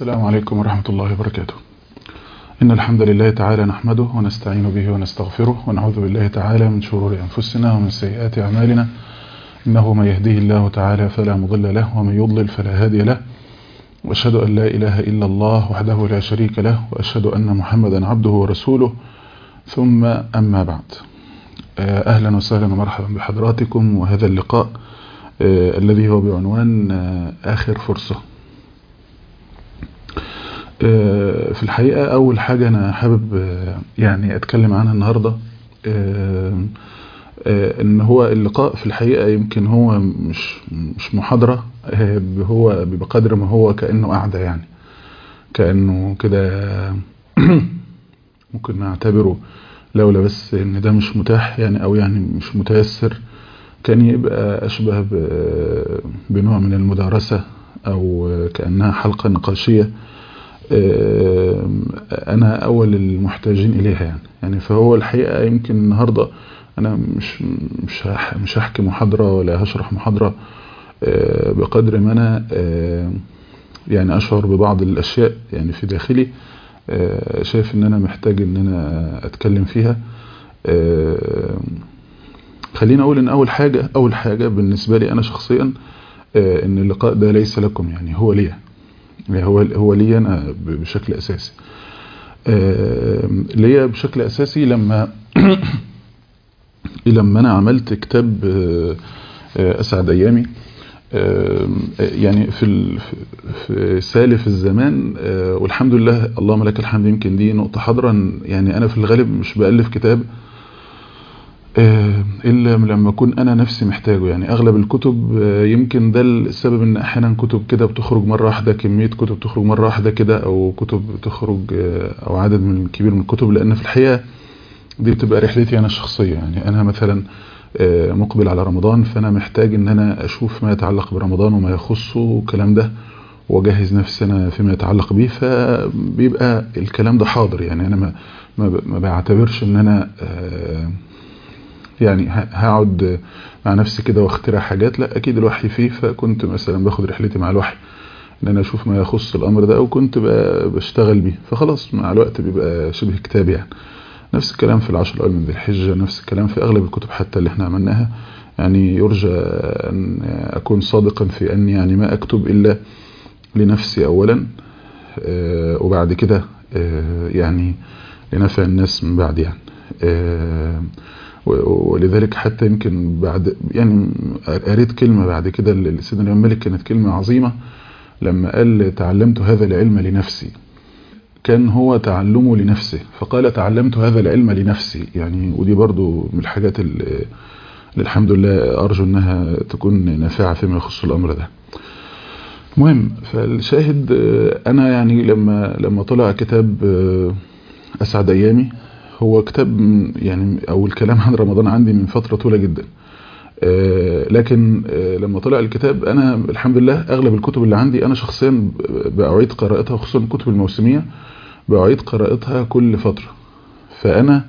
السلام عليكم ورحمة الله وبركاته إن الحمد لله تعالى نحمده ونستعين به ونستغفره ونعوذ بالله تعالى من شرور أنفسنا ومن سيئات أعمالنا إنه من يهديه الله تعالى فلا مضل له ومن يضلل فلا هادي له وأشهد أن لا إله إلا الله وحده لا شريك له وأشهد أن محمدا عبده ورسوله ثم أما بعد أهلا وسهلا ومرحبا بحضراتكم وهذا اللقاء الذي هو بعنوان آخر فرصة في الحقيقة أول حاجة أنا حابب يعني أتكلم عنها النهاردة إن هو اللقاء في الحقيقة يمكن هو مش مش محاضرة هو بقدر ما هو كأنه قاعدة يعني كأنه كده ممكن نعتبره لولا بس إن ده مش متاح يعني أو يعني مش متيسر كان يبقى أشبه بنوع من المدارسة أو كأنها حلقة نقاشية أنا أول المحتاجين إليها يعني يعني فهو الحقيقة يمكن النهاردة أنا مش مش مش هحكي محاضرة ولا هشرح محاضرة بقدر ما أنا يعني أشعر ببعض الأشياء يعني في داخلي شايف إن أنا محتاج إن أنا أتكلم فيها خلينا أقول إن أول حاجة أول حاجة بالنسبة لي أنا شخصيا إن اللقاء ده ليس لكم يعني هو ليا هو هو ليا أنا بشكل أساسي ليا بشكل أساسي لما لما أنا عملت كتاب أسعد أيامي يعني في في سالف الزمان والحمد لله اللهم لك الحمد يمكن دي نقطة حاضرة يعني أنا في الغالب مش بألف كتاب إلا لما أكون أنا نفسي محتاجه يعني أغلب الكتب يمكن ده السبب إن أحيانا كتب كده بتخرج مرة واحدة كمية كتب تخرج مرة واحدة كده أو كتب تخرج أو عدد من كبير من الكتب لأن في الحقيقة دي بتبقى رحلتي أنا الشخصية يعني أنا مثلا مقبل على رمضان فأنا محتاج إن أنا أشوف ما يتعلق برمضان وما يخصه والكلام ده واجهز نفسي أنا فيما يتعلق به فبيبقى الكلام ده حاضر يعني أنا ما ما بعتبرش إن أنا يعني هقعد مع نفسي كده واخترع حاجات لا اكيد الوحي فيه فكنت مثلا باخد رحلتي مع الوحي ان انا اشوف ما يخص الامر ده وكنت بشتغل بيه فخلاص مع الوقت بيبقى شبه كتاب يعني نفس الكلام في العشر الاول من ذي الحجه نفس الكلام في اغلب الكتب حتى اللي احنا عملناها يعني يرجى ان اكون صادقا في اني يعني ما اكتب الا لنفسي اولا وبعد كده يعني لنفع الناس من بعد يعني ولذلك حتى يمكن بعد يعني قريت كلمة بعد كده لسيدنا الإمام مالك كانت كلمة عظيمة لما قال تعلمت هذا العلم لنفسي كان هو تعلمه لنفسه فقال تعلمت هذا العلم لنفسي يعني ودي برضو من الحاجات اللي الحمد لله أرجو أنها تكون نافعة فيما يخص الأمر ده مهم فالشاهد أنا يعني لما لما طلع كتاب أسعد أيامي هو كتاب يعني او الكلام عن رمضان عندي من فترة طويلة جدا لكن لما طلع الكتاب انا الحمد لله اغلب الكتب اللي عندي انا شخصيا بعيد قراءتها خصوصا الكتب الموسمية بعيد قراءتها كل فترة فانا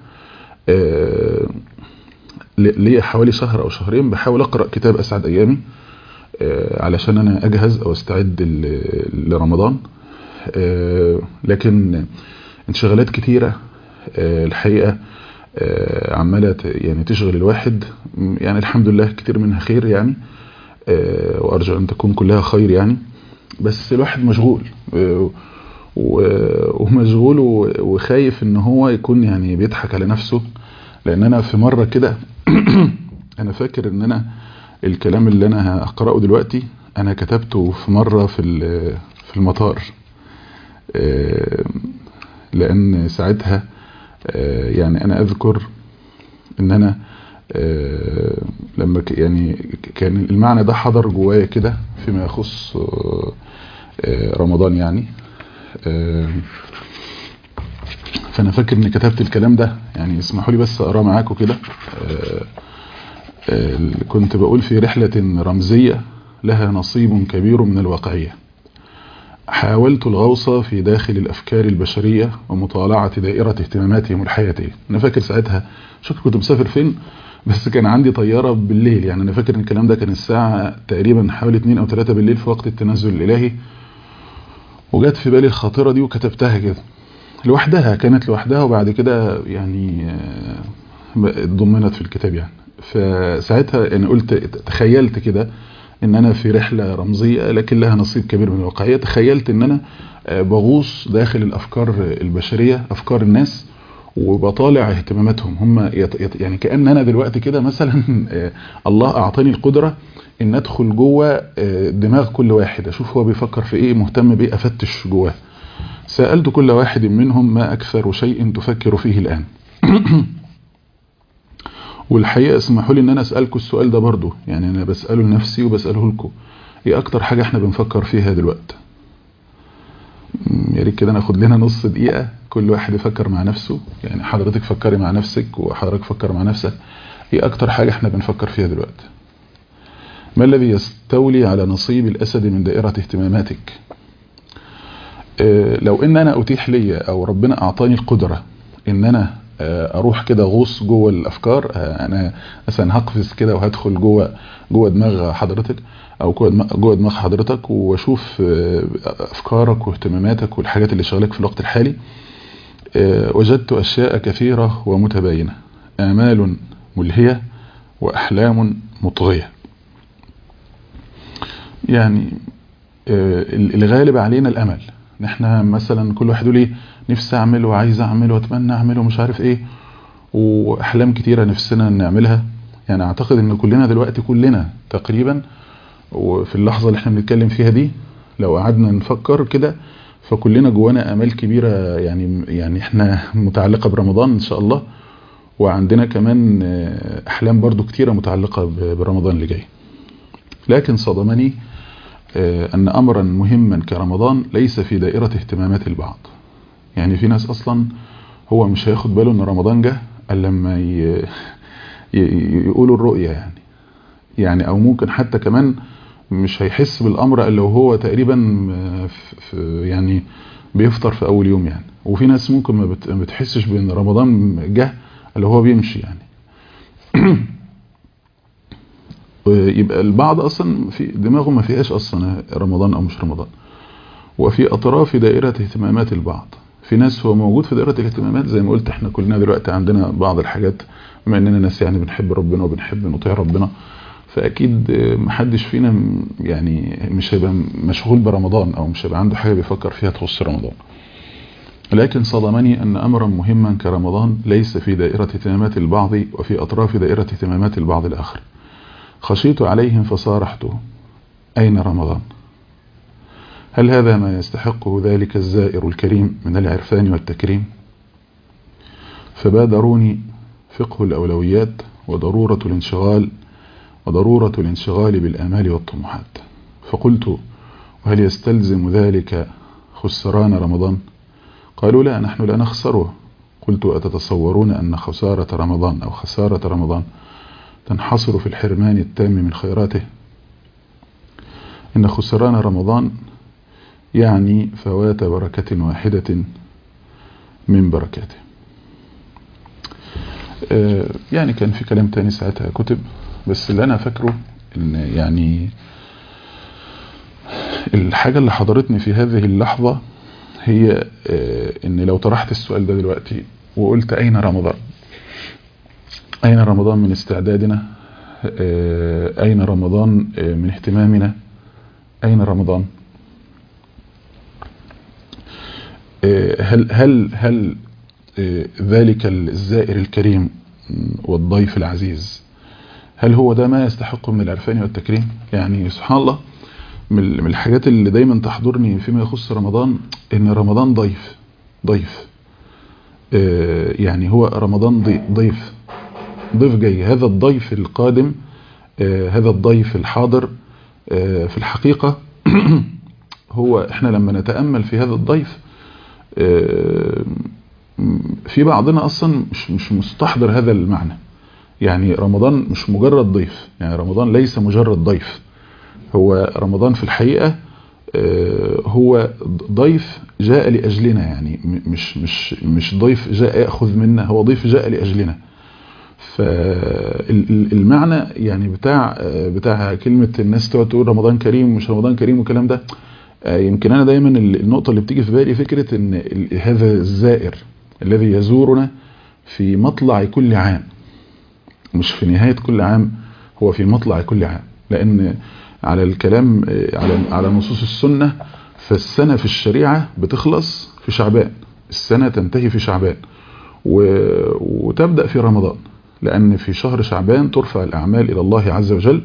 لي حوالي شهر او شهرين بحاول اقرأ كتاب اسعد ايامي علشان انا اجهز او استعد لرمضان لكن انشغالات كتيرة الحقيقة عمالة يعني تشغل الواحد يعني الحمد لله كتير منها خير يعني وأرجو أن تكون كلها خير يعني بس الواحد مشغول ومشغول وخايف ان هو يكون يعني بيضحك على نفسه لان انا في مرة كده انا فاكر ان انا الكلام اللي انا هقرأه دلوقتي انا كتبته في مرة في في المطار لان ساعتها يعني انا اذكر ان انا لما يعني كان المعنى ده حضر جوايا كده فيما يخص رمضان يعني فانا فاكر اني كتبت الكلام ده يعني اسمحوا لي بس اقراه معاكم كده كنت بقول في رحلة رمزية لها نصيب كبير من الواقعية حاولت الغوص في داخل الأفكار البشرية ومطالعة دائرة اهتماماتهم الحياتية أنا فاكر ساعتها مش فاكر كنت مسافر فين بس كان عندي طيارة بالليل يعني أنا فاكر إن الكلام ده كان الساعة تقريبا حوالي 2 أو 3 بالليل في وقت التنزل الإلهي وجت في بالي الخاطرة دي وكتبتها كده لوحدها كانت لوحدها وبعد كده يعني اتضمنت في الكتاب يعني فساعتها يعني قلت تخيلت كده ان انا في رحلة رمزية لكن لها نصيب كبير من الواقعية تخيلت ان انا بغوص داخل الافكار البشرية افكار الناس وبطالع اهتماماتهم هم يعني كأن انا دلوقتي كده مثلا الله اعطاني القدرة ان ادخل جوه دماغ كل واحد اشوف هو بيفكر في ايه مهتم بايه افتش جواه سألت كل واحد منهم ما اكثر شيء تفكر فيه الان والحقيقة اسمحوا لي ان انا اسألكم السؤال ده برضو يعني انا بسأله لنفسي وبسأله لكم ايه اكتر حاجة احنا بنفكر فيها دلوقتي يا ريت كده ناخد لنا نص دقيقة كل واحد يفكر مع نفسه يعني حضرتك فكري مع نفسك وحضرتك فكر مع نفسك ايه اكتر حاجة احنا بنفكر فيها دلوقتي ما الذي يستولي على نصيب الاسد من دائرة اهتماماتك اه لو ان انا اتيح لي او ربنا اعطاني القدرة ان انا اروح كده غوص جوه الافكار انا مثلا هقفز كده وهدخل جوه جوه دماغ حضرتك او جوه دماغ حضرتك واشوف افكارك واهتماماتك والحاجات اللي شغلك في الوقت الحالي وجدت اشياء كثيرة ومتباينة امال ملهية واحلام مطغية يعني الغالب علينا الامل نحن مثلا كل واحد يقول ايه نفسي اعمل وعايز اعمل واتمنى اعمل ومش عارف ايه واحلام كتيرة نفسنا نعملها يعني اعتقد ان كلنا دلوقتي كلنا تقريبا وفي اللحظة اللي احنا بنتكلم فيها دي لو قعدنا نفكر كده فكلنا جوانا امال كبيرة يعني يعني احنا متعلقة برمضان ان شاء الله وعندنا كمان احلام برضو كتيرة متعلقة برمضان اللي جاي لكن صدمني ان امرا مهما كرمضان ليس في دائرة اهتمامات البعض يعني في ناس اصلا هو مش هياخد باله ان رمضان جه الا لما يقولوا الرؤية يعني يعني او ممكن حتى كمان مش هيحس بالامر الا وهو تقريبا في يعني بيفطر في اول يوم يعني وفي ناس ممكن ما بتحسش بان رمضان جه الا هو بيمشي يعني يبقى البعض اصلا في دماغه ما فيهاش اصلا رمضان او مش رمضان وفي اطراف دائرة اهتمامات البعض في ناس هو موجود في دائرة الاهتمامات زي ما قلت احنا كلنا دلوقتي عندنا بعض الحاجات بما اننا ناس يعني بنحب ربنا وبنحب نطيع ربنا فاكيد محدش فينا يعني مش هيبقى مشغول برمضان او مش هيبقى عنده حاجة بيفكر فيها تخص رمضان لكن صدمني ان امرا مهما كرمضان ليس في دائرة اهتمامات البعض وفي اطراف دائرة اهتمامات البعض الاخر خشيت عليهم فصارحته اين رمضان هل هذا ما يستحقه ذلك الزائر الكريم من العرفان والتكريم فبادروني فقه الأولويات وضرورة الانشغال وضرورة الانشغال بالآمال والطموحات فقلت وهل يستلزم ذلك خسران رمضان قالوا لا نحن لا نخسره قلت أتتصورون أن خسارة رمضان أو خسارة رمضان تنحصر في الحرمان التام من خيراته إن خسران رمضان يعني فوات بركة واحدة من بركاته يعني كان في كلام تاني ساعتها كتب بس اللي أنا فاكره إن يعني الحاجة اللي حضرتني في هذه اللحظة هي إن لو طرحت السؤال ده دلوقتي وقلت أين رمضان أين رمضان من استعدادنا أين رمضان من اهتمامنا أين رمضان هل هل هل ذلك الزائر الكريم والضيف العزيز هل هو ده ما يستحق من العرفان والتكريم يعني سبحان الله من الحاجات اللي دايما تحضرني فيما يخص رمضان ان رمضان ضيف ضيف يعني هو رمضان ضيف ضيف جاي هذا الضيف القادم هذا الضيف الحاضر في الحقيقة هو احنا لما نتأمل في هذا الضيف في بعضنا اصلا مش مش مستحضر هذا المعنى يعني رمضان مش مجرد ضيف يعني رمضان ليس مجرد ضيف هو رمضان في الحقيقة هو ضيف جاء لأجلنا يعني مش مش مش ضيف جاء يأخذ منا هو ضيف جاء لأجلنا فالمعنى يعني بتاع بتاع كلمة الناس تقعد تقول رمضان كريم مش رمضان كريم والكلام ده يمكن انا دايما النقطة اللي بتيجي في بالي فكرة ان هذا الزائر الذي يزورنا في مطلع كل عام مش في نهاية كل عام هو في مطلع كل عام لان على الكلام على على نصوص السنة فالسنة في الشريعة بتخلص في شعبان السنة تنتهي في شعبان وتبدأ في رمضان لأن في شهر شعبان ترفع الأعمال إلى الله عز وجل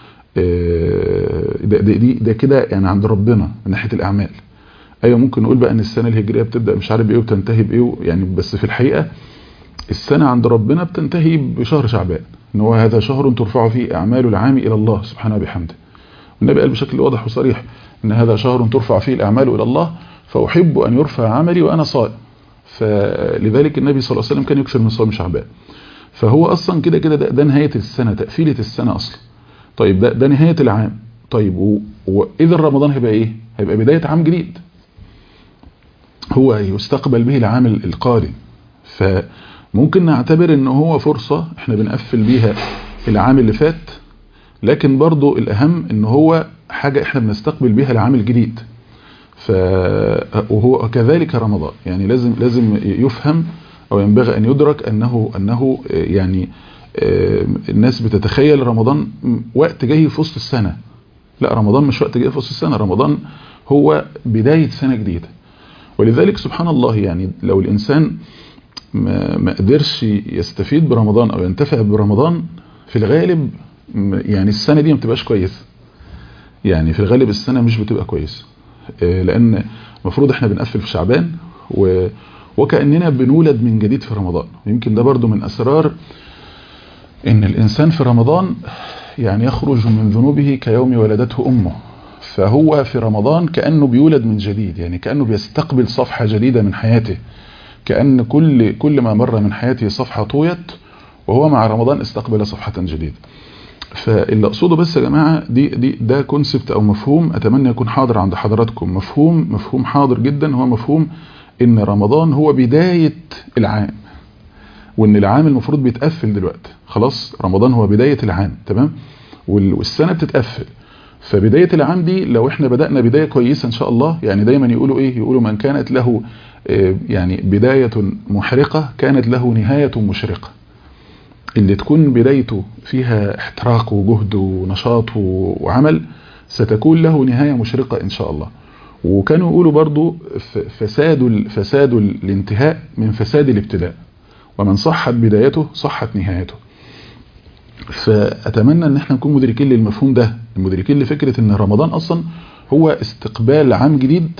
ده, ده, ده كده يعني عند ربنا من ناحية الأعمال أيوة ممكن نقول بقى أن السنة الهجرية بتبدأ مش عارف إيه وبتنتهي بإيه يعني بس في الحقيقة السنة عند ربنا بتنتهي بشهر شعبان إن هو هذا شهر ترفع فيه أعمال العام إلى الله سبحانه وبحمده والنبي قال بشكل واضح وصريح إن هذا شهر ترفع فيه الأعمال إلى الله فأحب أن يرفع عملي وأنا صائم فلذلك النبي صلى الله عليه وسلم كان يكثر من صوم شعبان فهو أصلا كده كده ده, ده نهاية السنة تقفيلة السنة أصلا طيب ده, ده نهاية العام طيب وإذا رمضان هيبقى إيه هيبقى بداية عام جديد هو يستقبل به العام القادم فممكن نعتبر ان هو فرصة احنا بنقفل بيها العام اللي فات لكن برضو الأهم ان هو حاجة احنا بنستقبل بيها العام الجديد ف وهو كذلك رمضان يعني لازم لازم يفهم او ينبغي ان يدرك انه انه يعني الناس بتتخيل رمضان وقت جاي في وسط السنه لا رمضان مش وقت جاي في وسط السنه رمضان هو بدايه سنه جديده ولذلك سبحان الله يعني لو الانسان ما قدرش يستفيد برمضان او ينتفع برمضان في الغالب يعني السنه دي ما بتبقاش كويسه يعني في الغالب السنه مش بتبقى كويسه لان المفروض احنا بنقفل في شعبان و وكأننا بنولد من جديد في رمضان يمكن ده برضو من أسرار ان الإنسان في رمضان يعني يخرج من ذنوبه كيوم ولدته أمه فهو في رمضان كأنه بيولد من جديد يعني كأنه بيستقبل صفحة جديدة من حياته كأن كل كل ما مر من حياته صفحة طويت وهو مع رمضان استقبل صفحة جديدة فاللي اقصده بس يا جماعه دي دي ده كونسبت او مفهوم اتمنى يكون حاضر عند حضراتكم مفهوم مفهوم حاضر جدا هو مفهوم ان رمضان هو بدايه العام وان العام المفروض بيتقفل دلوقتي خلاص رمضان هو بدايه العام تمام والسنه بتتقفل فبدايه العام دي لو احنا بدانا بدايه كويسه ان شاء الله يعني دايما يقولوا ايه يقولوا من كانت له يعني بدايه محرقه كانت له نهايه مشرقه اللي تكون بدايته فيها احتراق وجهد ونشاط وعمل ستكون له نهاية مشرقة إن شاء الله وكانوا يقولوا برضو فساد فساد الانتهاء من فساد الابتداء ومن صحت بدايته صحت نهايته فأتمنى أن احنا نكون مدركين للمفهوم ده مدركين لفكرة أن رمضان أصلا هو استقبال عام جديد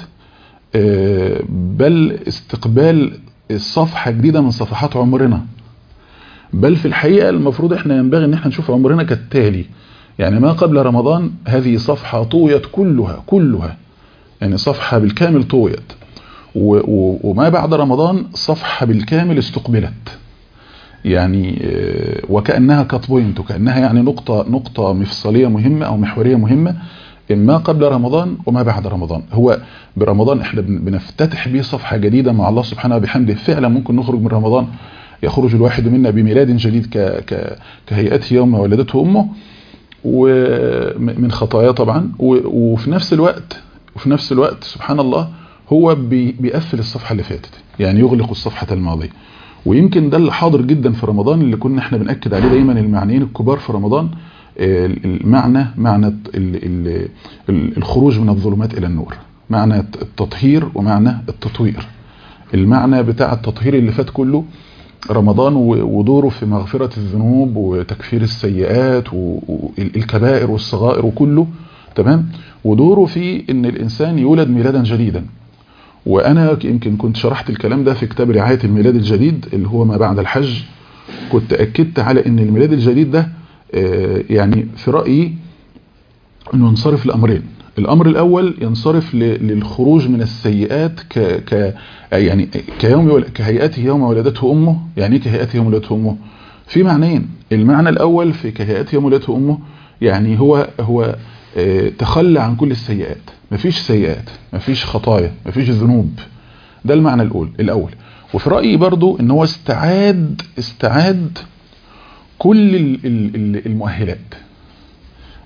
بل استقبال صفحة جديدة من صفحات عمرنا بل في الحقيقة المفروض احنا ينبغي ان احنا نشوف عمرنا كالتالي يعني ما قبل رمضان هذه صفحة طويت كلها كلها يعني صفحة بالكامل طويت وما بعد رمضان صفحة بالكامل استقبلت يعني وكأنها كات بوينت وكأنها يعني نقطة نقطة مفصلية مهمة أو محورية مهمة ما قبل رمضان وما بعد رمضان هو برمضان احنا بنفتتح به صفحة جديدة مع الله سبحانه وبحمده فعلا ممكن نخرج من رمضان يخرج الواحد منا بميلاد جديد ك ك كهيئته يوم ولدته أمه ومن خطاياه طبعا وفي نفس الوقت وفي نفس الوقت سبحان الله هو بيقفل الصفحة اللي فاتت يعني يغلق الصفحة الماضية ويمكن ده اللي حاضر جدا في رمضان اللي كنا احنا بنأكد عليه دايما المعنيين الكبار في رمضان المعنى معنى الخروج من الظلمات إلى النور معنى التطهير ومعنى التطوير المعنى بتاع التطهير اللي فات كله رمضان ودوره في مغفرة الذنوب وتكفير السيئات والكبائر والصغائر وكله تمام ودوره في ان الانسان يولد ميلادا جديدا وانا يمكن كنت شرحت الكلام ده في كتاب رعاية الميلاد الجديد اللي هو ما بعد الحج كنت اكدت على ان الميلاد الجديد ده يعني في رأيي انه ينصرف لامرين الامر الاول ينصرف للخروج من السيئات ك ك يعني كيوم كهيئته يوم ولدته امه يعني ايه كهيئته يوم ولدته امه في معنيين المعنى الاول في كهيئته يوم ولدته امه يعني هو هو تخلى عن كل السيئات مفيش سيئات مفيش خطايا مفيش ذنوب ده المعنى الاول الاول وفي رايي برضو ان هو استعاد استعاد كل المؤهلات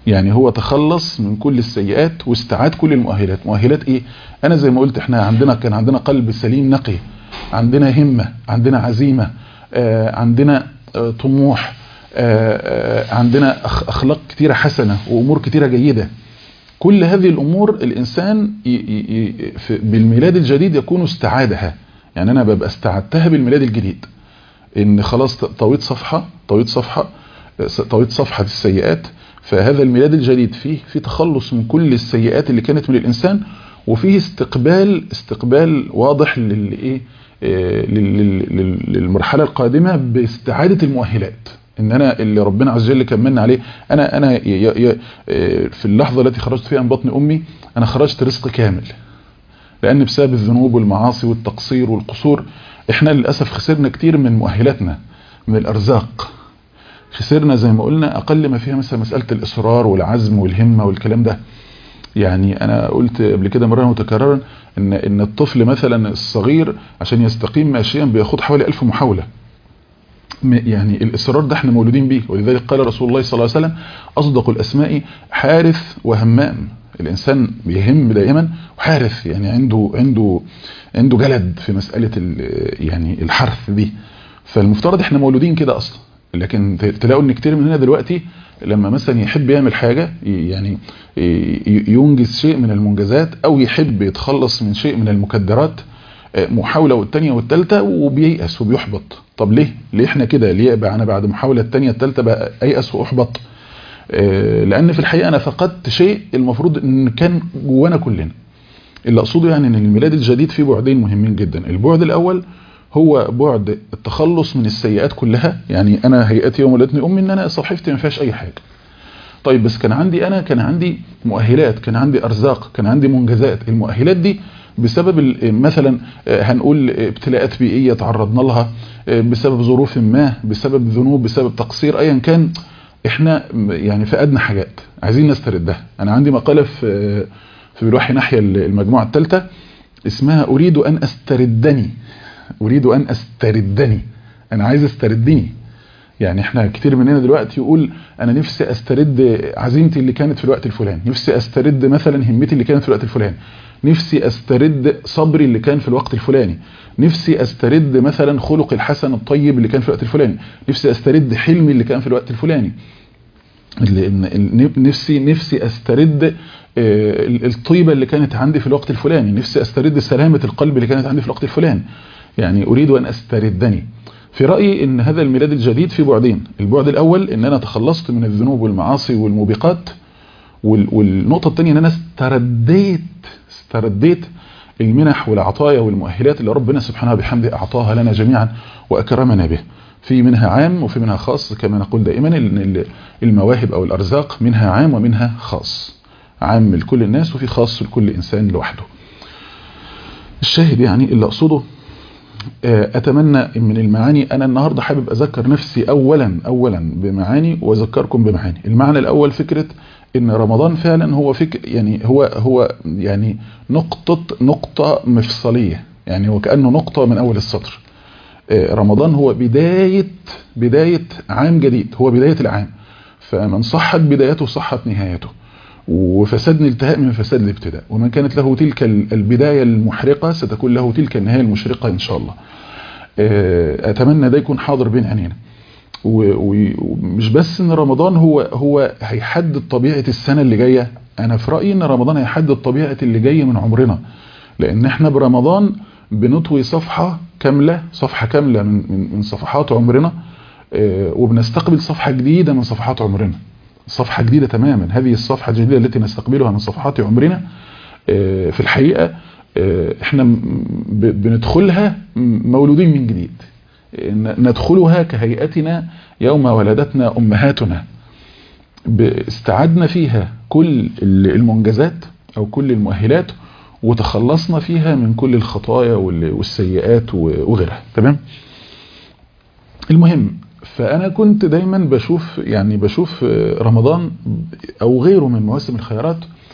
يعني هو تخلص من كل السيئات واستعاد كل المؤهلات مؤهلات ايه انا زي ما قلت احنا عندنا كان عندنا قلب سليم نقي عندنا همة عندنا عزيمة آه عندنا آه طموح آه عندنا اخلاق كتيرة حسنة وامور كتيرة جيدة كل هذه الامور الانسان ي ي بالميلاد الجديد يكون استعادها يعني انا ببقى استعدتها بالميلاد الجديد ان خلاص طويت صفحة طويت صفحة طويت صفحة السيئات فهذا الميلاد الجديد فيه في تخلص من كل السيئات اللي كانت من الانسان وفيه استقبال استقبال واضح للايه للمرحله القادمه باستعاده المؤهلات ان انا اللي ربنا عز وجل كملنا عليه انا انا في اللحظه التي خرجت فيها من بطن امي انا خرجت رزق كامل لان بسبب الذنوب والمعاصي والتقصير والقصور احنا للاسف خسرنا كتير من مؤهلاتنا من الارزاق خسرنا زي ما قلنا اقل ما فيها مثلا مساله الاصرار والعزم والهمه والكلام ده يعني انا قلت قبل كده مره متكررا ان ان الطفل مثلا الصغير عشان يستقيم ماشيا بياخد حوالي ألف محاوله يعني الاصرار ده احنا مولودين بيه ولذلك قال رسول الله صلى الله عليه وسلم اصدق الاسماء حارث وهمام الانسان بيهم دائما وحارث يعني عنده عنده عنده جلد في مساله يعني الحرث دي فالمفترض احنا مولودين كده اصلا لكن تلاقوا ان كتير مننا دلوقتي لما مثلا يحب يعمل حاجة يعني ينجز شيء من المنجزات او يحب يتخلص من شيء من المكدرات محاولة والتانية والتالتة وبييأس وبيحبط طب ليه ليه احنا كده ليه بقى انا بعد محاولة التانية التالتة بقى ايأس واحبط لان في الحقيقة انا فقدت شيء المفروض ان كان جوانا كلنا اللي اقصده يعني ان الميلاد الجديد فيه بعدين مهمين جدا البعد الاول هو بعد التخلص من السيئات كلها يعني انا هيئتي يوم ولدتني امي ان انا صحيفتي ما فيهاش اي حاجه طيب بس كان عندي انا كان عندي مؤهلات كان عندي ارزاق كان عندي منجزات المؤهلات دي بسبب مثلا هنقول ابتلاءات بيئيه تعرضنا لها بسبب ظروف ما بسبب ذنوب بسبب تقصير ايا كان احنا يعني فقدنا حاجات عايزين نستردها انا عندي مقاله في في بالوحي ناحيه المجموعه الثالثه اسمها اريد ان استردني اريد ان استردني انا عايز استردني يعني احنا كتير مننا دلوقتي يقول انا نفسي استرد عزيمتي اللي كانت في الوقت الفلاني نفسي استرد مثلا همتي اللي كانت في الوقت الفلاني نفسي استرد صبري اللي كان في الوقت الفلاني نفسي استرد مثلا خلق الحسن الطيب اللي كان في الوقت الفلاني نفسي استرد حلمي اللي كان في الوقت الفلاني نفسي نفسي استرد الطيبة اللي كانت عندي في الوقت الفلاني نفسي استرد سلامة القلب اللي كانت عندي في الوقت الفلاني يعني اريد ان استردني في رأيي ان هذا الميلاد الجديد في بعدين البعد الاول ان انا تخلصت من الذنوب والمعاصي والموبقات والنقطة الثانية ان انا استرديت استرديت المنح والعطايا والمؤهلات اللي ربنا سبحانه بحمده اعطاها لنا جميعا واكرمنا به في منها عام وفي منها خاص كما نقول دائما ان المواهب او الارزاق منها عام ومنها خاص عام لكل الناس وفي خاص لكل انسان لوحده الشاهد يعني اللي اقصده اتمنى من المعاني انا النهاردة حابب اذكر نفسي اولا اولا بمعاني واذكركم بمعاني المعنى الاول فكرة ان رمضان فعلا هو فكر يعني هو هو يعني نقطة نقطة مفصلية يعني هو كأنه نقطة من اول السطر رمضان هو بداية بداية عام جديد هو بداية العام فمن صحت بدايته صحت نهايته وفساد الانتهاء من فساد الابتداء ومن كانت له تلك البداية المحرقة ستكون له تلك النهاية المشرقة إن شاء الله أتمنى ده يكون حاضر بين عينينا ومش بس ان رمضان هو هو هيحدد طبيعة السنة اللي جاية انا في رأيي ان رمضان هيحدد طبيعة اللي جاي من عمرنا لان احنا برمضان بنطوي صفحة كاملة صفحة كاملة من, من, من صفحات عمرنا وبنستقبل صفحة جديدة من صفحات عمرنا صفحة جديدة تماما هذه الصفحة الجديدة التي نستقبلها من صفحات عمرنا في الحقيقة احنا بندخلها مولودين من جديد ندخلها كهيئتنا يوم ولدتنا أمهاتنا استعدنا فيها كل المنجزات أو كل المؤهلات وتخلصنا فيها من كل الخطايا والسيئات وغيرها تمام المهم فأنا كنت دايما بشوف يعني بشوف رمضان أو غيره من مواسم الخيرات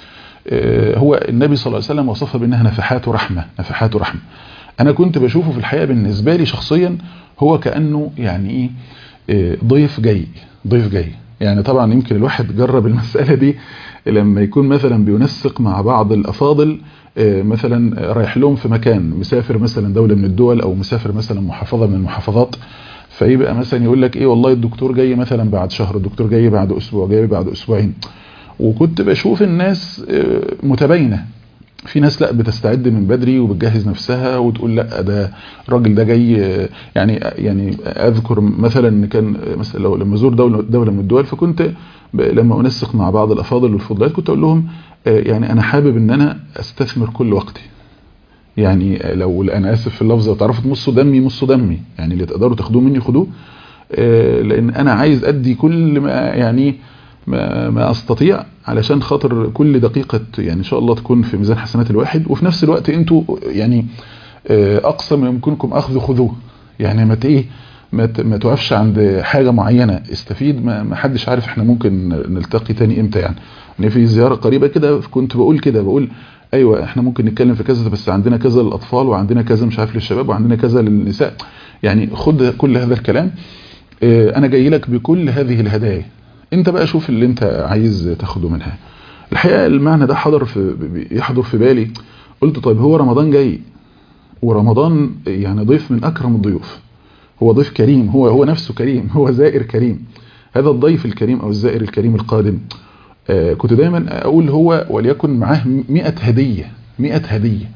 هو النبي صلى الله عليه وسلم وصفها بأنها نفحات رحمة نفحات رحمة أنا كنت بشوفه في الحقيقة بالنسبة لي شخصيا هو كأنه يعني إيه ضيف جاي ضيف جاي يعني طبعا يمكن الواحد جرب المسألة دي لما يكون مثلا بينسق مع بعض الأفاضل مثلا رايح لهم في مكان مسافر مثلا دولة من الدول أو مسافر مثلا محافظة من المحافظات فيبقى مثلا يقول لك ايه والله الدكتور جاي مثلا بعد شهر الدكتور جاي بعد اسبوع جاي بعد اسبوعين وكنت بشوف الناس متباينه في ناس لا بتستعد من بدري وبتجهز نفسها وتقول لا ده الراجل ده جاي يعني يعني اذكر مثلا ان كان مثلا لو لما ازور دوله دوله من الدول فكنت لما انسق مع بعض الافاضل والفضلات كنت اقول لهم يعني انا حابب ان انا استثمر كل وقتي يعني لو انا اسف في اللفظ لو تعرفوا تمصوا دمي مصوا دمي يعني اللي تقدروا تاخدوه مني خدوه لان انا عايز ادي كل ما يعني ما, ما استطيع علشان خاطر كل دقيقة يعني ان شاء الله تكون في ميزان حسنات الواحد وفي نفس الوقت انتوا يعني اقصى ما يمكنكم اخذ خذوه يعني ما ايه ما توقفش عند حاجة معينة استفيد ما حدش عارف احنا ممكن نلتقي تاني امتى يعني يعني في زيارة قريبة كده كنت بقول كده بقول ايوه احنا ممكن نتكلم في كذا بس عندنا كذا للاطفال وعندنا كذا مش عارف للشباب وعندنا كذا للنساء يعني خد كل هذا الكلام انا جاي لك بكل هذه الهدايا انت بقى شوف اللي انت عايز تاخده منها الحقيقه المعنى ده حضر في يحضر في بالي قلت طيب هو رمضان جاي ورمضان يعني ضيف من اكرم الضيوف هو ضيف كريم هو هو نفسه كريم هو زائر كريم هذا الضيف الكريم او الزائر الكريم القادم آه كنت دايما اقول هو وليكن معاه 100 هديه 100 هديه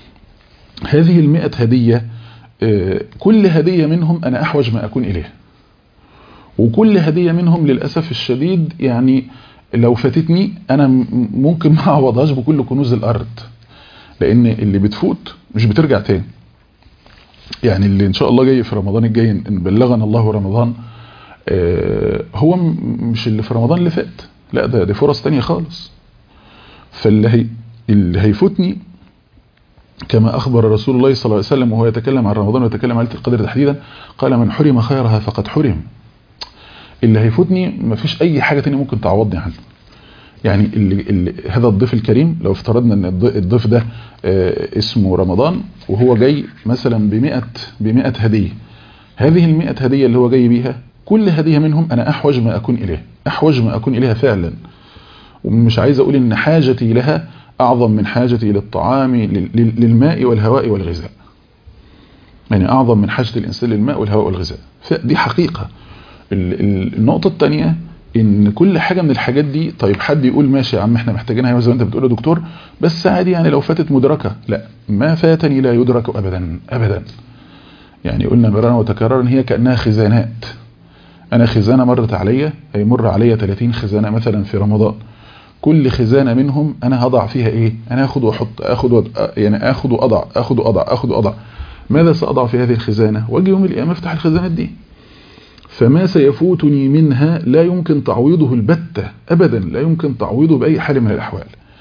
هذه ال 100 هديه آه كل هديه منهم انا احوج ما اكون اليه وكل هدية منهم للأسف الشديد يعني لو فاتتني أنا ممكن ما أعوضهاش بكل كنوز الأرض لأن اللي بتفوت مش بترجع تاني يعني اللي إن شاء الله جاي في رمضان الجاي إن بلغنا الله رمضان هو مش اللي في رمضان اللي فات لا ده دي فرص تانية خالص فاللي هي اللي هيفوتني كما أخبر رسول الله صلى الله عليه وسلم وهو يتكلم عن رمضان ويتكلم عن ليلة القدر تحديدا قال من حرم خيرها فقد حرم اللي هيفوتني مفيش اي حاجة تانية ممكن تعوضني عنه يعني اللي اللي هذا الضيف الكريم لو افترضنا ان الضيف ده اسمه رمضان وهو جاي مثلا بمئة بمئة هدية هذه المئة هدية اللي هو جاي بيها كل هدية منهم انا احوج ما اكون اليه احوج ما اكون اليها فعلا ومش عايز اقول ان حاجتي لها اعظم من حاجتي للطعام للماء والهواء والغذاء يعني اعظم من حاجة الانسان للماء والهواء والغذاء فدي حقيقة النقطة الثانية ان كل حاجة من الحاجات دي طيب حد يقول ماشي يا عم احنا محتاجينها زي ما انت بتقول يا دكتور بس عادي يعني لو فاتت مدركة لا ما فاتني لا يدرك ابدا ابدا يعني قلنا مرارا وتكرارا هي كأنها خزانات انا خزانة مرت عليا هيمر عليا 30 خزانة مثلا في رمضان كل خزانة منهم انا هضع فيها ايه انا اخد واحط اخد وضع يعني اخد واضع اخد واضع اخد واضع ماذا ساضع في هذه الخزانة واجي يوم القيامة افتح الخزانات دي فما سيفوتني منها لا يمكن تعويضه البتة أبدا لا يمكن تعويضه بأي حال من الأحوال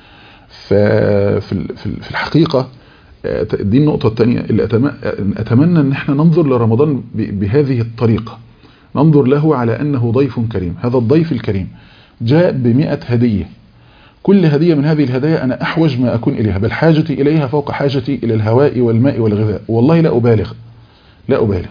ففي الحقيقة دي النقطة الثانية اللي أتمنى أن احنا ننظر لرمضان بهذه الطريقة ننظر له على أنه ضيف كريم هذا الضيف الكريم جاء بمئة هدية كل هدية من هذه الهدايا أنا أحوج ما أكون إليها بل حاجتي إليها فوق حاجتي إلى الهواء والماء والغذاء والله لا أبالغ لا أبالغ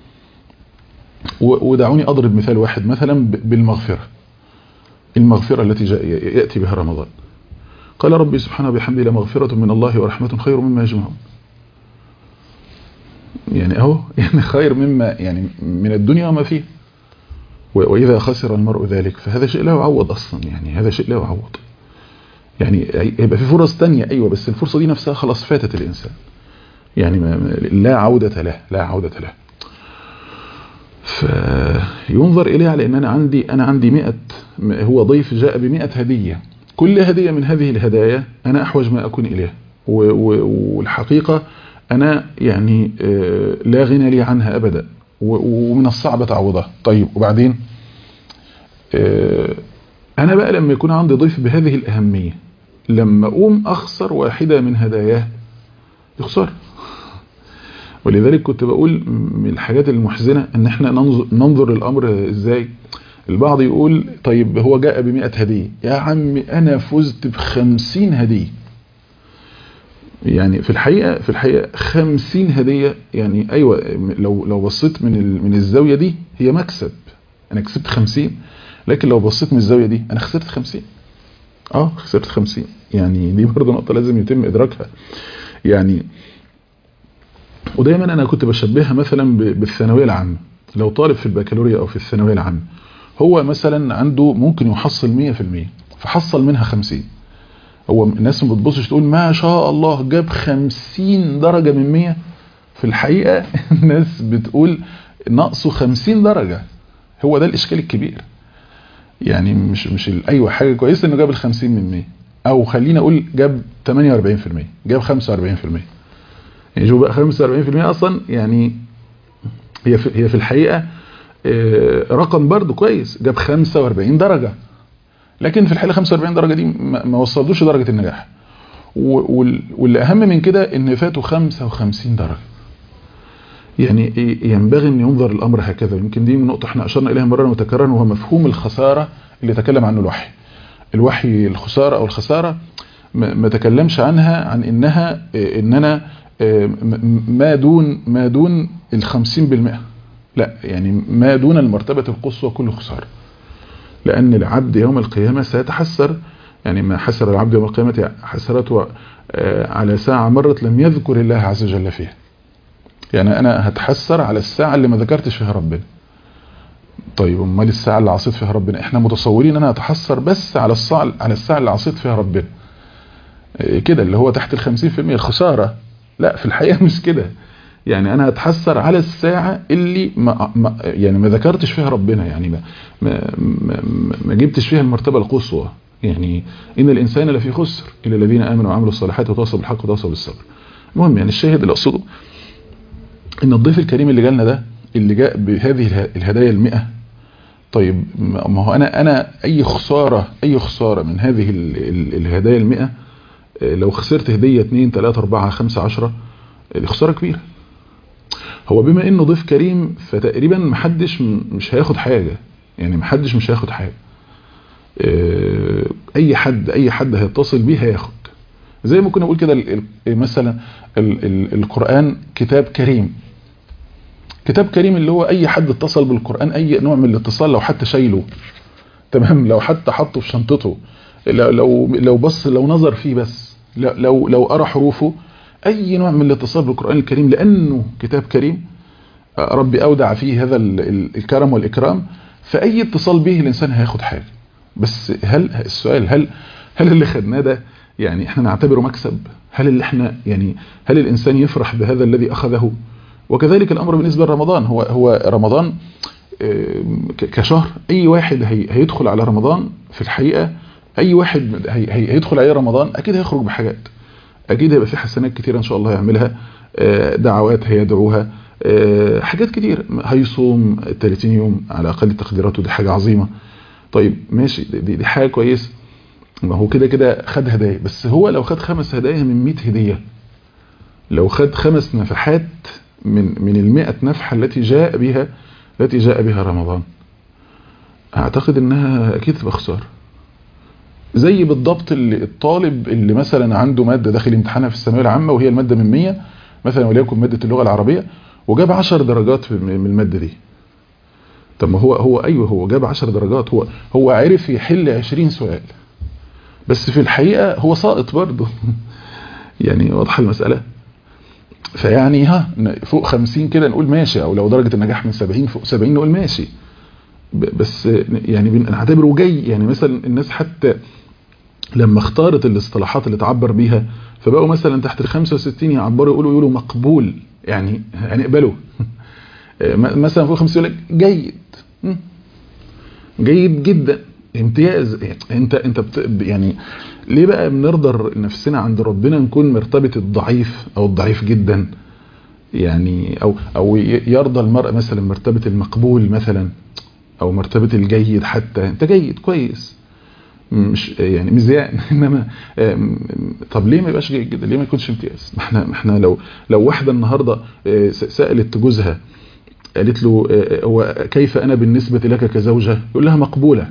ودعوني أضرب مثال واحد مثلا بالمغفرة المغفرة التي جاء يأتي بها رمضان قال ربي سبحانه بحمده لمغفرة من الله ورحمة خير مما يجمعون يعني اهو يعني خير مما يعني من الدنيا وما فيه وإذا خسر المرء ذلك فهذا شيء لا يعوض أصلا يعني هذا شيء لا يعوض يعني يبقى في فرص تانية أيوة بس الفرصة دي نفسها خلاص فاتت الإنسان يعني ما لا عودة له لا عودة له فينظر إليه على أن أنا عندي أنا عندي 100 هو ضيف جاء ب100 هدية كل هدية من هذه الهدايا أنا أحوج ما أكون إليه والحقيقة أنا يعني لا غنى لي عنها أبدا ومن الصعب تعوضها طيب وبعدين أنا بقى لما يكون عندي ضيف بهذه الأهمية لما أقوم أخسر واحدة من هداياه يخسر ولذلك كنت بقول من الحاجات المحزنة ان احنا ننظر, ننظر للامر ازاي البعض يقول طيب هو جاء بمئة هدية يا عم انا فزت بخمسين هدية يعني في الحقيقة في الحقيقة خمسين هدية يعني ايوه لو لو بصيت من من الزاوية دي هي مكسب انا كسبت خمسين لكن لو بصيت من الزاويه دي انا خسرت 50 اه خسرت 50 يعني دي برضه نقطه لازم يتم ادراكها يعني ودايما انا كنت بشبهها مثلا بالثانويه العامه لو طالب في البكالوريا او في الثانويه العامه هو مثلا عنده ممكن يحصل 100% فحصل منها 50 هو الناس ما بتبصش تقول ما شاء الله جاب 50 درجه من 100 في الحقيقه الناس بتقول نقصه 50 درجه هو ده الاشكال الكبير يعني مش مش ايوه حاجه كويسه انه جاب ال 50 من 100 او خلينا اقول جاب 48% جاب 45% يعني شوف بقى 45% اصلا يعني هي في هي في الحقيقه رقم برضو كويس جاب 45 درجه لكن في الحقيقه 45 درجه دي ما وصلوش درجه النجاح واللي اهم من كده ان فاتوا 55 درجه يعني ينبغي ان ينظر الامر هكذا يمكن دي نقطه احنا اشرنا اليها مرارا متكررا وهو مفهوم الخساره اللي تكلم عنه الوحي الوحي الخساره او الخساره ما تكلمش عنها عن انها ان انا ما دون ما دون ال 50% لا يعني ما دون المرتبه القصوى كله خساره لان العبد يوم القيامه سيتحسر يعني ما حسر العبد يوم القيامه حسرته على ساعه مرت لم يذكر الله عز وجل فيها يعني انا هتحسر على الساعة اللي ما ذكرتش فيها ربنا طيب امال الساعة اللي عصيت فيها ربنا احنا متصورين ان انا اتحسر بس على الساعة على الساعة اللي عصيت فيها ربنا كده اللي هو تحت ال 50% الخسارة لا في الحقيقة مش كده يعني انا هتحسر على الساعة اللي ما, ما يعني ما ذكرتش فيها ربنا يعني ما ما, ما, ما جبتش فيها المرتبة القصوى يعني ان الانسان لفي خسر الا الذين امنوا وعملوا الصالحات وتواصوا بالحق وتواصوا بالصبر المهم يعني الشاهد اللي اقصده ان الضيف الكريم اللي جالنا ده اللي جاء بهذه الهدايا المئة طيب ما هو انا انا اي خسارة اي خسارة من هذه الهدايا المئة لو خسرت هدية 2 3 4 5 10 دي خسارة كبيرة هو بما انه ضيف كريم فتقريبا محدش مش هياخد حاجة يعني محدش مش هياخد حاجة اي حد اي حد هيتصل بيه هياخد زي ما كنا نقول كده مثلا القرآن كتاب كريم كتاب كريم اللي هو اي حد اتصل بالقرآن اي نوع من الاتصال لو حتى شايله تمام لو حتى حطه في شنطته لو لو بص لو نظر فيه بس لو لو قرا حروفه اي نوع من الاتصال بالقرآن الكريم لانه كتاب كريم ربي اودع فيه هذا الكرم والاكرام فاي اتصال به الانسان هياخد حاجه بس هل السؤال هل هل اللي خدناه ده يعني احنا نعتبره مكسب هل اللي احنا يعني هل الانسان يفرح بهذا الذي اخذه وكذلك الامر بالنسبه لرمضان هو هو رمضان كشهر اي واحد هي هيدخل على رمضان في الحقيقه اي واحد هي هيدخل عليه رمضان اكيد هيخرج بحاجات اكيد هيبقى في حسنات كتيره ان شاء الله يعملها دعوات هيدعوها حاجات كتير هيصوم 30 يوم على اقل تقديراته دي حاجه عظيمه طيب ماشي دي, دي حاجه كويسه ما هو كده كده خد هدايا بس هو لو خد خمس هدايا من 100 هديه لو خد خمس نفحات من من المئة نفحة التي جاء بها التي جاء بها رمضان اعتقد انها اكيد تبقى خسارة زي بالضبط اللي الطالب اللي مثلا عنده مادة داخل امتحانها في الثانوية العامة وهي المادة من 100 مثلا وليكن مادة اللغة العربية وجاب 10 درجات من المادة دي طب ما هو هو ايوه هو جاب 10 درجات هو هو عرف يحل 20 سؤال بس في الحقيقة هو ساقط برضه يعني واضحة المسألة فيعني ها فوق 50 كده نقول ماشي او لو درجة النجاح من 70 فوق 70 نقول ماشي بس يعني بنعتبره جاي يعني مثلا الناس حتى لما اختارت الاصطلاحات اللي تعبر بيها فبقوا مثلا تحت ال 65 يعبروا يقولوا يقولوا مقبول يعني هنقبله مثلا فوق 50 يقول لك جيد جيد جدا امتياز انت انت بت يعني ليه بقى بنرضى نفسنا عند ربنا نكون مرتبة الضعيف او الضعيف جدا يعني او او يرضى المرء مثلا مرتبة المقبول مثلا او مرتبة الجيد حتى انت جيد كويس مش يعني مزيان انما طب ليه ما يبقاش جيد جدا ليه ما يكونش امتياز ما احنا احنا لو لو واحده النهارده سالت جوزها قالت له هو كيف انا بالنسبه لك كزوجه يقول لها مقبوله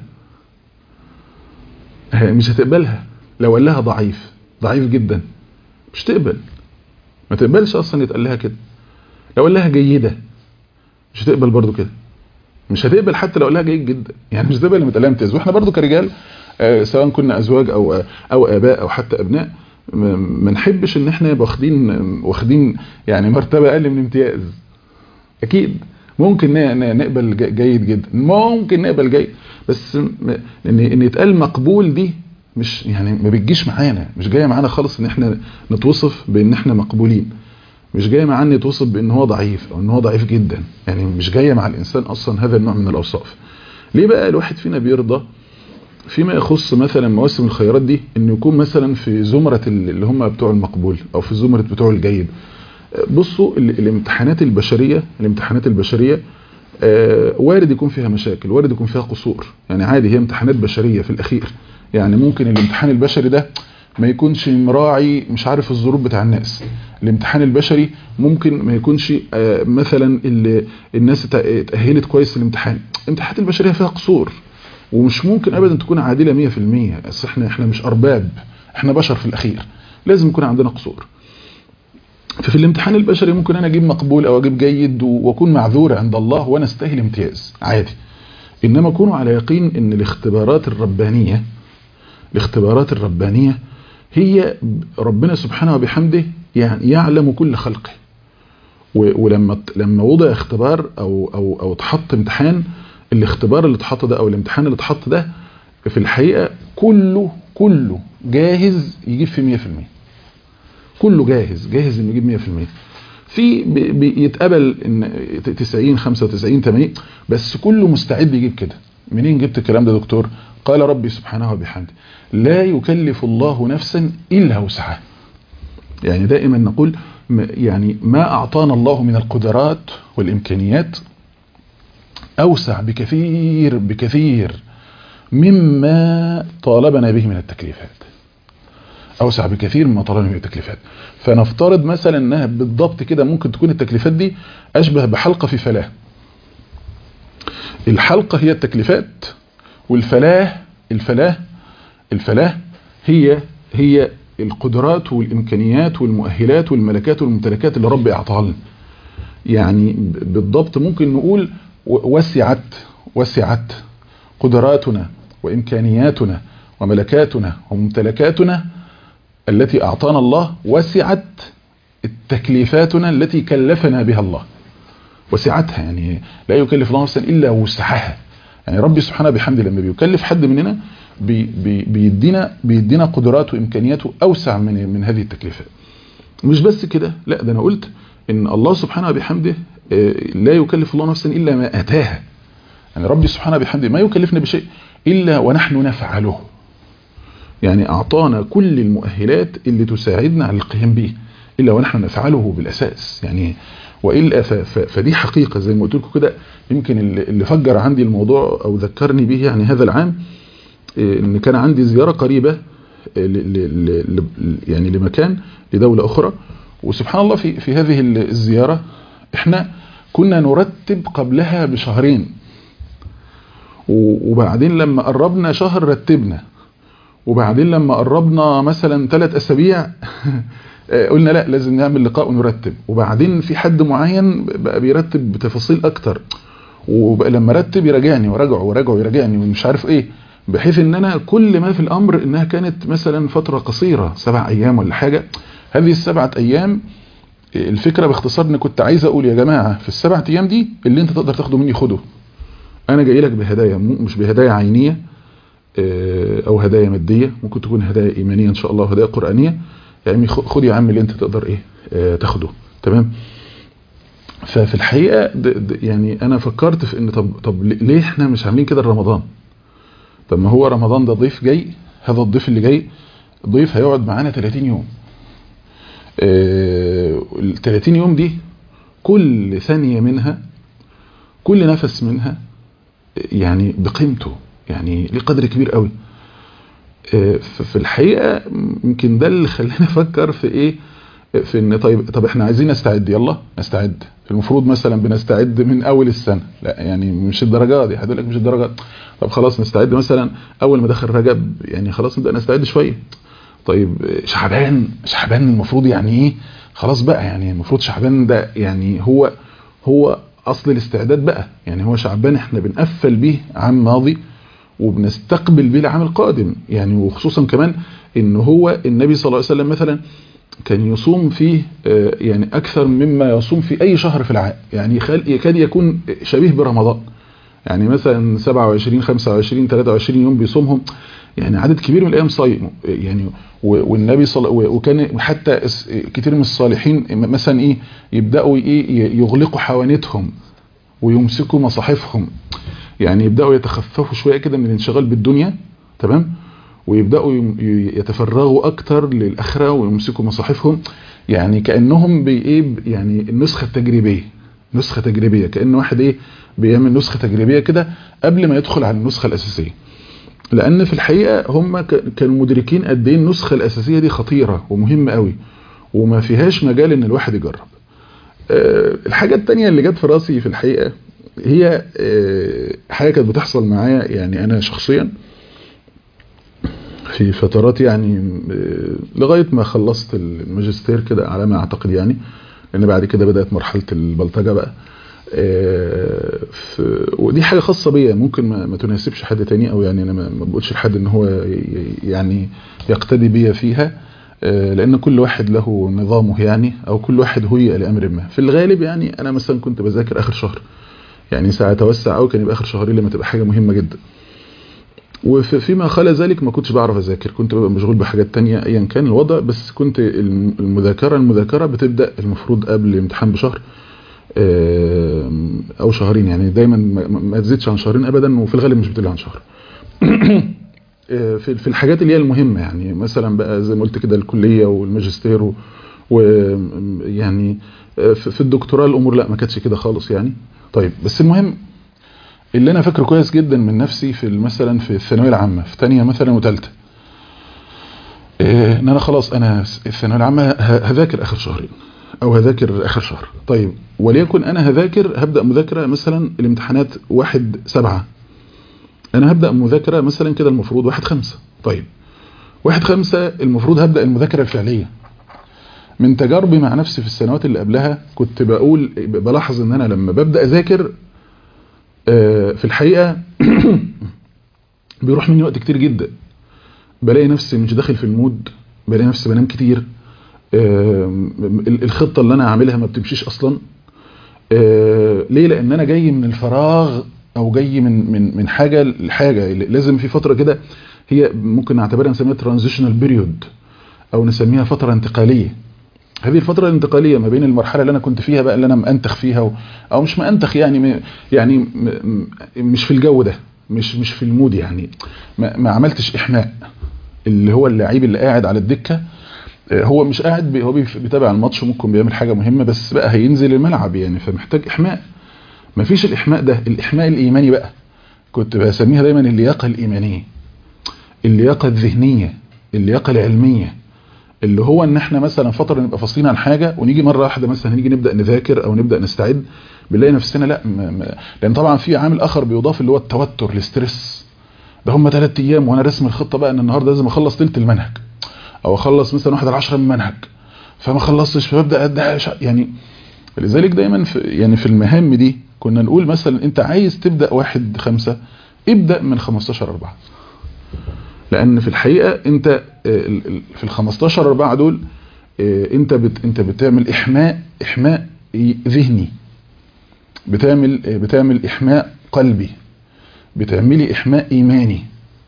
مش هتقبلها لو قال لها ضعيف ضعيف جدا مش تقبل ما تقبلش اصلا يتقال لها كده لو قال لها جيده مش هتقبل برضو كده مش هتقبل حتى لو قال لها جيد جدا يعني مش هتقبل لما تقول لها امتياز واحنا برضو كرجال آه سواء كنا ازواج او او اباء او حتى ابناء ما نحبش ان احنا نبقى واخدين واخدين يعني مرتبه اقل من امتياز اكيد ممكن نقبل جيد جدا ممكن نقبل جيد بس ان ان يتقال مقبول دي مش يعني ما بتجيش معانا مش جايه معانا خالص ان احنا نتوصف بان احنا مقبولين مش جايه معانا نتوصف بان هو ضعيف او ان هو ضعيف جدا يعني مش جايه مع الانسان اصلا هذا النوع من الاوصاف ليه بقى الواحد فينا بيرضى فيما يخص مثلا مواسم الخيرات دي انه يكون مثلا في زمرة اللي هم بتوع المقبول او في زمرة بتوع الجيد بصوا الامتحانات البشرية الامتحانات البشرية وارد يكون فيها مشاكل وارد يكون فيها قصور يعني عادي هي امتحانات بشرية في الاخير يعني ممكن الامتحان البشري ده ما يكونش مراعي مش عارف الظروف بتاع الناس الامتحان البشري ممكن ما يكونش مثلا الناس اتأهلت كويس الامتحان الامتحانات البشرية فيها قصور ومش ممكن ابدا تكون عادلة 100% اصل احنا احنا مش ارباب احنا بشر في الاخير لازم يكون عندنا قصور ففي الامتحان البشري ممكن انا اجيب مقبول او اجيب جيد واكون معذور عند الله وانا استاهل امتياز عادي انما كونوا على يقين ان الاختبارات الربانية الاختبارات الربانية هي ربنا سبحانه وبحمده يعني يعلم كل خلقه ولما لما وضع اختبار او او او اتحط امتحان الاختبار اللي اتحط ده او الامتحان اللي اتحط ده في الحقيقة كله كله جاهز يجيب في 100% كله جاهز جاهز انه يجيب 100% في بيتقبل ان 90 95 80 بس كله مستعد يجيب كده منين جبت الكلام ده دكتور قال ربي سبحانه وبحمده لا يكلف الله نفسا الا وسعها يعني دائما نقول يعني ما اعطانا الله من القدرات والامكانيات اوسع بكثير بكثير مما طالبنا به من التكليفات اوسع بكثير مما طالبنا من التكليفات فنفترض مثلا انها بالضبط كده ممكن تكون التكليفات دي اشبه بحلقة في فلاة الحلقة هي التكليفات والفلاة الفلاة الفلاة هي هي القدرات والامكانيات والمؤهلات والملكات والممتلكات اللي ربي اعطاها لنا يعني بالضبط ممكن نقول وسعت وسعت قدراتنا وامكانياتنا وملكاتنا وممتلكاتنا التي اعطانا الله وسعت التكليفاتنا التي كلفنا بها الله وسعتها يعني لا يكلف الله نفسا الا وسعها يعني ربي سبحانه بحمده لما بيكلف حد مننا بي بي بيدينا بيدينا قدرات وامكانياته اوسع من من هذه التكليفات مش بس كده لا ده انا قلت ان الله سبحانه بحمده لا يكلف الله نفسا الا ما اتاها يعني ربي سبحانه بحمده ما يكلفنا بشيء الا ونحن نفعله يعني اعطانا كل المؤهلات اللي تساعدنا على القيام به الا ونحن نفعله بالاساس يعني والا فدي حقيقه زي ما قلت لكم كده يمكن اللي فجر عندي الموضوع او ذكرني به يعني هذا العام ان كان عندي زياره قريبه يعني لمكان لدوله اخرى وسبحان الله في في هذه الزياره احنا كنا نرتب قبلها بشهرين وبعدين لما قربنا شهر رتبنا وبعدين لما قربنا مثلا ثلاث اسابيع قلنا لا لازم نعمل لقاء ونرتب وبعدين في حد معين بقى بيرتب بتفاصيل اكتر وبقى لما رتب يراجعني وراجعه وراجعه يراجعني ومش عارف ايه بحيث ان انا كل ما في الامر انها كانت مثلا فترة قصيرة سبع ايام ولا حاجة هذه السبعة ايام الفكرة باختصار ان كنت عايز اقول يا جماعة في السبعة ايام دي اللي انت تقدر تاخده مني خده انا جاي لك بهدايا مش بهدايا عينية او هدايا مادية ممكن تكون هدايا ايمانية ان شاء الله وهدايا قرآنية يعني خد يا عم اللي انت تقدر ايه اه تاخده تمام ففي الحقيقة د د يعني انا فكرت في ان طب, طب ليه احنا مش عاملين كده رمضان طب ما هو رمضان ده ضيف جاي هذا الضيف اللي جاي ضيف هيقعد معانا 30 يوم اه ال 30 يوم دي كل ثانية منها كل نفس منها يعني بقيمته يعني ليه قدر كبير قوي في الحقيقة يمكن ده اللي خلينا افكر في ايه في ان طيب طب احنا عايزين نستعد يلا نستعد المفروض مثلا بنستعد من اول السنة لا يعني مش الدرجات دي هقول لك مش الدرجات طب خلاص نستعد مثلا اول ما دخل رجب يعني خلاص نبدا نستعد شويه طيب شعبان شعبان المفروض يعني ايه خلاص بقى يعني المفروض شعبان ده يعني هو هو اصل الاستعداد بقى يعني هو شعبان احنا بنقفل بيه عام ماضي وبنستقبل بيه العام القادم يعني وخصوصا كمان ان هو النبي صلى الله عليه وسلم مثلا كان يصوم فيه يعني اكثر مما يصوم في اي شهر في العام يعني يكاد يكون شبيه برمضان يعني مثلا 27 25 23 يوم بيصومهم يعني عدد كبير من الايام صايم يعني والنبي صلى وكان حتى كتير من الصالحين مثلا ايه يبداوا ايه يغلقوا حوانتهم ويمسكوا مصاحفهم يعني يبداوا يتخففوا شويه كده من الانشغال بالدنيا تمام ويبداوا يتفرغوا اكتر للاخره ويمسكوا مصاحفهم يعني كانهم بايه يعني النسخه التجريبيه نسخه تجريبيه كان واحد ايه بيعمل نسخه تجريبيه كده قبل ما يدخل على النسخه الاساسيه لان في الحقيقه هم كانوا مدركين قد ايه النسخه الاساسيه دي خطيره ومهمه قوي وما فيهاش مجال ان الواحد يجرب أه الحاجه الثانيه اللي جت في راسي في الحقيقه هي أه حاجه كانت بتحصل معايا يعني انا شخصيا في فترات يعني أه لغايه ما خلصت الماجستير كده على ما اعتقد يعني لان بعد كده بدات مرحله البلطجه بقى ودي حاجة خاصة بيا ممكن ما, ما تناسبش حد تاني او يعني انا ما بقولش لحد ان هو يعني يقتدي بيا فيها لان كل واحد له نظامه يعني او كل واحد هيئ لامر ما في الغالب يعني انا مثلا كنت بذاكر اخر شهر يعني ساعة توسع او كان يبقى اخر شهرين لما تبقى حاجة مهمة جدا وفيما خلا ذلك ما كنتش بعرف اذاكر كنت ببقى مشغول بحاجات تانية ايا كان الوضع بس كنت المذاكرة المذاكرة بتبدأ المفروض قبل الامتحان بشهر او شهرين يعني دايما ما تزيدش عن شهرين ابدا وفي الغالب مش بتقل عن شهر في الحاجات اللي هي المهمة يعني مثلا بقى زي ما قلت كده الكلية والماجستير ويعني في الدكتوراه الامور لا ما كانتش كده خالص يعني طيب بس المهم اللي انا فاكره كويس جدا من نفسي في مثلا في الثانويه العامه في ثانيه مثلا وثالثه ان انا خلاص انا الثانويه العامه هذاكر اخر شهرين او هذاكر اخر شهر طيب وليكن انا هذاكر هبدأ مذاكرة مثلا الامتحانات واحد سبعة انا هبدأ مذاكرة مثلا كده المفروض واحد خمسة طيب واحد خمسة المفروض هبدأ المذاكرة الفعلية من تجاربي مع نفسي في السنوات اللي قبلها كنت بقول بلاحظ ان انا لما ببدأ اذاكر في الحقيقة بيروح مني وقت كتير جدا بلاقي نفسي مش داخل في المود بلاقي نفسي بنام كتير الخطة اللي انا عاملها ما بتمشيش اصلا ليه لان انا جاي من الفراغ او جاي من من من حاجة لحاجة لازم في فترة كده هي ممكن نعتبرها نسميها ترانزيشنال بيريود او نسميها فترة انتقالية هذه الفترة الانتقالية ما بين المرحلة اللي انا كنت فيها بقى اللي انا مأنتخ فيها او مش مأنتخ يعني يعني مش في الجو ده مش مش في المود يعني ما, ما عملتش احماء اللي هو اللعيب اللي قاعد على الدكه هو مش قاعد بي هو بيتابع الماتش وممكن بيعمل حاجة مهمة بس بقى هينزل الملعب يعني فمحتاج إحماء مفيش الإحماء ده الإحماء الإيماني بقى كنت بسميها دايما اللياقة الإيمانية اللياقة الذهنية اللياقة العلمية اللي هو ان احنا مثلا فترة نبقى فاصلين عن حاجة ونيجي مرة واحدة مثلا نيجي نبدأ نذاكر او نبدأ نستعد بنلاقي نفسنا لا م م لان طبعا في عامل اخر بيضاف اللي هو التوتر الاسترس ده هم ثلاث ايام وانا رسم الخطة بقى ان النهاردة لازم اخلص تلت المنهج او اخلص مثلا واحد على عشرة من المنهج فما خلصتش فببدا يعني لذلك دايما في يعني في المهام دي كنا نقول مثلا انت عايز تبدا واحد خمسة ابدا من 15 4 لان في الحقيقه انت في ال 15 4 دول انت بت انت بتعمل احماء احماء ذهني بتعمل بتعمل احماء قلبي بتعملي احماء ايماني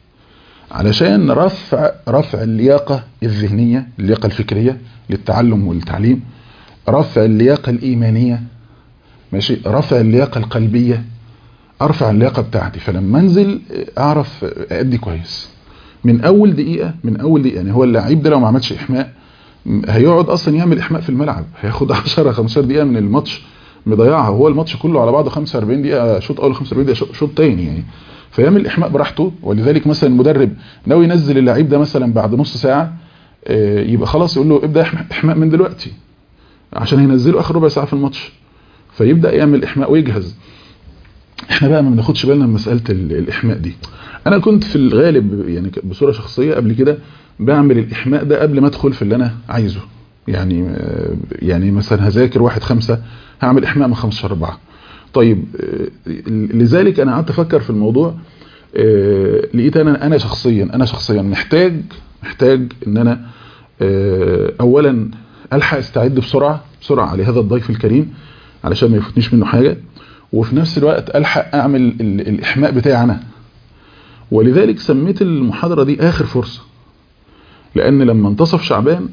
علشان رفع رفع اللياقة الذهنية اللياقة الفكرية للتعلم والتعليم رفع اللياقة الإيمانية ماشي رفع اللياقة القلبية أرفع اللياقة بتاعتي فلما أنزل أعرف أدي كويس من أول دقيقة من أول دقيقة يعني هو اللعيب ده لو ما عملش إحماء هيقعد أصلا يعمل إحماء في الملعب هياخد 10 15 دقيقة من الماتش مضيعها هو الماتش كله على بعضه 45 دقيقة شوط أول 45 دقيقة شوط تاني يعني فيعمل الاحماء براحته ولذلك مثلا المدرب ناوي ينزل اللعيب ده مثلا بعد نص ساعة يبقى خلاص يقول له ابدا احماء من دلوقتي عشان هينزله اخر ربع ساعة في الماتش فيبدا يعمل احماء ويجهز احنا بقى ما بناخدش بالنا من مساله الاحماء دي انا كنت في الغالب يعني بصوره شخصيه قبل كده بعمل الاحماء ده قبل ما ادخل في اللي انا عايزه يعني يعني مثلا هذاكر واحد خمسة هعمل احماء من 15 4 طيب لذلك انا قعدت افكر في الموضوع لقيت انا انا شخصيا انا شخصيا محتاج محتاج ان انا اولا الحق استعد بسرعه بسرعه على هذا الضيف الكريم علشان ما يفوتنيش منه حاجه وفي نفس الوقت الحق اعمل الاحماء بتاعي انا ولذلك سميت المحاضره دي اخر فرصه لان لما انتصف شعبان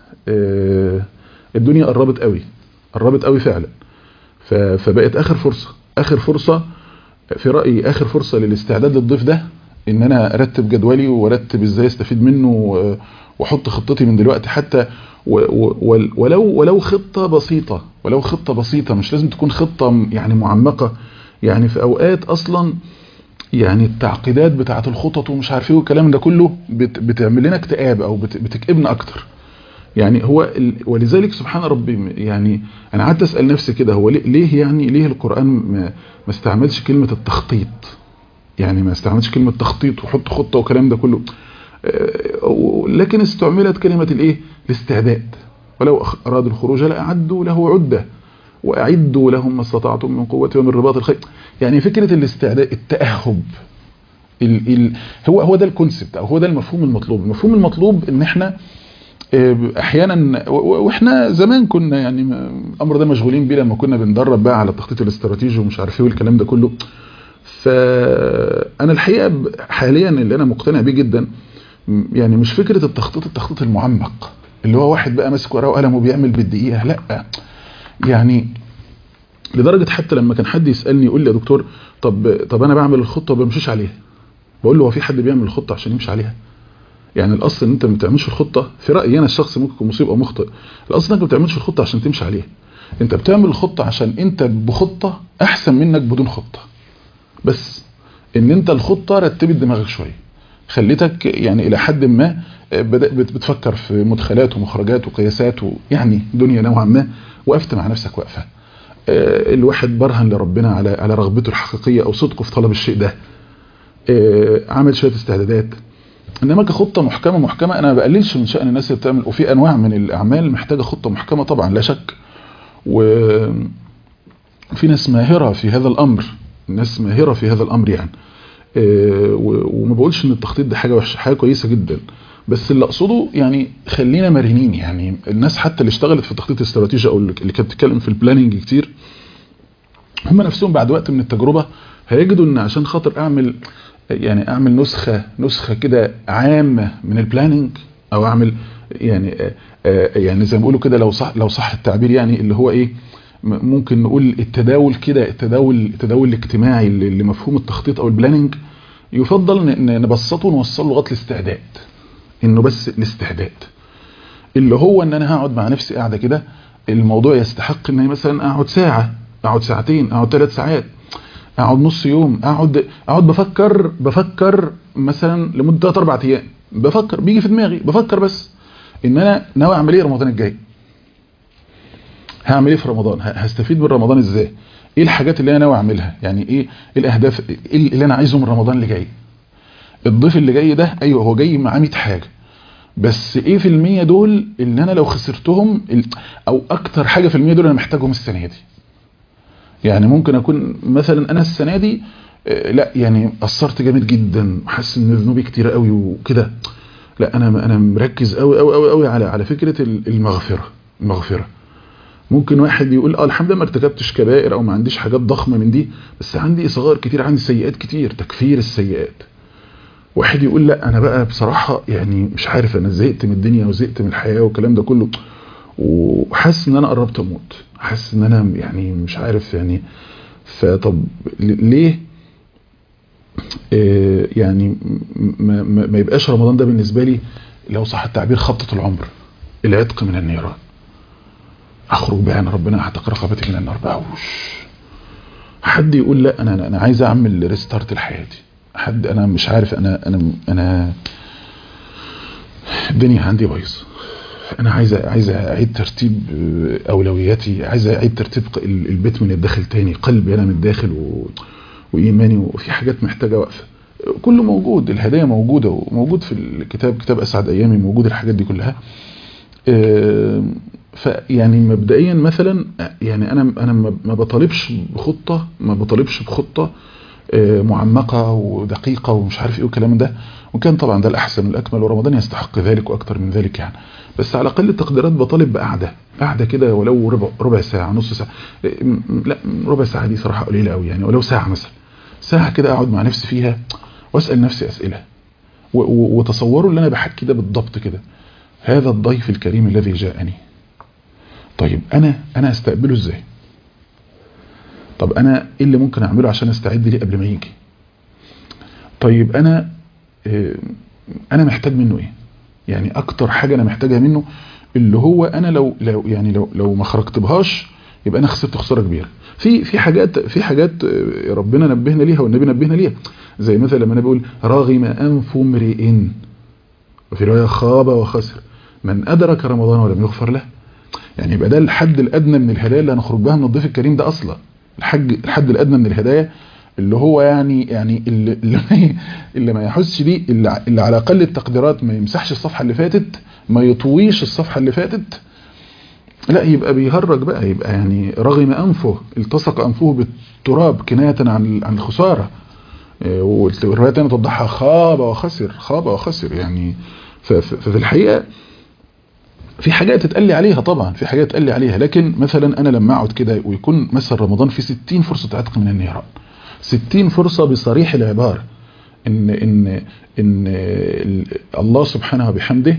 الدنيا قربت قوي قربت قوي فعلا فبقت اخر فرصه اخر فرصه في رايي اخر فرصه للاستعداد للضيف ده ان انا ارتب جدولي وارتب ازاي استفيد منه واحط خطتي من دلوقتي حتى ولو ولو خطه بسيطه ولو خطه بسيطه مش لازم تكون خطه يعني معمقه يعني في اوقات اصلا يعني التعقيدات بتاعه الخطط ومش عارف ايه والكلام ده كله بتعمل لنا اكتئاب او بتكئبنا اكتر يعني هو ولذلك سبحان ربي يعني انا قعدت اسال نفسي كده هو ليه يعني ليه القران ما استعملش كلمه التخطيط يعني ما استعملش كلمه تخطيط وحط خطه والكلام ده كله لكن استعملت كلمه الايه الاستعداد ولو ارادوا الخروج لاعدوا له عده واعدوا لهم ما استطعتم من قوه ومن رباط الخيل يعني فكره الاستعداد التاهب ال ال هو هو ده الكونسبت او هو ده المفهوم المطلوب المفهوم المطلوب ان احنا احيانا واحنا زمان كنا يعني الامر ده مشغولين بيه لما كنا بندرب بقى على التخطيط الاستراتيجي ومش عارف ايه والكلام ده كله فانا الحقيقه حاليا اللي انا مقتنع بيه جدا يعني مش فكره التخطيط التخطيط المعمق اللي هو واحد بقى ماسك ورقه وقلم وبيعمل بالدقيقه لا يعني لدرجه حتى لما كان حد يسالني يقول لي يا دكتور طب طب انا بعمل الخطه وما بمشيش عليها بقول له هو في حد بيعمل الخطه عشان يمشي عليها يعني الاصل ان انت ما بتعملش الخطه في رايي انا الشخصي ممكن يكون مصيب او مخطئ الاصل انك ما بتعملش الخطه عشان تمشي عليها انت بتعمل الخطه عشان انت بخطه احسن منك بدون خطه بس ان انت الخطه رتبت دماغك شويه خليتك يعني الى حد ما بدات بتفكر في مدخلات ومخرجات وقياسات ويعني دنيا نوعا ما وقفت مع نفسك وقفه الواحد برهن لربنا على على رغبته الحقيقيه او صدقه في طلب الشيء ده عمل شويه استعدادات انما كخطه محكمه محكمه انا ما بقللش من شان الناس اللي بتعمل وفي انواع من الاعمال محتاجه خطه محكمه طبعا لا شك وفي ناس ماهره في هذا الامر ناس ماهره في هذا الامر يعني وما بقولش ان التخطيط ده حاجه وحشه حاجه كويسه جدا بس اللي اقصده يعني خلينا مرنين يعني الناس حتى اللي اشتغلت في التخطيط الاستراتيجي او اللي كانت بتتكلم في البلاننج كتير هم نفسهم بعد وقت من التجربه هيجدوا ان عشان خاطر اعمل يعني اعمل نسخه نسخه كده عامه من البلاننج او اعمل يعني يعني زي ما بيقولوا كده لو صح لو صح التعبير يعني اللي هو ايه ممكن نقول التداول كده التداول التداول الاجتماعي لمفهوم التخطيط او البلاننج يفضل نبسطه ونوصله لغايه الاستعداد انه بس الاستعداد اللي هو ان انا هقعد مع نفسي قاعده كده الموضوع يستحق ان مثلا اقعد ساعه اقعد ساعتين اقعد ثلاث ساعات اقعد نص يوم اقعد اقعد بفكر بفكر مثلا لمده 3 4 ايام بفكر بيجي في دماغي بفكر بس ان انا ناوي اعمل ايه رمضان الجاي هعمل ايه في رمضان هستفيد من رمضان ازاي ايه الحاجات اللي انا ناوي اعملها يعني ايه ايه الاهداف ايه اللي انا عايزه من رمضان اللي جاي الضيف اللي جاي ده ايوه هو جاي معاه 100 حاجه بس ايه في المية دول اللي انا لو خسرتهم او اكتر حاجه في المية دول انا محتاجهم السنه دي يعني ممكن اكون مثلا انا السنه دي لا يعني قصرت جامد جدا وحاسس ان ذنوبي كتير قوي وكده لا انا انا مركز قوي قوي قوي قوي على على فكره المغفره المغفره ممكن واحد يقول اه الحمد لله ما ارتكبتش كبائر او ما عنديش حاجات ضخمه من دي بس عندي صغائر كتير عندي سيئات كتير تكفير السيئات واحد يقول لا انا بقى بصراحه يعني مش عارف انا زهقت من الدنيا وزهقت من الحياه والكلام ده كله وحاسس ان انا قربت اموت حاسس ان انا يعني مش عارف يعني فطب ليه آه يعني ما, ما, ما يبقاش رمضان ده بالنسبه لي لو صح التعبير خطه العمر العتق من النيران اخرج بقى انا ربنا اعتق رقبتي من النار بقى وش حد يقول لا انا انا عايز اعمل ريستارت لحياتي حد انا مش عارف انا انا انا الدنيا عندي بايظه انا عايز عايز اعيد ترتيب اولوياتي عايز اعيد ترتيب البيت من الداخل تاني قلبي انا من الداخل و... وايماني وفي حاجات محتاجه وقفه كله موجود الهدايا موجوده وموجود في الكتاب كتاب اسعد ايامي موجود الحاجات دي كلها فيعني مبدئيا مثلا يعني انا انا ما بطالبش بخطه ما بطالبش بخطه معمقه ودقيقه ومش عارف ايه والكلام ده وكان طبعا ده الاحسن والاكمل ورمضان يستحق ذلك واكتر من ذلك يعني بس على اقل التقديرات بطالب بقعده قعده كده ولو ربع ربع ساعه نص ساعه لا ربع ساعه دي صراحه قليله قوي يعني ولو ساعه مثلا ساعه كده اقعد مع نفسي فيها واسال نفسي اسئله وتصوروا اللي انا بحكي ده بالضبط كده هذا الضيف الكريم الذي جاءني طيب انا انا استقبله ازاي طب انا ايه اللي ممكن اعمله عشان استعد ليه قبل ما يجي طيب انا انا محتاج منه ايه يعني اكتر حاجة انا محتاجها منه اللي هو انا لو لو يعني لو لو ما خرجت بهاش يبقى انا خسرت خساره كبيره في في حاجات في حاجات ربنا نبهنا ليها والنبي نبهنا ليها زي مثلا لما انا بقول راغم انف امرئ وفي روايه خاب وخسر من ادرك رمضان ولم يغفر له يعني يبقى ده الحد الادنى من الهدايا اللي هنخرج بها من الضيف الكريم ده اصلا الحج الحد الادنى من الهدايا اللي هو يعني يعني اللي اللي, اللي ما يحسش دي اللي, اللي على اقل التقديرات ما يمسحش الصفحه اللي فاتت ما يطويش الصفحه اللي فاتت لا يبقى بيهرج بقى يبقى يعني رغم انفه التصق انفه بالتراب كنايه عن عن الخساره والروايه الثانيه توضحها خاب وخسر خاب وخسر يعني ففي الحقيقه في حاجات تتقال لي عليها طبعا في حاجات تتقال لي عليها لكن مثلا انا لما اقعد كده ويكون مثلا رمضان في 60 فرصه عتق من النيران 60 فرصة بصريح العبارة إن, إن, إن الله سبحانه وبحمده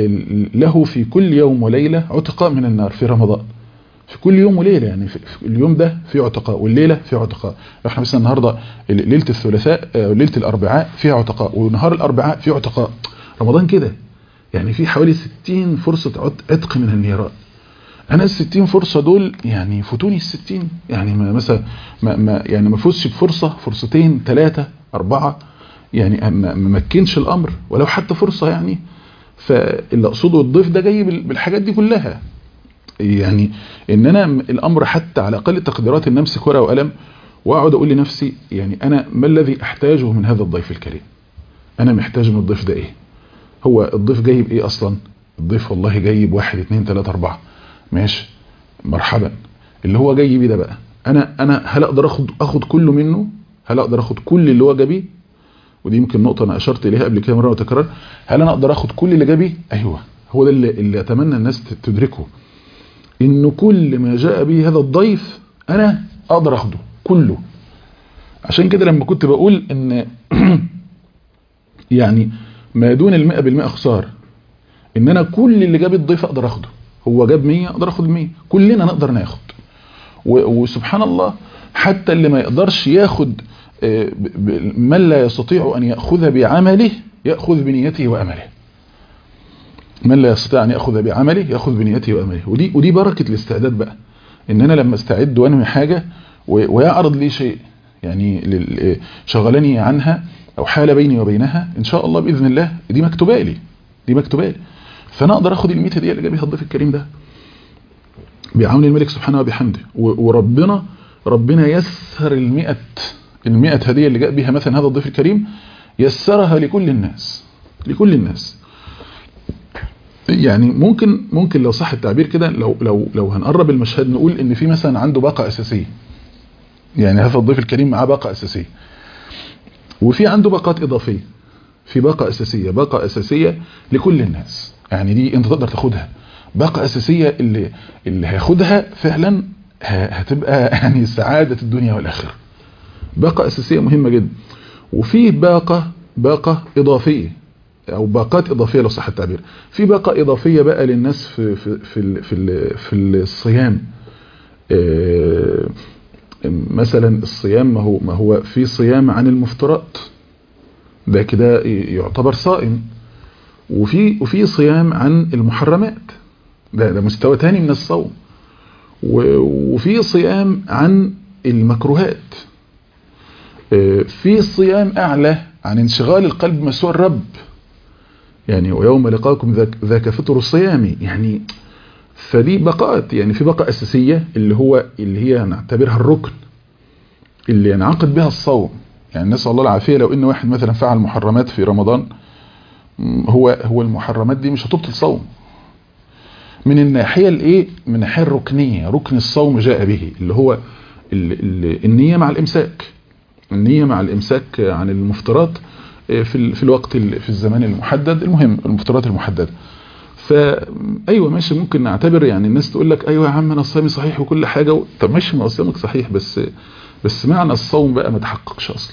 له في كل يوم وليلة عتقاء من النار في رمضان في كل يوم وليلة يعني في اليوم ده في عتقاء والليلة في عتقاء احنا مثلا النهاردة ليلة الثلاثاء ليلة الأربعاء فيها عتقاء ونهار الأربعاء في عتقاء رمضان كده يعني في حوالي 60 فرصة عتق من النيران انا ال60 فرصة دول يعني فوتوني ال60 يعني ما مثلا ما, ما يعني ما فوزش بفرصة فرصتين ثلاثة أربعة يعني ما مكنش الأمر ولو حتى فرصة يعني فاللي أقصده الضيف ده جاي بالحاجات دي كلها يعني ان انا الامر حتى على اقل تقديرات ان امسك ورقه وقلم واقعد اقول لنفسي يعني انا ما الذي احتاجه من هذا الضيف الكريم انا محتاج من الضيف ده ايه هو الضيف جايب ايه اصلا الضيف والله جايب واحد اتنين تلاتة اربعة ماشي مرحبا اللي هو جاي بيه ده بقى انا انا هل اقدر اخد اخد كله منه هل اقدر اخد كل اللي هو جابيه ودي يمكن نقطه انا اشرت اليها قبل كده مره وتكرر هل انا اقدر اخد كل اللي جابيه ايوه هو ده اللي, اللي اتمنى الناس تدركه ان كل ما جاء به هذا الضيف انا اقدر اخده كله عشان كده لما كنت بقول ان يعني ما دون المئة بالمئة خسارة ان انا كل اللي جاب الضيف اقدر اخده هو جاب 100 اقدر اخد 100 كلنا نقدر ناخد وسبحان الله حتى اللي ما يقدرش ياخد من لا يستطيع ان ياخذ بعمله ياخذ بنيته وامله من لا يستطيع ان ياخذ بعمله ياخذ بنيته وامله ودي ودي بركه الاستعداد بقى ان انا لما استعد وانوي حاجه ويعرض لي شيء يعني شغلني عنها او حال بيني وبينها ان شاء الله باذن الله دي مكتوبه لي دي مكتوبه لي فانا اقدر اخد ال دي اللي جابها الضيف الكريم ده بعون الملك سبحانه وبحمده وربنا ربنا يسر ال100 ال100 هديه اللي جاء بها مثلا هذا الضيف الكريم يسرها لكل الناس لكل الناس يعني ممكن ممكن لو صح التعبير كده لو لو لو هنقرب المشهد نقول ان في مثلا عنده باقه اساسيه يعني هذا الضيف الكريم معاه باقه اساسيه وفي عنده باقات اضافيه في باقه اساسيه باقه اساسيه لكل الناس يعني دي انت تقدر تاخدها باقه اساسيه اللي اللي هياخدها فعلا هتبقى يعني سعاده الدنيا والاخره باقه اساسيه مهمه جدا وفي باقه باقه اضافيه او باقات اضافيه لو صح التعبير في باقه اضافيه بقى للناس في في في في, في الصيام مثلا الصيام ما هو ما هو في صيام عن المفترات ده كده يعتبر صائم وفي وفي صيام عن المحرمات ده ده مستوى تاني من الصوم وفي صيام عن المكروهات في صيام اعلى عن انشغال القلب مسوى الرب يعني ويوم لقاكم ذاك فطر الصيام يعني فدي بقاءات يعني في بقاء أساسية اللي هو اللي هي نعتبرها الركن اللي ينعقد بها الصوم يعني نسأل الله العافية لو ان واحد مثلا فعل محرمات في رمضان هو هو المحرمات دي مش هتبطل صوم من الناحية الايه من الناحية الركنية ركن الصوم جاء به اللي هو ال ال النية مع الامساك النية مع الامساك عن المفترات في في الوقت في الزمان المحدد المهم المفترات المحددة فايوه ماشي ممكن نعتبر يعني الناس تقول لك ايوه يا عم انا صيامي صحيح وكل حاجة و... طب ماشي ما صيامك صحيح بس بس معنى الصوم بقى ما تحققش اصلا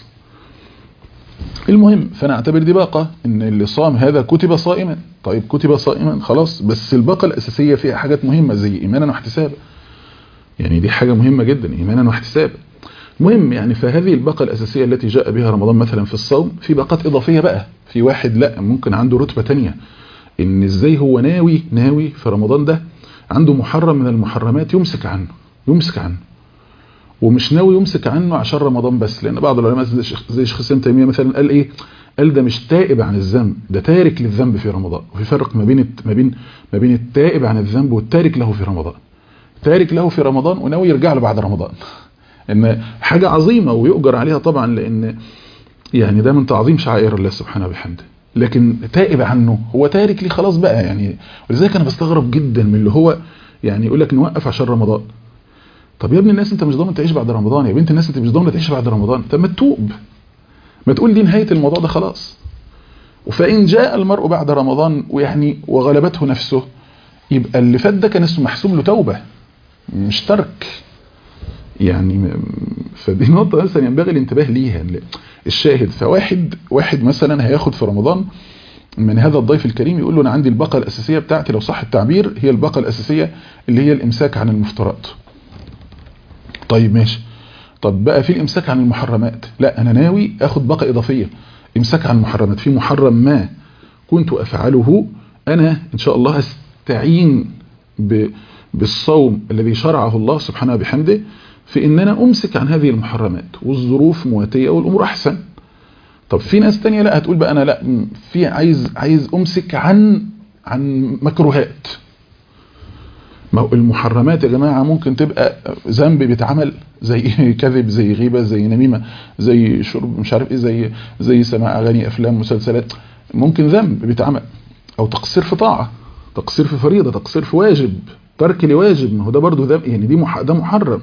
المهم فانا اعتبر دي باقة ان اللي صام هذا كتب صائما طيب كتب صائما خلاص بس الباقة الاساسية فيها حاجات مهمة زي ايمانا واحتسابا يعني دي حاجة مهمة جدا ايمانا واحتسابا المهم يعني فهذه الباقة الاساسية التي جاء بها رمضان مثلا في الصوم في باقات اضافية بقى في واحد لا ممكن عنده رتبة تانية ان ازاي هو ناوي ناوي في رمضان ده عنده محرم من المحرمات يمسك عنه يمسك عنه ومش ناوي يمسك عنه عشان رمضان بس لان بعض العلماء زي شيخ حسين تيميه مثلا قال ايه قال ده مش تائب عن الذنب ده تارك للذنب في رمضان وفي فرق ما بين ما بين ما بين التائب عن الذنب والتارك له في رمضان تارك له في رمضان وناوي يرجع له بعد رمضان ان حاجه عظيمه ويؤجر عليها طبعا لان يعني ده من تعظيم شعائر الله سبحانه وبحمده لكن تائب عنه هو تارك لي خلاص بقى يعني ولذلك انا بستغرب جدا من اللي هو يعني يقول لك نوقف عشان رمضان طب يا ابن الناس انت مش ضامن تعيش بعد رمضان يا بنت الناس انت مش ضامن تعيش بعد رمضان طب ما تتوب ما تقول دي نهايه الموضوع ده خلاص فان جاء المرء بعد رمضان ويعني وغلبته نفسه يبقى اللي فات ده كان اسمه محسوب له توبه مش ترك يعني فدي نقطه مثلا ينبغي الانتباه ليها الشاهد فواحد واحد مثلا هياخد في رمضان من هذا الضيف الكريم يقول له انا عندي الباقه الاساسيه بتاعتي لو صح التعبير هي الباقه الاساسيه اللي هي الامساك عن المفترات طيب ماشي طب بقى في الامساك عن المحرمات لا انا ناوي اخد باقه اضافيه امساك عن المحرمات في محرم ما كنت افعله انا ان شاء الله استعين بالصوم الذي شرعه الله سبحانه بحمده في ان انا امسك عن هذه المحرمات والظروف مواتيه والامور احسن طب في ناس تانية لا هتقول بقى انا لا في عايز عايز امسك عن عن مكروهات ما هو المحرمات يا جماعة ممكن تبقى ذنب بيتعمل زي كذب زي غيبة زي نميمة زي شرب مش عارف ايه زي زي سماع اغاني افلام مسلسلات ممكن ذنب بيتعمل او تقصير في طاعة تقصير في فريضة تقصير في واجب ترك لواجب ما هو ده برضه ذنب يعني دي مح... ده محرم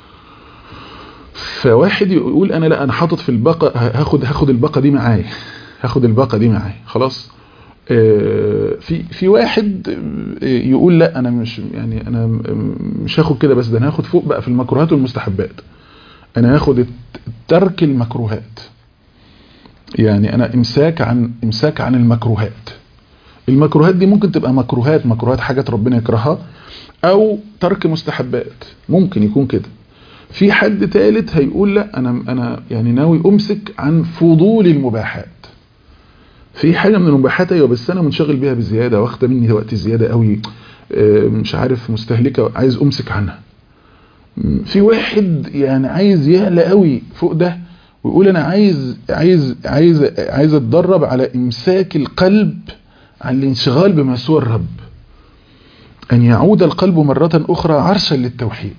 فواحد يقول انا لا انا حاطط في الباقة هاخد هاخد الباقة دي معايا هاخد الباقة دي معايا خلاص في في واحد يقول لا انا مش يعني انا مش هاخد كده بس ده انا هاخد فوق بقى في المكروهات والمستحبات انا هاخد ترك المكروهات يعني انا امساك عن امساك عن المكروهات المكروهات دي ممكن تبقى مكروهات مكروهات حاجات ربنا يكرهها او ترك مستحبات ممكن يكون كده في حد ثالث هيقول لا انا انا يعني ناوي امسك عن فضول المباحات في حاجة من المباحات ايوه بس انا منشغل بيها بزيادة واخده مني وقت زيادة قوي مش عارف مستهلكة عايز امسك عنها في واحد يعني عايز يعلى قوي فوق ده ويقول انا عايز عايز عايز عايز اتدرب على امساك القلب عن الانشغال بما سوى الرب ان يعود القلب مرة اخرى عرشا للتوحيد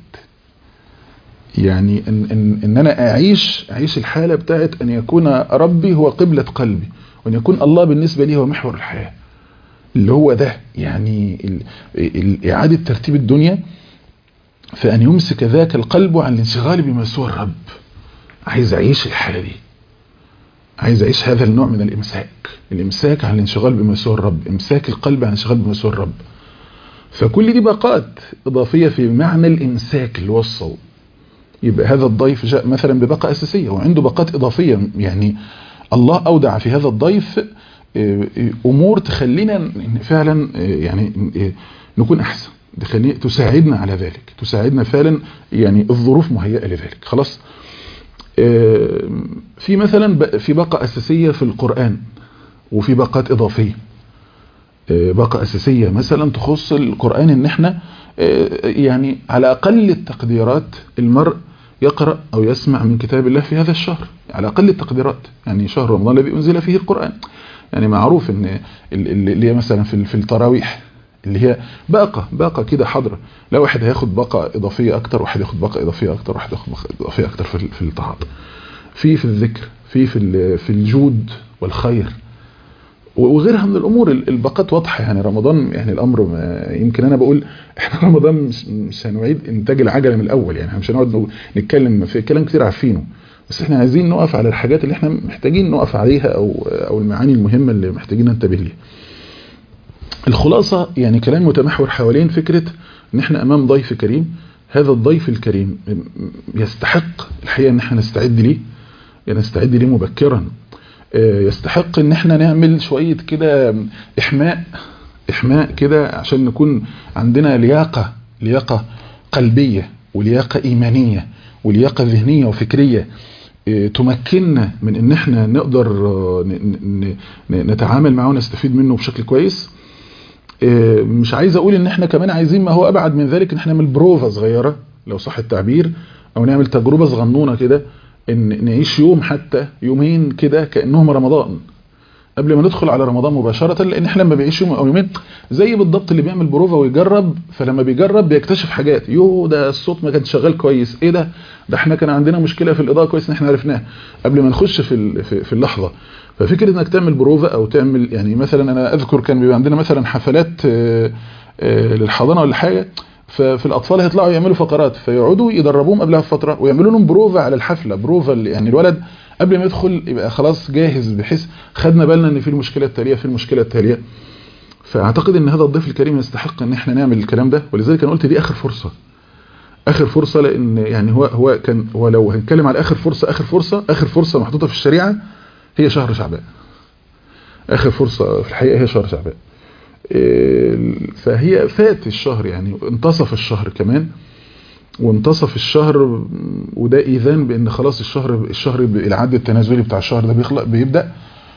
يعني ان, إن, إن أنا أعيش أعيش الحالة بتاعت أن يكون ربي هو قبلة قلبي وأن يكون الله بالنسبة لي هو محور الحياة اللي هو ده يعني ال ال إعادة ترتيب الدنيا فأن يمسك ذاك القلب عن الانشغال بما سوى الرب عايز أعيش الحالة دي عايز أعيش هذا النوع من الإمساك الإمساك عن الانشغال بما سوى الرب إمساك القلب عن الانشغال بما سوى الرب فكل دي باقات إضافية في معنى الإمساك اللي هو الصوم يبقى هذا الضيف جاء مثلا بباقة أساسية وعنده باقات إضافية يعني الله أودع في هذا الضيف أمور تخلينا فعلا يعني نكون أحسن تساعدنا على ذلك تساعدنا فعلا يعني الظروف مهيئة لذلك خلاص في مثلا في باقة أساسية في القرآن وفي باقات إضافية باقة أساسية مثلا تخص القرآن ان احنا يعني على أقل التقديرات المرء يقرأ أو يسمع من كتاب الله في هذا الشهر على أقل التقديرات يعني شهر رمضان الذي أنزل فيه القرآن يعني معروف ان اللي هي مثلا في في التراويح اللي هي باقة باقة كده حاضرة لا واحد هياخد باقة إضافية أكتر واحد ياخد باقة إضافية أكتر واحد ياخد باقة إضافية أكتر في في الطاعات في في الذكر في في في الجود والخير وغيرها من الامور الباقات واضحه يعني رمضان يعني الامر يمكن انا بقول احنا رمضان مش, مش هنعيد انتاج العجله من الاول يعني احنا مش هنقعد نتكلم في كلام كتير عارفينه بس احنا عايزين نقف على الحاجات اللي احنا محتاجين نقف عليها او او المعاني المهمه اللي محتاجين ننتبه ليها الخلاصه يعني كلام متمحور حوالين فكره ان احنا امام ضيف كريم هذا الضيف الكريم يستحق الحقيقه ان احنا نستعد ليه يعني نستعد ليه مبكرا يستحق ان احنا نعمل شوية كده احماء احماء كده عشان نكون عندنا لياقة لياقة قلبية ولياقة ايمانية ولياقة ذهنية وفكرية تمكننا من ان احنا نقدر نتعامل معه ونستفيد منه بشكل كويس مش عايز اقول ان احنا كمان عايزين ما هو ابعد من ذلك ان احنا نعمل بروفة صغيرة لو صح التعبير او نعمل تجربة صغنونة كده ان نعيش يوم حتى يومين كده كانهم رمضان قبل ما ندخل على رمضان مباشرة لان احنا لما بيعيش يوم او يومين زي بالضبط اللي بيعمل بروفا ويجرب فلما بيجرب بيكتشف حاجات يو ده الصوت ما كانش شغال كويس ايه ده ده احنا كان عندنا مشكلة في الاضاءة كويس ان احنا عرفناها قبل ما نخش في في اللحظة ففكرة انك تعمل بروفا او تعمل يعني مثلا انا اذكر كان بيبقى عندنا مثلا حفلات للحضانة ولا حاجة ففي الاطفال هيطلعوا يعملوا فقرات فيقعدوا يدربوهم قبلها بفتره ويعملوا لهم بروفا على الحفله بروفا يعني الولد قبل ما يدخل يبقى خلاص جاهز بحيث خدنا بالنا ان في المشكله التاليه في المشكله التاليه فاعتقد ان هذا الضيف الكريم يستحق ان احنا نعمل الكلام ده ولذلك انا قلت دي اخر فرصه اخر فرصه لان يعني هو هو كان هو لو هنتكلم على اخر فرصه اخر فرصه اخر فرصه محطوطه في الشريعه هي شهر شعبان اخر فرصه في الحقيقه هي شهر شعبان فهي فات الشهر يعني انتصف الشهر كمان وانتصف الشهر وده ايذان بان خلاص الشهر الشهر العد التنازلي بتاع الشهر ده بيخلق بيبدا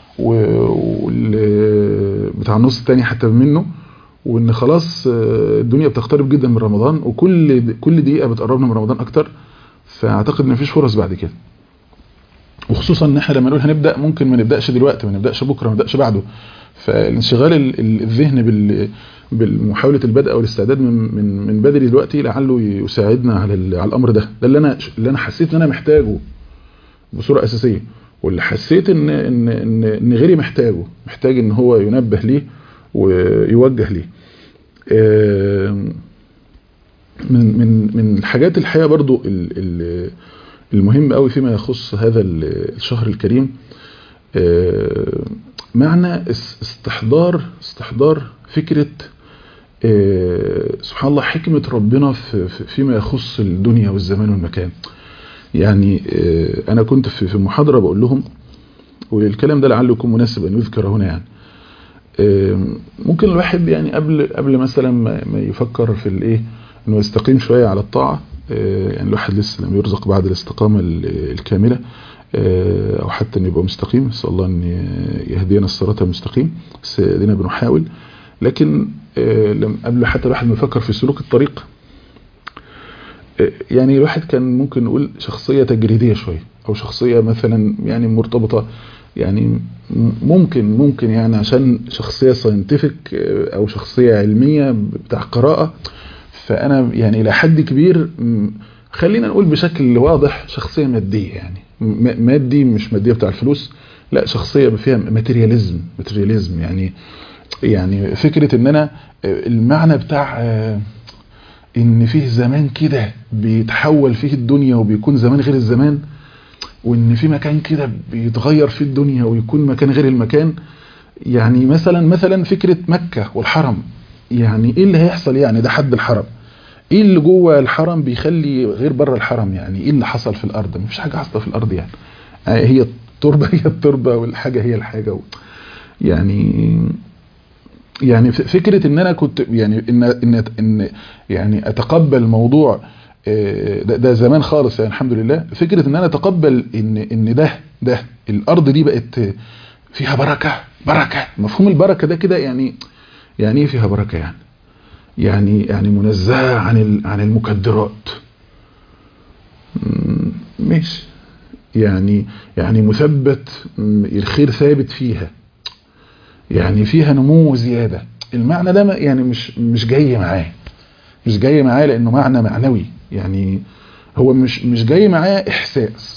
بتاع النص الثاني حتى منه وان خلاص الدنيا بتقترب جدا من رمضان وكل كل دقيقه بتقربنا من رمضان اكتر فاعتقد ان مفيش فرص بعد كده وخصوصا ان احنا لما نقول هنبدا ممكن ما نبداش دلوقتي ما نبداش بكره ما نبداش بعده فانشغال الذهن بالمحاولة البدء او الاستعداد من من من بدري دلوقتي لعله يساعدنا على على الامر ده ده اللي انا اللي انا حسيت ان انا محتاجه بصوره اساسيه واللي حسيت ان ان ان, إن غيري محتاجه محتاج ان هو ينبه ليه ويوجه ليه من من من الحاجات الحقيقه برضو المهم قوي فيما يخص هذا الشهر الكريم معنى استحضار استحضار فكرة سبحان الله حكمة ربنا في فيما يخص الدنيا والزمان والمكان يعني أنا كنت في محاضرة بقول لهم والكلام ده لعله يكون مناسب أن يذكر هنا يعني ممكن الواحد يعني قبل قبل مثلا ما يفكر في الايه انه يستقيم شويه على الطاعه يعني الواحد لسه لم يرزق بعد الاستقامه الكامله او حتى ان يبقى مستقيم نسال الله ان يهدينا الصراط المستقيم بس ادينا بنحاول لكن لم قبل حتى الواحد ما يفكر في سلوك الطريق يعني الواحد كان ممكن نقول شخصية تجريدية شوية او شخصية مثلا يعني مرتبطة يعني ممكن ممكن يعني عشان شخصية ساينتفك او شخصية علمية بتاع قراءة فانا يعني الى حد كبير خلينا نقول بشكل واضح شخصية مادية يعني مادي مش مادية بتاع الفلوس لا شخصية فيها ماتيرياليزم ماتيرياليزم يعني يعني فكرة ان انا المعنى بتاع ان فيه زمان كده بيتحول فيه الدنيا وبيكون زمان غير الزمان وان في مكان كده بيتغير فيه الدنيا ويكون مكان غير المكان يعني مثلا مثلا فكرة مكة والحرم يعني ايه اللي هيحصل يعني ده حد الحرم ايه اللي جوه الحرم بيخلي غير بره الحرم يعني ايه اللي حصل في الارض مفيش حاجة حصلت في الارض يعني هي التربة هي التربة والحاجة هي الحاجة يعني يعني فكرة ان انا كنت يعني ان ان, إن يعني اتقبل موضوع ده, ده زمان خالص يعني الحمد لله فكرة ان انا اتقبل ان ان ده ده الارض دي بقت فيها بركة بركة مفهوم البركة ده كده يعني يعني ايه فيها بركة يعني يعني يعني منزهة عن عن المكدرات ماشي يعني يعني مثبت الخير ثابت فيها يعني فيها نمو زيادة المعنى ده يعني مش مش جاي معاه مش جاي معاه لانه معنى معنوي يعني هو مش مش جاي معاه احساس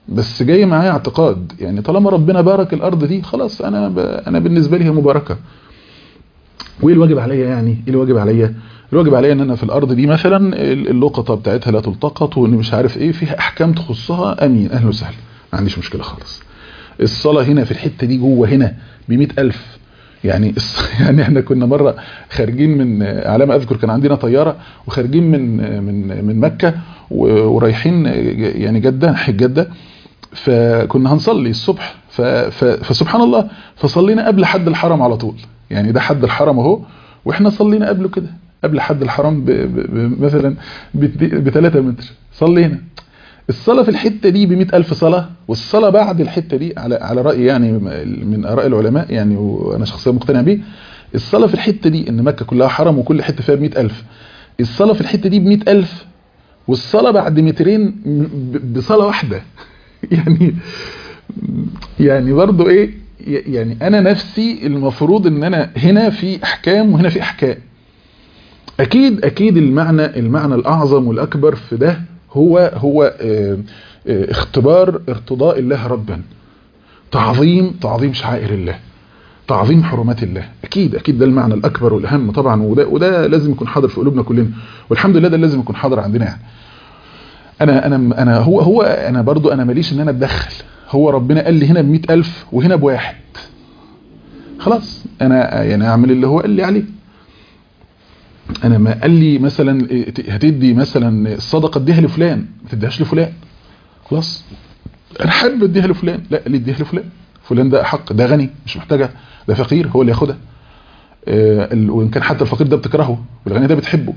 بس جاي معايا اعتقاد يعني طالما ربنا بارك الارض دي خلاص انا ب... انا بالنسبه لي هي مباركه وايه الواجب عليا يعني ايه الواجب عليا الواجب عليا ان انا في الارض دي مثلا اللقطه بتاعتها لا تلتقط وان مش عارف ايه فيها احكام تخصها امين اهلا وسهلا ما عنديش مشكله خالص الصلاه هنا في الحته دي جوه هنا ب ألف يعني يعني احنا كنا مره خارجين من على ما اذكر كان عندنا طياره وخارجين من من من مكه ورايحين يعني جده ناحيه جده فكنا هنصلي الصبح فسبحان الله فصلينا قبل حد الحرم على طول يعني ده حد الحرم اهو واحنا صلينا قبله كده قبل حد الحرم ب ب مثلا ب 3 متر صلينا الصلاة في الحتة دي ب ألف صلاة والصلاة بعد الحتة دي على على رأي يعني من آراء العلماء يعني وأنا شخصيا مقتنع بيه الصلاة في الحتة دي إن مكة كلها حرم وكل حتة فيها ب ألف الصلاة في الحتة دي ب ألف والصلاة بعد مترين بصلاة واحدة يعني يعني برضه إيه يعني أنا نفسي المفروض إن أنا هنا في أحكام وهنا في أحكام أكيد أكيد المعنى المعنى الأعظم والأكبر في ده هو هو اختبار ارتضاء الله ربا تعظيم تعظيم شعائر الله تعظيم حرمات الله اكيد اكيد ده المعنى الاكبر والاهم طبعا وده وده لازم يكون حاضر في قلوبنا كلنا والحمد لله ده لازم يكون حاضر عندنا يعني انا انا انا هو هو انا برضو انا ماليش ان انا اتدخل هو ربنا قال لي هنا ب ألف وهنا بواحد خلاص انا يعني اعمل اللي هو قال لي عليه انا ما قال لي مثلا هتدي مثلا الصدقه اديها لفلان ما تديهاش لفلان خلاص انا حابب اديها لفلان لا اللي اديها لفلان فلان ده احق ده غني مش محتاجه ده فقير هو اللي ياخدها أه وان كان حتى الفقير ده بتكرهه والغني ده بتحبه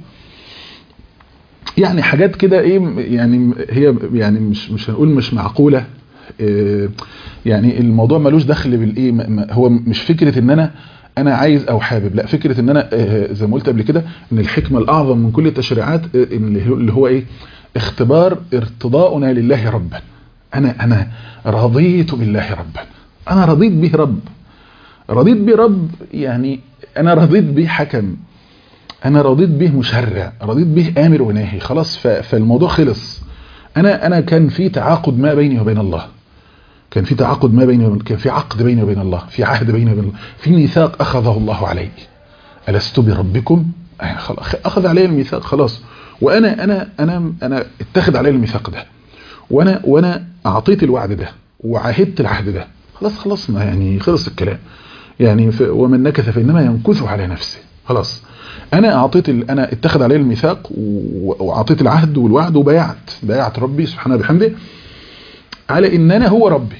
يعني حاجات كده ايه يعني هي يعني مش مش هنقول مش معقوله أه يعني الموضوع ملوش دخل بالايه هو مش فكره ان انا انا عايز او حابب لا فكرة ان انا زي ما قلت قبل كده ان الحكمة الاعظم من كل التشريعات اللي هو ايه اختبار ارتضاؤنا لله ربا انا انا رضيت بالله ربا انا رضيت به رب رضيت به رب يعني انا رضيت به حكم انا رضيت به مشرع رضيت به امر وناهي خلاص فالموضوع خلص انا انا كان في تعاقد ما بيني وبين الله كان في تعاقد ما بيني كان في عقد بيني وبين الله في عهد بيني وبين الله في ميثاق أخذه الله علي ألست بربكم أخذ علي الميثاق خلاص وأنا أنا أنا أنا اتخذ علي الميثاق ده وأنا وأنا أعطيت الوعد ده وعاهدت العهد ده خلاص خلصنا يعني خلص الكلام يعني ومن نكث فإنما ينكث على نفسه خلاص أنا أعطيت أنا اتخذ علي الميثاق وأعطيت العهد والوعد وبايعت بايعت ربي سبحانه بحمده على ان انا هو ربي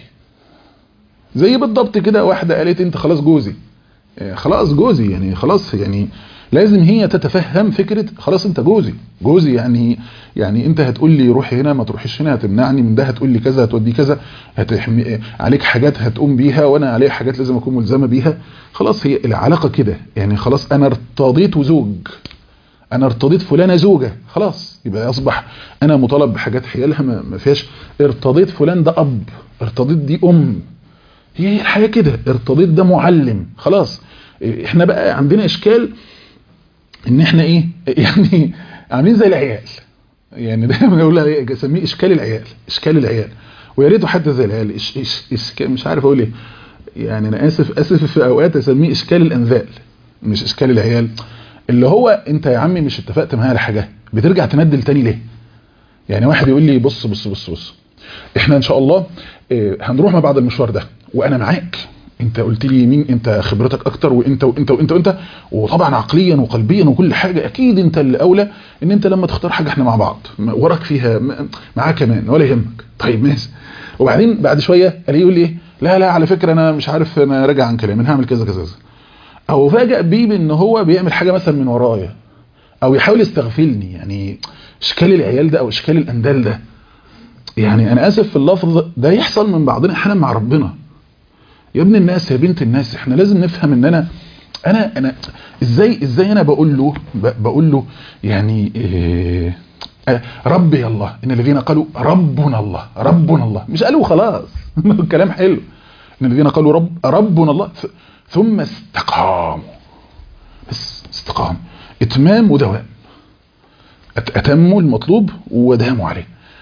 زي بالضبط كده واحدة قالت انت خلاص جوزي خلاص جوزي يعني خلاص يعني لازم هي تتفهم فكرة خلاص انت جوزي جوزي يعني يعني انت هتقول لي روحي هنا ما تروحيش هنا هتمنعني من ده هتقول لي كذا هتودي كذا هتحمي عليك حاجات هتقوم بيها وانا عليا حاجات لازم اكون ملزمة بيها خلاص هي العلاقة كده يعني خلاص انا ارتضيت زوج انا ارتضيت فلانة زوجة خلاص يبقى اصبح انا مطالب بحاجات حيالها ما فيهاش ارتضيت فلان ده اب ارتضيت دي ام هي الحياة كده ارتضيت ده معلم خلاص احنا بقى عندنا اشكال ان احنا ايه يعني عاملين زي العيال يعني دايما اقول اسميه اشكال العيال اشكال العيال ويا ريته حتى زي العيال إش إش إش مش عارف اقول ايه يعني انا اسف اسف في اوقات اسميه اشكال الانذال مش اشكال العيال اللي هو انت يا عمي مش اتفقت معايا على حاجه بترجع تندل تاني ليه يعني واحد يقول لي بص بص بص بص احنا ان شاء الله اه هنروح مع بعض المشوار ده وانا معاك انت قلت لي مين انت خبرتك اكتر وانت وانت وانت وانت وطبعا عقليا وقلبيا وكل حاجه اكيد انت اللي اولى ان انت لما تختار حاجه احنا مع بعض وراك فيها معاه كمان ولا يهمك طيب ماشي وبعدين بعد شويه قال يقول لي لا لا على فكره انا مش عارف انا راجع عن كلامي انا هعمل كذا كذا كذا او فاجئ بيه بان هو بيعمل حاجه مثلا من ورايا او يحاول يستغفلني يعني اشكال العيال ده او اشكال الاندال ده يعني انا اسف في اللفظ ده يحصل من بعضنا احيانا مع ربنا يا ابن الناس يا بنت الناس احنا لازم نفهم ان انا انا انا ازاي ازاي انا بقول له بقول له يعني إيه ربي الله ان الذين قالوا ربنا الله ربنا الله مش قالوا خلاص الكلام حلو ان الذين قالوا رب ربنا الله ثم استقاموا بس استقام اتمام ودوام اتموا المطلوب وداموا عليه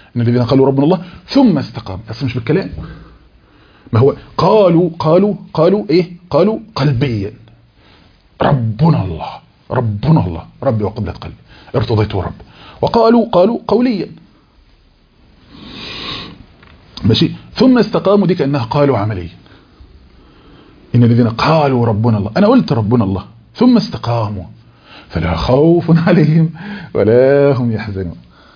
ان الذين قالوا ربنا الله ثم استقاموا بس مش بالكلام ما هو قالوا قالوا قالوا ايه قالوا قلبيا ربنا الله ربنا الله ربي وقبلة قلبي ارتضيته رب وقالوا قالوا قوليا ماشي ثم استقاموا دي كأنها قالوا عمليا إن الذين قالوا ربنا الله أنا قلت ربنا الله ثم استقاموا فلا خوف عليهم ولا هم يحزنون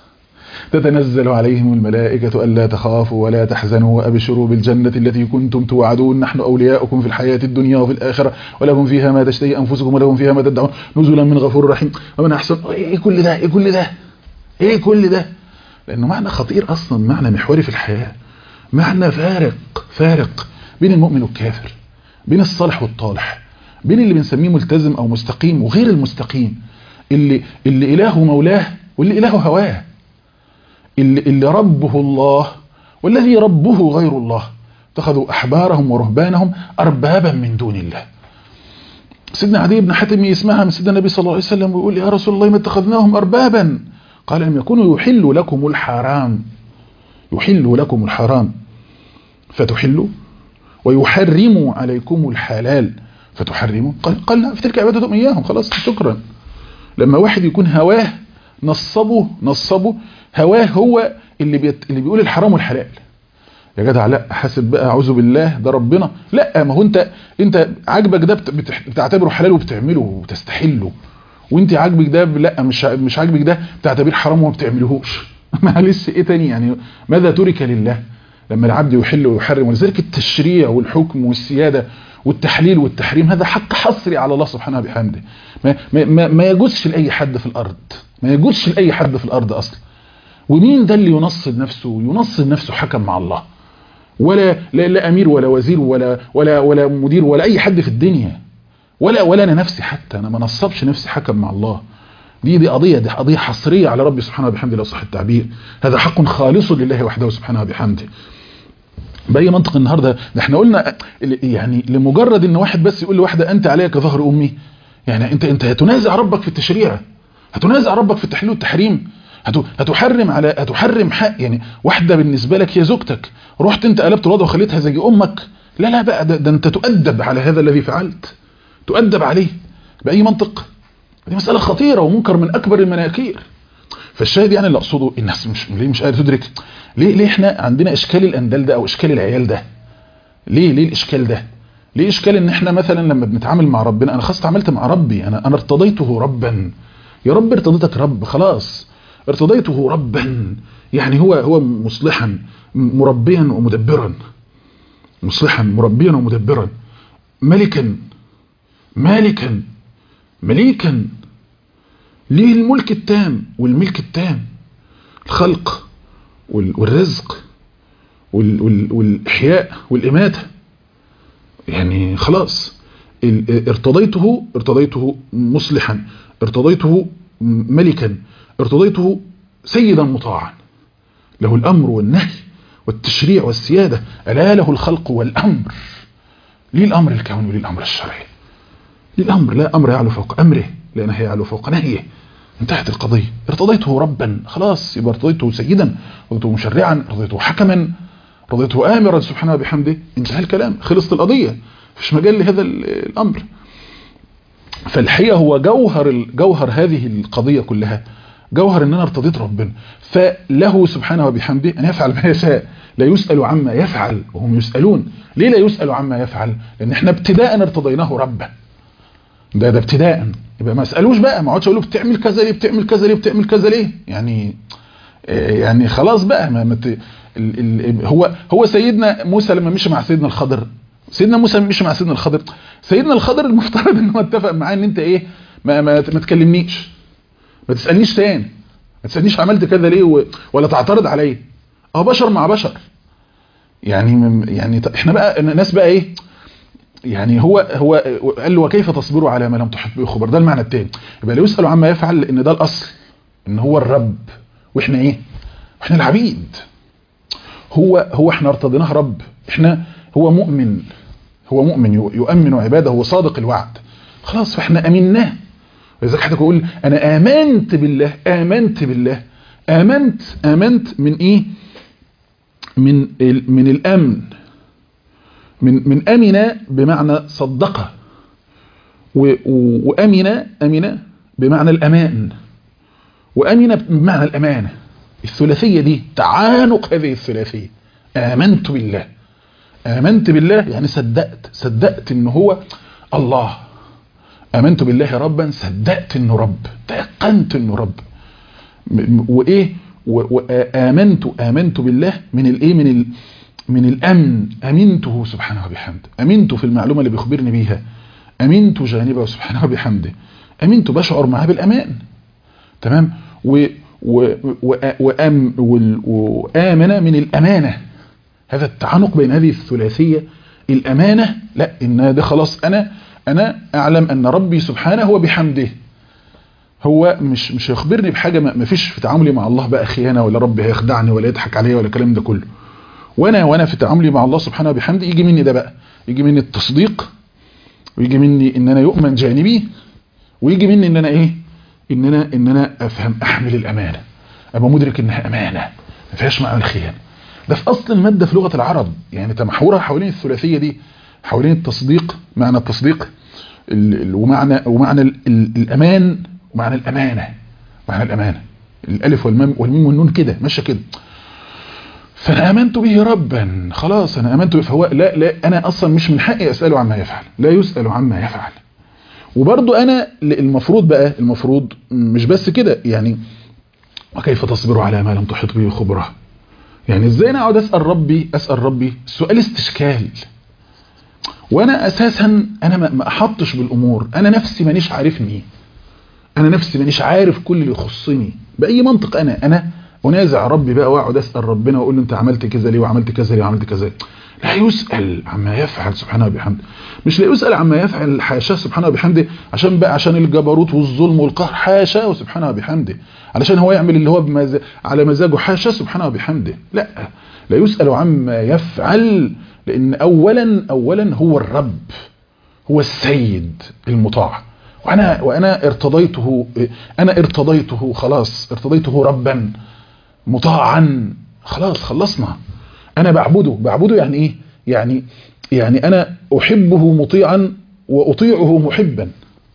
تتنزل عليهم الملائكة ألا تخافوا ولا تحزنوا وأبشروا بالجنة التي كنتم توعدون نحن أولياؤكم في الحياة الدنيا وفي الآخرة ولهم فيها ما تشتهي أنفسكم ولهم فيها ما تدعون نزلا من غفور رحيم ومن أحسن إيه كل ده إيه كل ده إيه كل ده لأنه معنى خطير أصلا معنى محوري في الحياة معنى فارق فارق بين المؤمن والكافر بين الصالح والطالح بين اللي بنسميه ملتزم أو مستقيم وغير المستقيم اللي, اللي إله مولاه واللي إله هواه اللي, اللي ربه الله والذي ربه غير الله اتخذوا أحبارهم ورهبانهم أربابا من دون الله سيدنا عدي بن حاتم يسمعها من سيدنا النبي صلى الله عليه وسلم ويقول يا رسول الله ما اتخذناهم أربابا قال لم يكونوا يحل لكم الحرام يحل لكم الحرام فتحلوا ويحرموا عليكم الحلال فتحرموا قال, قال لا في تلك عبادتهم إياهم خلاص شكرا لما واحد يكون هواه نصبه نصبه هواه هو اللي, بيت اللي بيقول الحرام والحلال يا جدع لا حاسب بقى اعوذ بالله ده ربنا لا ما هو انت انت عاجبك ده بتعتبره حلال وبتعمله وتستحله وانت عاجبك ده لا مش مش عاجبك ده بتعتبره حرام وما بتعملهوش معلش ايه تاني يعني ماذا ترك لله لما العبد يحل ويحرم ولذلك التشريع والحكم والسياده والتحليل والتحريم هذا حق حصري على الله سبحانه وبحمده ما, ما, ما يجوزش لاي حد في الارض ما يجوزش لاي حد في الارض اصلا ومين ده اللي ينصب نفسه ينصب نفسه حكم مع الله ولا لا, لا امير ولا وزير ولا ولا ولا مدير ولا اي حد في الدنيا ولا ولا انا نفسي حتى انا ما نصبش نفسي حكم مع الله دي دي قضيه دي قضيه حصريه على ربي سبحانه وبحمده لو صح التعبير هذا حق خالص لله وحده سبحانه وبحمده باي منطق النهارده ده احنا قلنا يعني لمجرد ان واحد بس يقول لواحده انت عليك كظهر امي يعني انت انت هتنازع ربك في التشريع هتنازع ربك في التحليل والتحريم هتحرم على هتحرم حق يعني واحده بالنسبه لك هي زوجتك رحت انت قلبت الوضع وخليتها زي امك لا لا بقى ده, ده انت تؤدب على هذا الذي فعلت تؤدب عليه باي منطق دي مساله خطيره ومنكر من اكبر المناكير فالشاهد يعني اللي اقصده الناس مش ليه مش قادر تدرك ليه ليه احنا عندنا اشكال الاندال ده او اشكال العيال ده ليه ليه الاشكال ده ليه اشكال ان احنا مثلا لما بنتعامل مع ربنا انا خلاص اتعاملت مع ربي انا انا ارتضيته ربا يا رب ارتضيتك رب خلاص ارتضيته ربا يعني هو هو مصلحا مربيا ومدبرا مصلحا مربيا ومدبرا ملكا مالكا مليكا ليه الملك التام والملك التام الخلق والرزق والإحياء والإماتة يعني خلاص ارتضيته ارتضيته مصلحا ارتضيته ملكا ارتضيته سيدا مطاعا له الأمر والنهي والتشريع والسيادة ألا له الخلق والأمر ليه الأمر الكوني وليه الأمر الشرعي ليه الأمر لا أمر يعلو فوق أمره لا نهي يعلو فوق نهيه انتهت القضية ارتضيته ربا خلاص يبقى ارتضيته سيدا رضيته مشرعا رضيته حكما رضيته آمرا سبحانه وبحمده انتهى الكلام خلصت القضية فيش مجال لهذا الأمر فالحقيقة هو جوهر جوهر هذه القضية كلها جوهر ان انا ارتضيت ربنا فله سبحانه وبحمده ان يفعل ما يشاء لا يسأل عما يفعل وهم يسألون ليه لا يسأل عما يفعل لان احنا ابتداء ارتضيناه ربا ده ده ابتداء يبقى ما اسالوش بقى ما اقعدش اقول له بتعمل كذا ليه بتعمل كذا ليه بتعمل كذا ليه يعني يعني خلاص بقى ما مت ال ال هو هو سيدنا موسى لما مشي مع سيدنا الخضر سيدنا موسى مشي مع سيدنا الخضر سيدنا الخضر المفترض ان هو اتفق معاه ان انت ايه ما ما, ما تكلمنيش ما تسالنيش تاني ما تسالنيش عملت كذا ليه ولا تعترض عليا اه بشر مع بشر يعني يعني احنا بقى الناس بقى ايه يعني هو هو قال له وكيف تصبروا على ما لم تحط به خبر ده المعنى الثاني يبقى لو يسالوا عما يفعل لان ده الاصل ان هو الرب واحنا ايه احنا العبيد هو هو احنا ارتضيناه رب احنا هو مؤمن هو مؤمن يؤمن عباده هو صادق الوعد خلاص فاحنا امناه ولذلك حضرتك يقول انا امنت بالله امنت بالله امنت امنت من ايه من من الامن من من امن بمعنى صدق وامن امن بمعنى الامان وامن بمعنى الامانه الثلاثيه دي تعانق هذه الثلاثيه امنت بالله امنت بالله يعني صدقت صدقت ان هو الله امنت بالله ربا صدقت انه رب تيقنت انه رب وايه وامنت امنت بالله من الايه من ال من الامن امنته سبحانه وبحمده امنت في المعلومه اللي بيخبرني بيها امنت جانبه سبحانه وبحمده امنت بشعر معاه بالامان تمام و وأم وآمن من الأمانة هذا التعنق بين هذه الثلاثية الأمانة لا إن ده خلاص أنا أنا أعلم أن ربي سبحانه وبحمده هو مش مش هيخبرني بحاجة ما فيش في تعاملي مع الله بقى خيانة ولا ربي هيخدعني ولا يضحك عليا ولا الكلام ده كله وانا وانا في تعاملي مع الله سبحانه وبحمده يجي مني ده بقى يجي مني التصديق ويجي مني ان انا يؤمن جانبي ويجي مني ان انا ايه ان انا ان انا افهم احمل الامانه ابقى مدرك انها امانه ما فيهاش معنى الخيانه ده في اصل الماده في لغه العرب يعني تمحورها حوالين الثلاثيه دي حوالين التصديق معنى التصديق ومعنى ومعنى الامان ومعنى الامانه معنى الامانه الالف والميم والميم والنون كده ماشيه كده فانا امنت به ربا خلاص انا امنت به فهو لا لا انا اصلا مش من حقي اساله عما يفعل لا يسال عما يفعل وبرضو انا المفروض بقى المفروض مش بس كده يعني وكيف تصبر على ما لم تحط به خبره يعني ازاي انا اقعد اسال ربي اسال ربي سؤال استشكال وانا اساسا انا ما احطش بالامور انا نفسي مانيش عارفني انا نفسي مانيش عارف كل اللي يخصني باي منطق انا انا انازع ربي بقى واقعد اسال ربنا واقول له انت عملت كذا ليه وعملت كذا ليه وعملت كذا لا يسأل عما يفعل سبحانه وبحمده مش لا يسأل عما يفعل حاشاه سبحانه وبحمده عشان بقى عشان الجبروت والظلم والقهر حاشاه سبحانه وبحمده علشان هو يعمل اللي هو بمز... على مزاجه حاشاه سبحانه وبحمده لا لا يسأل عما يفعل لأن أولا أولا هو الرب هو السيد المطاع وأنا, وأنا ارتضيته أنا ارتضيته خلاص ارتضيته ربا مطاعا خلاص خلصنا انا بعبده بعبده يعني ايه يعني يعني انا احبه مطيعا واطيعه محبا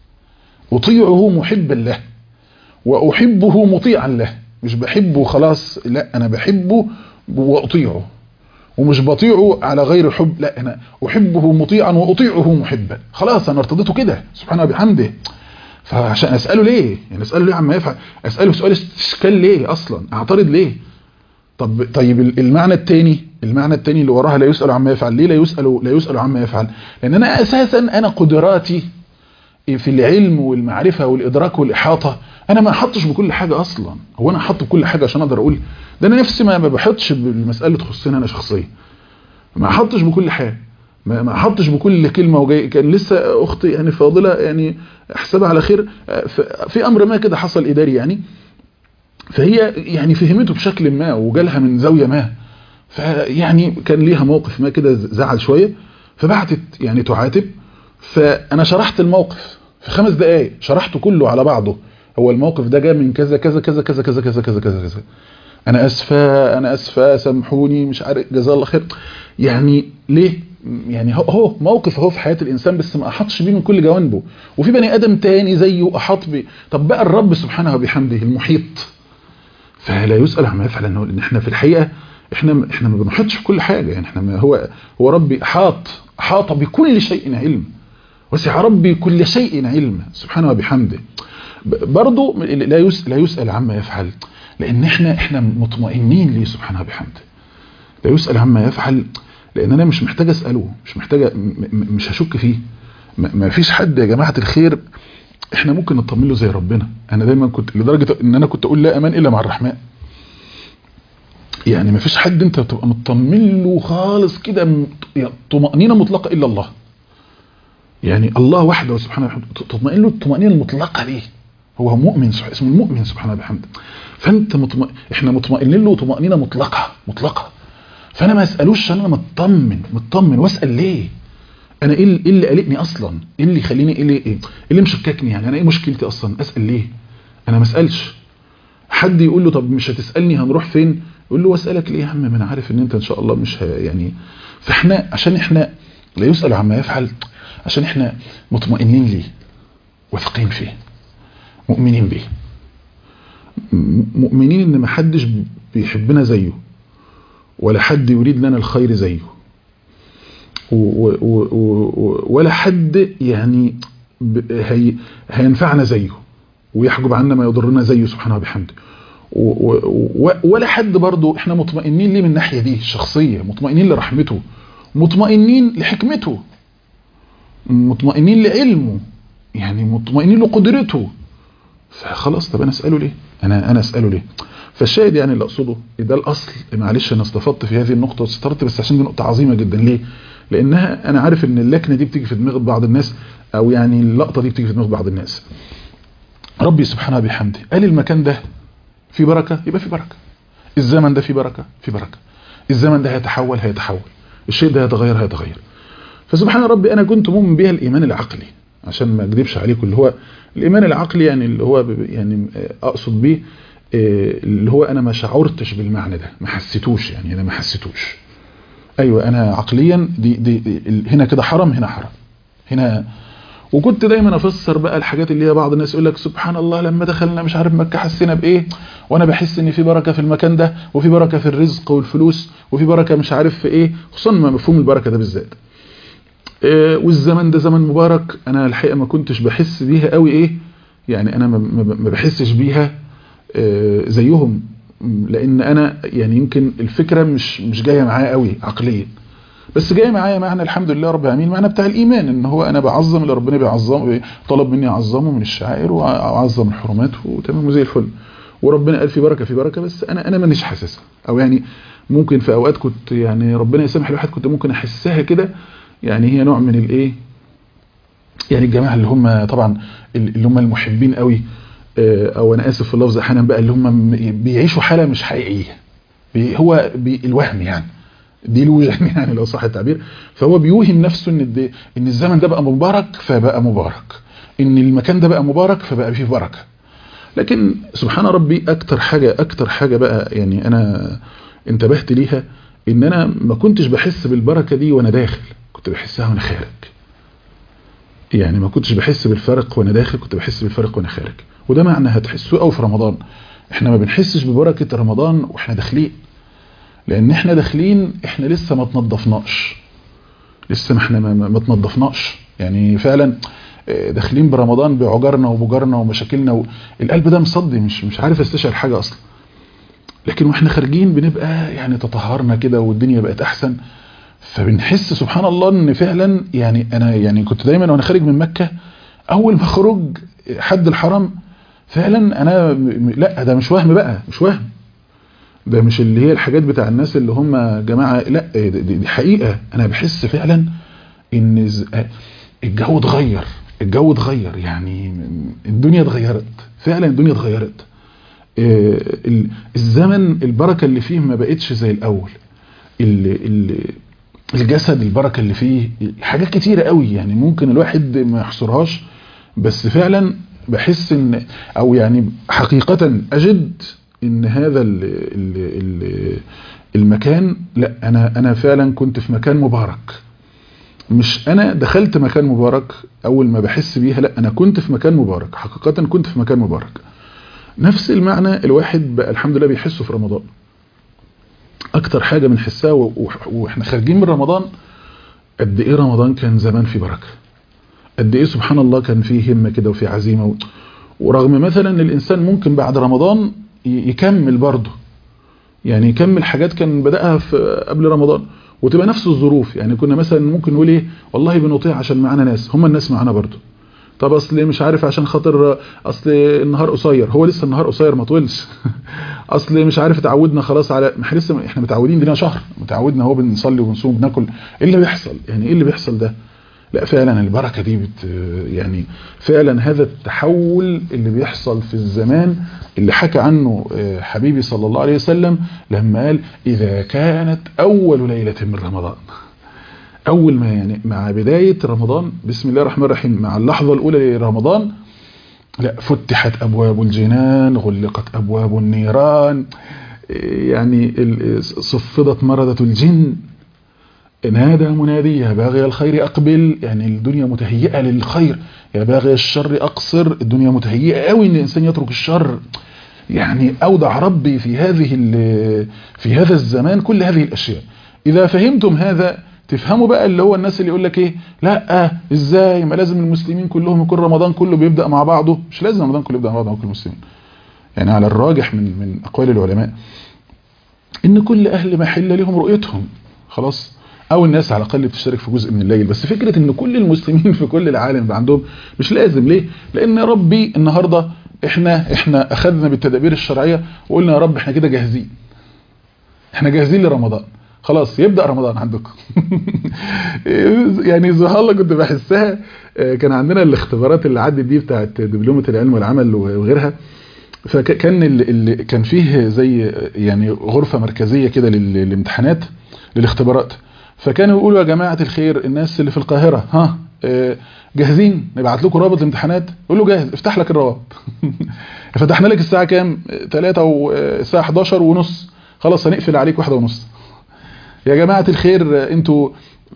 اطيعه محبا له واحبه مطيعا له مش بحبه خلاص لا انا بحبه واطيعه ومش بطيعه على غير حب لا انا احبه مطيعا واطيعه محبا خلاص انا ارتضيته كده سبحانه وبحمده فعشان اساله ليه يعني اساله ليه عما يفعل اساله سؤال استشكال ليه اصلا اعترض ليه طب طيب المعنى الثاني المعنى الثاني اللي وراها لا يسأل عما يفعل ليه لا يسأل لا يسأل عما يفعل لان انا اساسا انا قدراتي في العلم والمعرفة والادراك والاحاطة انا ما احطش بكل حاجة اصلا هو انا احط بكل حاجة عشان اقدر اقول ده انا نفسي ما بحطش بالمسألة تخصني انا شخصيا ما احطش بكل حاجة ما احطش بكل كلمة وجاي كان لسه اختي يعني فاضلة يعني احسبها على خير في امر ما كده حصل اداري يعني فهي يعني فهمته بشكل ما وجالها من زاوية ما فيعني كان ليها موقف ما كده زعل شوية فبعتت يعني تعاتب فأنا شرحت الموقف في خمس دقايق شرحته كله على بعضه هو الموقف ده جاء من كذا كذا كذا كذا كذا كذا كذا كذا كذا أنا أسفة أنا أسفة سامحوني مش عارف جزاه الله خير يعني ليه يعني هو موقف هو في حياة الإنسان بس ما أحطش بيه من كل جوانبه وفي بني آدم تاني زيه أحط بيه طب بقى الرب سبحانه وبحمده المحيط فلا يسأل عما يفعل ان احنا في الحقيقة احنا احنا ما بنحطش في كل حاجة يعني احنا ما هو هو ربي احاط احاط بكل شيء علم وسع ربي كل شيء علم سبحانه وبحمده برضه لا يسأل لا يسأل عما يفعل لان احنا احنا مطمئنين ليه سبحانه وبحمده لا يسأل عما يفعل لان انا مش محتاج اساله مش محتاج مش هشك فيه ما فيش حد يا جماعه الخير احنا ممكن نطمن له زي ربنا انا دايما كنت لدرجه ان انا كنت اقول لا امان الا مع الرحمن يعني ما فيش حد انت تبقى مطمن له خالص كده طمانينه مطلقه الا الله يعني الله وحده سبحانه وتعالى تطمئن له الطمانينه المطلقه ليه هو مؤمن اسمه المؤمن سبحانه وبحمده فانت مطمئن احنا مطمئنين له طمانينه مطلقه مطلقه فانا ما اسالوش انا مطمن مطمن واسال ليه انا ايه اللي قلقني اصلا ايه اللي يخليني ايه اللي ايه اللي مشككني يعني انا ايه مشكلتي اصلا اسال ليه انا ما اسالش حد يقول له طب مش هتسالني هنروح فين يقول له واسالك ليه يا عم ما انا عارف ان انت ان شاء الله مش ه... يعني فاحنا عشان احنا لا يسال عما يفعل عشان احنا مطمئنين ليه واثقين فيه مؤمنين به مؤمنين ان ما حدش بيحبنا زيه ولا حد يريد لنا الخير زيه و و و ولا حد يعني هي هينفعنا زيه ويحجب عنا ما يضرنا زيه سبحانه وبحمده ولا حد برضه احنا مطمئنين ليه من الناحيه دي الشخصيه مطمئنين لرحمته مطمئنين لحكمته مطمئنين لعلمه يعني مطمئنين لقدرته فخلاص طب انا اساله ليه انا انا اساله ليه فالشاهد يعني اللي اقصده ده الاصل معلش انا استفدت في هذه النقطه واستطرت بس عشان دي نقطه عظيمه جدا ليه لانها انا عارف ان اللكنه دي بتيجي في دماغ بعض الناس او يعني اللقطه دي بتيجي في دماغ بعض الناس ربي سبحانه وبحمده قال المكان ده فيه بركه يبقى فيه بركه الزمن ده فيه بركه فيه بركه الزمن ده هيتحول هيتحول الشيء ده هيتغير هيتغير فسبحان ربي انا كنت مؤمن بها الايمان العقلي عشان ما اكذبش عليكم اللي هو الايمان العقلي يعني اللي هو يعني اقصد بيه اللي هو انا ما شعرتش بالمعنى ده ما حسيتوش يعني انا ما حسيتوش ايوه انا عقليا دي, دي, دي هنا كده حرم هنا حرم هنا وكنت دايما افسر بقى الحاجات اللي هي بعض الناس يقول لك سبحان الله لما دخلنا مش عارف مكه حسينا بايه وانا بحس ان في بركه في المكان ده وفي بركه في الرزق والفلوس وفي بركه مش عارف في ايه خصوصا ما مفهوم البركه ده بالذات إيه والزمن ده زمن مبارك انا الحقيقه ما كنتش بحس بيها قوي ايه يعني انا ما بحسش بيها إيه زيهم لان انا يعني يمكن الفكره مش مش جايه معايا قوي عقليا بس جاي معايا معنى الحمد لله رب العالمين معنى بتاع الايمان ان هو انا بعظم اللي ربنا بيعظمه طلب مني اعظمه من الشعائر واعظم الحرمات وتمام وزي الفل وربنا قال في بركه في بركه بس انا انا مانيش حاسسها او يعني ممكن في اوقات كنت يعني ربنا يسامح الواحد كنت ممكن احسها كده يعني هي نوع من الايه يعني الجماعه اللي هم طبعا اللي هم المحبين قوي او انا اسف في اللفظ احيانا بقى اللي هم بيعيشوا حاله مش حقيقيه هو الوهم يعني دي الوجه يعني لو صح التعبير فهو بيوهم نفسه ان ان الزمن ده بقى مبارك فبقى مبارك ان المكان ده بقى مبارك فبقى فيه بركه لكن سبحان ربي اكتر حاجه اكتر حاجه بقى يعني انا انتبهت ليها ان انا ما كنتش بحس بالبركه دي وانا داخل كنت بحسها وانا خارج يعني ما كنتش بحس بالفرق وانا داخل كنت بحس بالفرق وانا خارج وده معنى هتحسوه قوي في رمضان احنا ما بنحسش ببركه رمضان واحنا داخلين لان احنا داخلين احنا لسه ما تنضفناش لسه ما احنا ما تنضفناش يعني فعلا داخلين برمضان بعجرنا وبجرنا ومشاكلنا و... القلب ده مصدي مش مش عارف استشعر حاجه اصلا لكن واحنا خارجين بنبقى يعني تطهرنا كده والدنيا بقت احسن فبنحس سبحان الله ان فعلا يعني انا يعني كنت دايما وانا خارج من مكه اول ما اخرج حد الحرم فعلا انا لا ده مش وهم بقى مش وهم ده مش اللي هي الحاجات بتاع الناس اللي هم جماعة لا دي, دي حقيقة انا بحس فعلا ان الجو اتغير الجو اتغير يعني الدنيا اتغيرت فعلا الدنيا اتغيرت الزمن البركة اللي فيه ما بقتش زي الاول الجسد البركة اللي فيه حاجات كتيرة قوي يعني ممكن الواحد ما يحصرهاش بس فعلا بحس ان او يعني حقيقة اجد ان هذا ال ال ال المكان لا انا انا فعلا كنت في مكان مبارك مش انا دخلت مكان مبارك اول ما بحس بيها لا انا كنت في مكان مبارك حقيقة كنت في مكان مبارك نفس المعنى الواحد بقى الحمد لله بيحسه في رمضان اكتر حاجة بنحسها واحنا خارجين من رمضان قد ايه رمضان كان زمان في بركة قد ايه سبحان الله كان فيه همة كده وفي عزيمة ورغم مثلا الانسان ممكن بعد رمضان يكمل برضه يعني يكمل حاجات كان بدأها في قبل رمضان وتبقى نفس الظروف يعني كنا مثلا ممكن نقول ايه والله بنطيع عشان معانا ناس هم الناس معانا برضه طب اصل مش عارف عشان خاطر اصل النهار قصير هو لسه النهار قصير ما طولش اصل مش عارف اتعودنا خلاص على ما احنا لسه احنا متعودين لنا شهر متعودنا هو بنصلي ونصوم بناكل ايه اللي بيحصل يعني ايه اللي بيحصل ده لا فعلا البركة دي بت يعني فعلا هذا التحول اللي بيحصل في الزمان اللي حكى عنه حبيبي صلى الله عليه وسلم لما قال إذا كانت أول ليلة من رمضان أول ما يعني مع بداية رمضان بسم الله الرحمن الرحيم مع اللحظة الأولى لرمضان لا فتحت أبواب الجنان غلقت أبواب النيران يعني صفدت مردة الجن نادى منادي يا باغي الخير أقبل يعني الدنيا متهيئة للخير يا باغي الشر أقصر الدنيا متهيئة قوي إن الإنسان يترك الشر يعني أودع ربي في هذه في هذا الزمان كل هذه الأشياء إذا فهمتم هذا تفهموا بقى اللي هو الناس اللي يقول لك ايه لا آه ازاي ما لازم المسلمين كلهم يكون رمضان كله بيبدأ مع بعضه مش لازم رمضان كله يبدأ مع بعضه مع كل المسلمين يعني على الراجح من من اقوال العلماء ان كل اهل محله لهم رؤيتهم خلاص او الناس على الاقل بتشترك في جزء من الليل بس فكره ان كل المسلمين في كل العالم يبقى عندهم مش لازم ليه لان ربي النهارده احنا احنا اخذنا بالتدابير الشرعيه وقلنا يا رب احنا كده جاهزين احنا جاهزين لرمضان خلاص يبدأ رمضان عندكم يعني سبحان الله كنت بحسها كان عندنا الاختبارات اللي عدت دي بتاعت دبلومة العلم والعمل وغيرها فكان اللي كان فيه زي يعني غرفة مركزية كده للامتحانات للاختبارات فكانوا يقولوا يا جماعة الخير الناس اللي في القاهرة ها جاهزين نبعت لكم رابط الامتحانات قول له جاهز افتح لك الروابط فتحنا لك الساعة كام 3 والساعة 11 ونص خلاص هنقفل عليك واحدة ونص يا جماعة الخير انتوا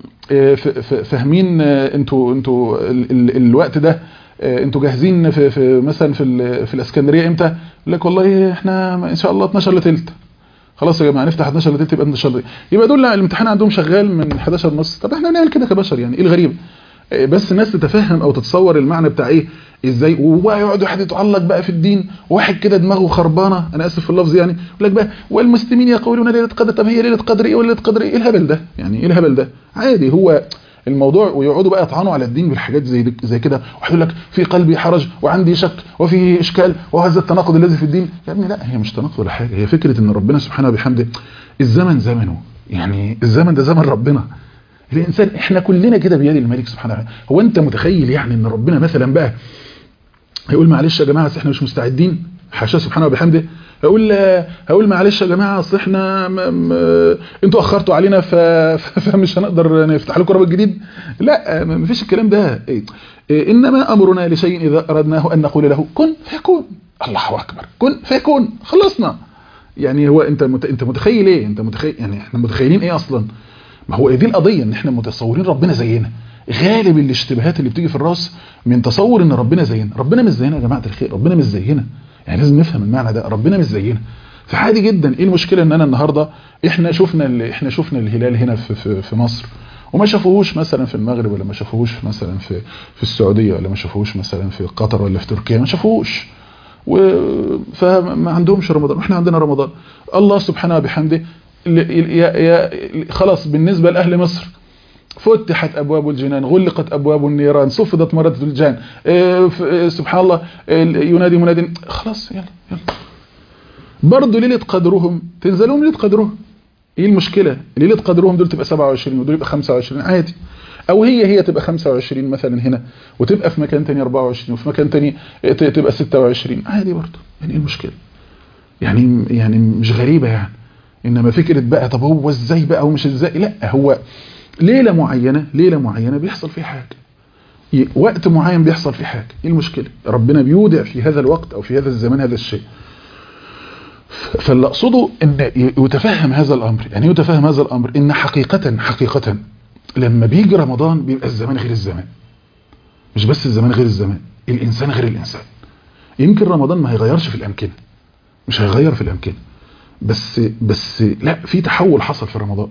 فاهمين انتوا انتوا الوقت ده انتوا جاهزين في, في مثلا في في الاسكندريه امتى يقول لك والله احنا ان شاء الله 12 لتلت خلاص يا جماعه نفتح 12 لتلت يبقى 12 يبقى دول الامتحان عندهم شغال من 11 ونص طب احنا بنعمل كده كبشر يعني ايه الغريب بس الناس تتفهم او تتصور المعنى بتاع ايه ازاي ويقعد واحد يتعلق بقى في الدين واحد كده دماغه خربانه انا اسف في اللفظ يعني يقول لك بقى والمسلمين يقولون ليله قدر طب هي ليله قدر ايه وليله قدر ايه الهبل ده يعني ايه الهبل ده عادي هو الموضوع ويقعدوا بقى يطعنوا على الدين بالحاجات زي زي كده واحد يقول لك في قلبي حرج وعندي شك وفي اشكال وهذا التناقض الذي في الدين يا ابني لا هي مش تناقض ولا حاجه هي فكره ان ربنا سبحانه وبحمده الزمن زمنه يعني الزمن ده زمن ربنا الانسان احنا كلنا كده بيد الملك سبحانه وتعالى هو انت متخيل يعني ان ربنا مثلا بقى هيقول معلش يا جماعه احنا مش مستعدين حاشاه سبحانه وبحمده هقول هقول معلش يا جماعه اصل احنا انتوا اخرتوا علينا ف... فمش هنقدر نفتح لكم رابط جديد لا مفيش الكلام ده انما امرنا لشيء اذا اردناه ان نقول له كن فيكون الله اكبر كن فيكون خلصنا يعني هو انت مت... انت متخيل ايه انت متخيل يعني احنا متخيلين ايه اصلا ما هو دي القضيه ان احنا متصورين ربنا زينا غالب الاشتباهات اللي بتيجي في الراس من تصور ان ربنا زينا ربنا مش زينا يا جماعه الخير ربنا مش زينا يعني لازم نفهم المعنى ده ربنا مش زينا فعادي جدا ايه المشكله ان انا النهارده احنا شفنا اللي احنا شفنا الهلال هنا في في, في مصر وما شافوهوش مثلا في المغرب ولا ما شافوهوش مثلا في في السعوديه ولا ما شافوهوش مثلا في قطر ولا في تركيا ما شافوهوش و... فما عندهمش رمضان واحنا عندنا رمضان الله سبحانه وبحمده يا يا خلاص بالنسبه لاهل مصر فتحت أبواب الجنان غلقت أبواب النيران صفدت مردة الجان اه سبحان الله ينادي مناد خلاص يلا يلا برضه ليلة قدرهم تنزلهم ليلة قدرهم ايه المشكلة ليلة قدرهم دول تبقى 27 ودول يبقى 25 عادي او هي هي تبقى 25 مثلا هنا وتبقى في مكان تاني 24 وفي مكان تاني تبقى 26 عادي برضه يعني ايه المشكلة يعني يعني مش غريبة يعني انما فكرة بقى طب هو ازاي بقى ومش ازاي لا هو ليلة معينة ليلة معينة بيحصل فيه حاجة وقت معين بيحصل فيه حاجة ايه المشكلة ربنا بيودع في هذا الوقت او في هذا الزمان هذا الشيء فاللي اقصده ان يتفهم هذا الامر يعني يتفهم هذا الامر ان حقيقة حقيقة لما بيجي رمضان بيبقى الزمان غير الزمان مش بس الزمان غير الزمان الانسان غير الانسان يمكن رمضان ما هيغيرش في الامكنة مش هيغير في الامكنة بس بس لا في تحول حصل في رمضان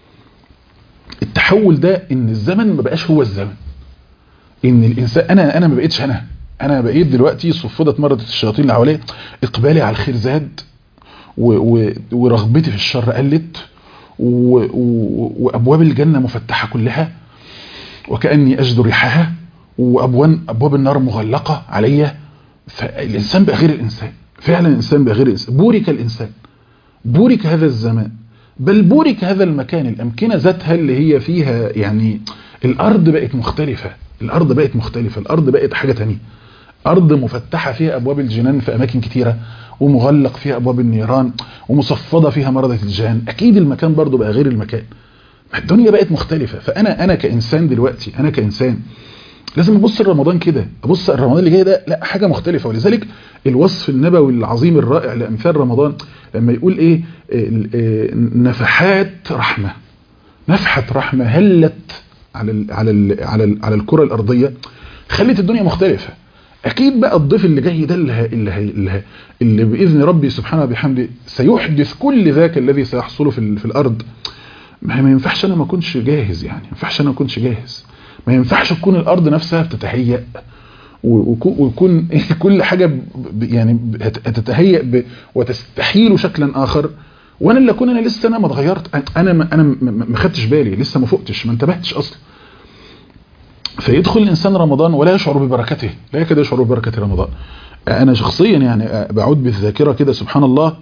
التحول ده ان الزمن ما بقاش هو الزمن ان الانسان انا انا ما بقيتش انا انا بقيت دلوقتي صفدت مرض الشياطين اللي حواليا اقبالي على الخير زاد و و ورغبتي في الشر قلت و و وابواب الجنه مفتحه كلها وكاني اجد ريحها وابواب ابواب النار مغلقه عليا فالانسان بقى غير الانسان فعلا الانسان بقى غير الانسان بورك الانسان بورك هذا الزمان بل بورك هذا المكان الأمكنة ذاتها اللي هي فيها يعني الأرض بقت مختلفة الأرض بقت مختلفة الأرض بقت حاجة تانية أرض مفتحة فيها أبواب الجنان في أماكن كتيرة ومغلق فيها أبواب النيران ومصفدة فيها مرضة الجان أكيد المكان برضو بقى غير المكان الدنيا بقت مختلفة فأنا أنا كإنسان دلوقتي أنا كإنسان لازم ابص لرمضان كده ابص الرمضان اللي جاي ده لا حاجه مختلفه ولذلك الوصف النبوي العظيم الرائع لامثال رمضان لما يقول ايه نفحات رحمه نفحه رحمه هلت على ال على ال على ال على الكره الارضيه خلت الدنيا مختلفه اكيد بقى الضيف اللي جاي ده اللي هي اللي, هي اللي, هي اللي باذن ربي سبحانه وبحمده سيحدث كل ذاك الذي سيحصل في, في الارض ما ينفعش انا ما اكونش جاهز يعني ما ينفعش انا ما اكونش جاهز ما ينفعش تكون الارض نفسها بتتهيأ ويكون كل حاجة يعني هتتهيأ وتستحيل شكلا اخر وانا اللي اكون انا لسه انا ما اتغيرت انا ما انا ما خدتش بالي لسه ما فقتش ما انتبهتش اصلا فيدخل الانسان رمضان ولا يشعر ببركته لا يكاد يشعر ببركه رمضان انا شخصيا يعني بعود بالذاكره كده سبحان الله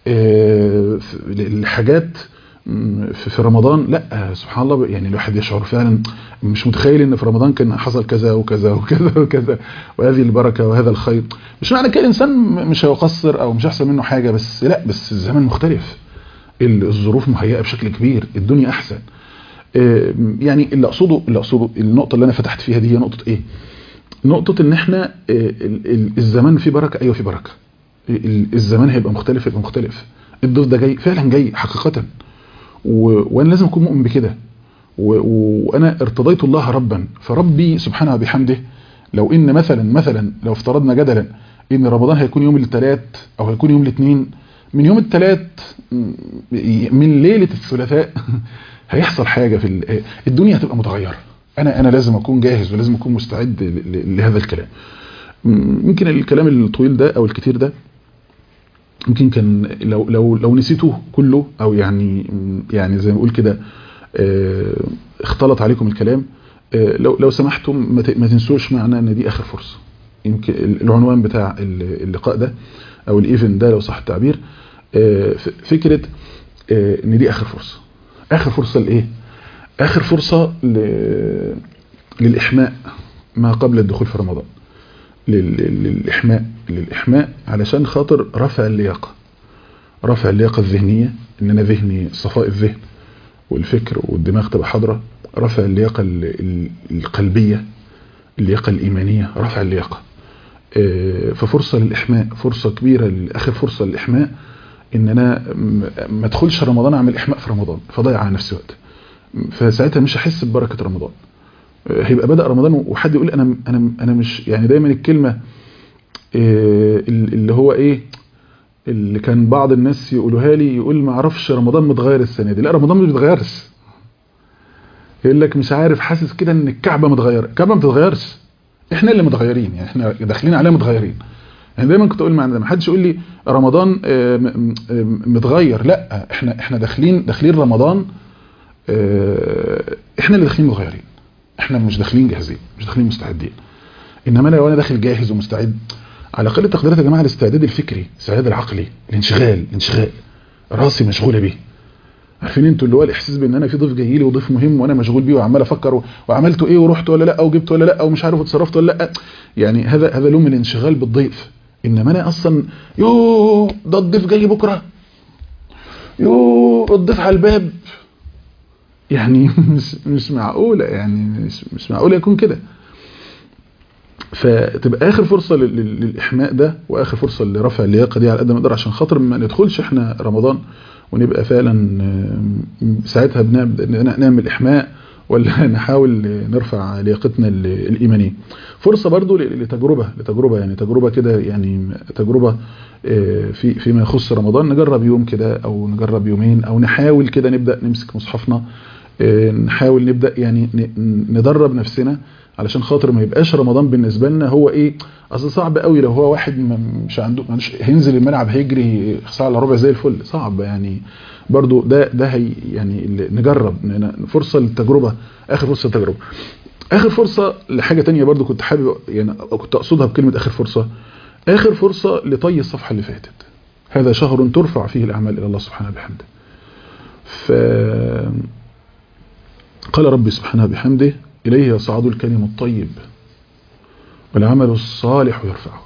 الحاجات في رمضان لا سبحان الله يعني الواحد يشعر فعلا مش متخيل ان في رمضان كان حصل كذا وكذا وكذا وكذا وهذه البركه وهذا الخير مش معنى كده الانسان مش هيقصر او مش هيحصل منه حاجه بس لا بس الزمن مختلف الظروف مهيئه بشكل كبير الدنيا احسن يعني اللي اقصده اللي اقصده النقطه اللي انا فتحت فيها دي هي نقطه ايه نقطه ان احنا الزمان فيه بركه ايوه فيه بركه الزمان هيبقى مختلف هيبقى مختلف الضيف ده جاي فعلا جاي حقيقه وانا لازم اكون مؤمن بكده وانا ارتضيت الله ربا فربي سبحانه وبحمده لو ان مثلا مثلا لو افترضنا جدلا ان رمضان هيكون يوم الثلاث او هيكون يوم الاثنين من يوم الثلاث من ليله الثلاثاء هيحصل حاجه في الدنيا هتبقى متغيره انا انا لازم اكون جاهز ولازم اكون مستعد لهذا الكلام يمكن الكلام الطويل ده او الكتير ده يمكن كان لو لو لو نسيته كله او يعني يعني زي ما بقول كده اختلط عليكم الكلام لو لو سمحتم ما تنسوش معنا ان دي اخر فرصه يمكن العنوان بتاع اللقاء ده او الايفنت ده لو صح التعبير فكره ان دي اخر فرصه اخر فرصه لايه اخر فرصه للاحماء ما قبل الدخول في رمضان للإحماء للإحماء علشان خاطر رفع اللياقة رفع اللياقة الذهنية إن أنا ذهني صفاء الذهن والفكر والدماغ تبقى حاضرة رفع اللياقة القلبية اللياقة الإيمانية رفع اللياقة ففرصة للإحماء فرصة كبيرة آخر فرصة للإحماء إن أنا ما أدخلش رمضان أعمل إحماء في رمضان فضيع على نفسي وقت فساعتها مش هحس ببركة رمضان هيبقى بدأ رمضان وحد يقول انا انا انا مش يعني دايما الكلمة اللي هو ايه اللي كان بعض الناس يقولوها لي يقول ما اعرفش رمضان متغير السنة دي لا رمضان مش بيتغيرش يقول لك مش عارف حاسس كده ان الكعبة متغيرة الكعبة ما بتتغيرش احنا اللي متغيرين يعني احنا داخلين عليها متغيرين يعني دايما كنت اقول مع ما حدش يقول لي رمضان متغير لا احنا احنا داخلين داخلين رمضان احنا اللي داخلين متغيرين احنا مش داخلين جاهزين مش داخلين مستعدين انما لو انا داخل جاهز ومستعد على اقل التقديرات يا جماعه الاستعداد الفكري الاستعداد العقلي الانشغال الانشغال راسي مشغوله بيه عارفين انتوا اللي هو الاحساس بان انا في ضيف جاي لي وضيف مهم وانا مشغول بيه وعمال افكر وعملته ايه ورحت ولا لا وجبت ولا لا ومش عارف اتصرفت ولا لا يعني هذا هذا لون من الانشغال بالضيف انما انا اصلا يو ده الضيف جاي بكره يو الضيف على الباب يعني مش مش معقوله يعني مش مش معقوله يكون كده فتبقى اخر فرصه للاحماء ده واخر فرصه لرفع اللياقه دي على قد ما نقدر عشان خاطر ما ندخلش احنا رمضان ونبقى فعلا ساعتها نعمل احماء ولا نحاول نرفع لياقتنا الايمانيه فرصه برضو لتجربه لتجربه يعني تجربه كده يعني تجربه في فيما يخص رمضان نجرب يوم كده او نجرب يومين او نحاول كده نبدا نمسك مصحفنا نحاول نبدا يعني ندرب نفسنا علشان خاطر ما يبقاش رمضان بالنسبه لنا هو ايه اصل صعب قوي لو هو واحد مش عنده مش هينزل الملعب هيجري ساعه الا ربع زي الفل صعب يعني برضو ده ده هي يعني نجرب فرصه للتجربه اخر فرصه للتجربه اخر فرصه لحاجه تانية برضو كنت حابب يعني كنت اقصدها بكلمه اخر فرصه اخر فرصه لطي الصفحه اللي فاتت هذا شهر ترفع فيه الاعمال الى الله سبحانه بحمده ف قال ربي سبحانه بحمده إليه يصعد الكلم الطيب والعمل الصالح يرفعه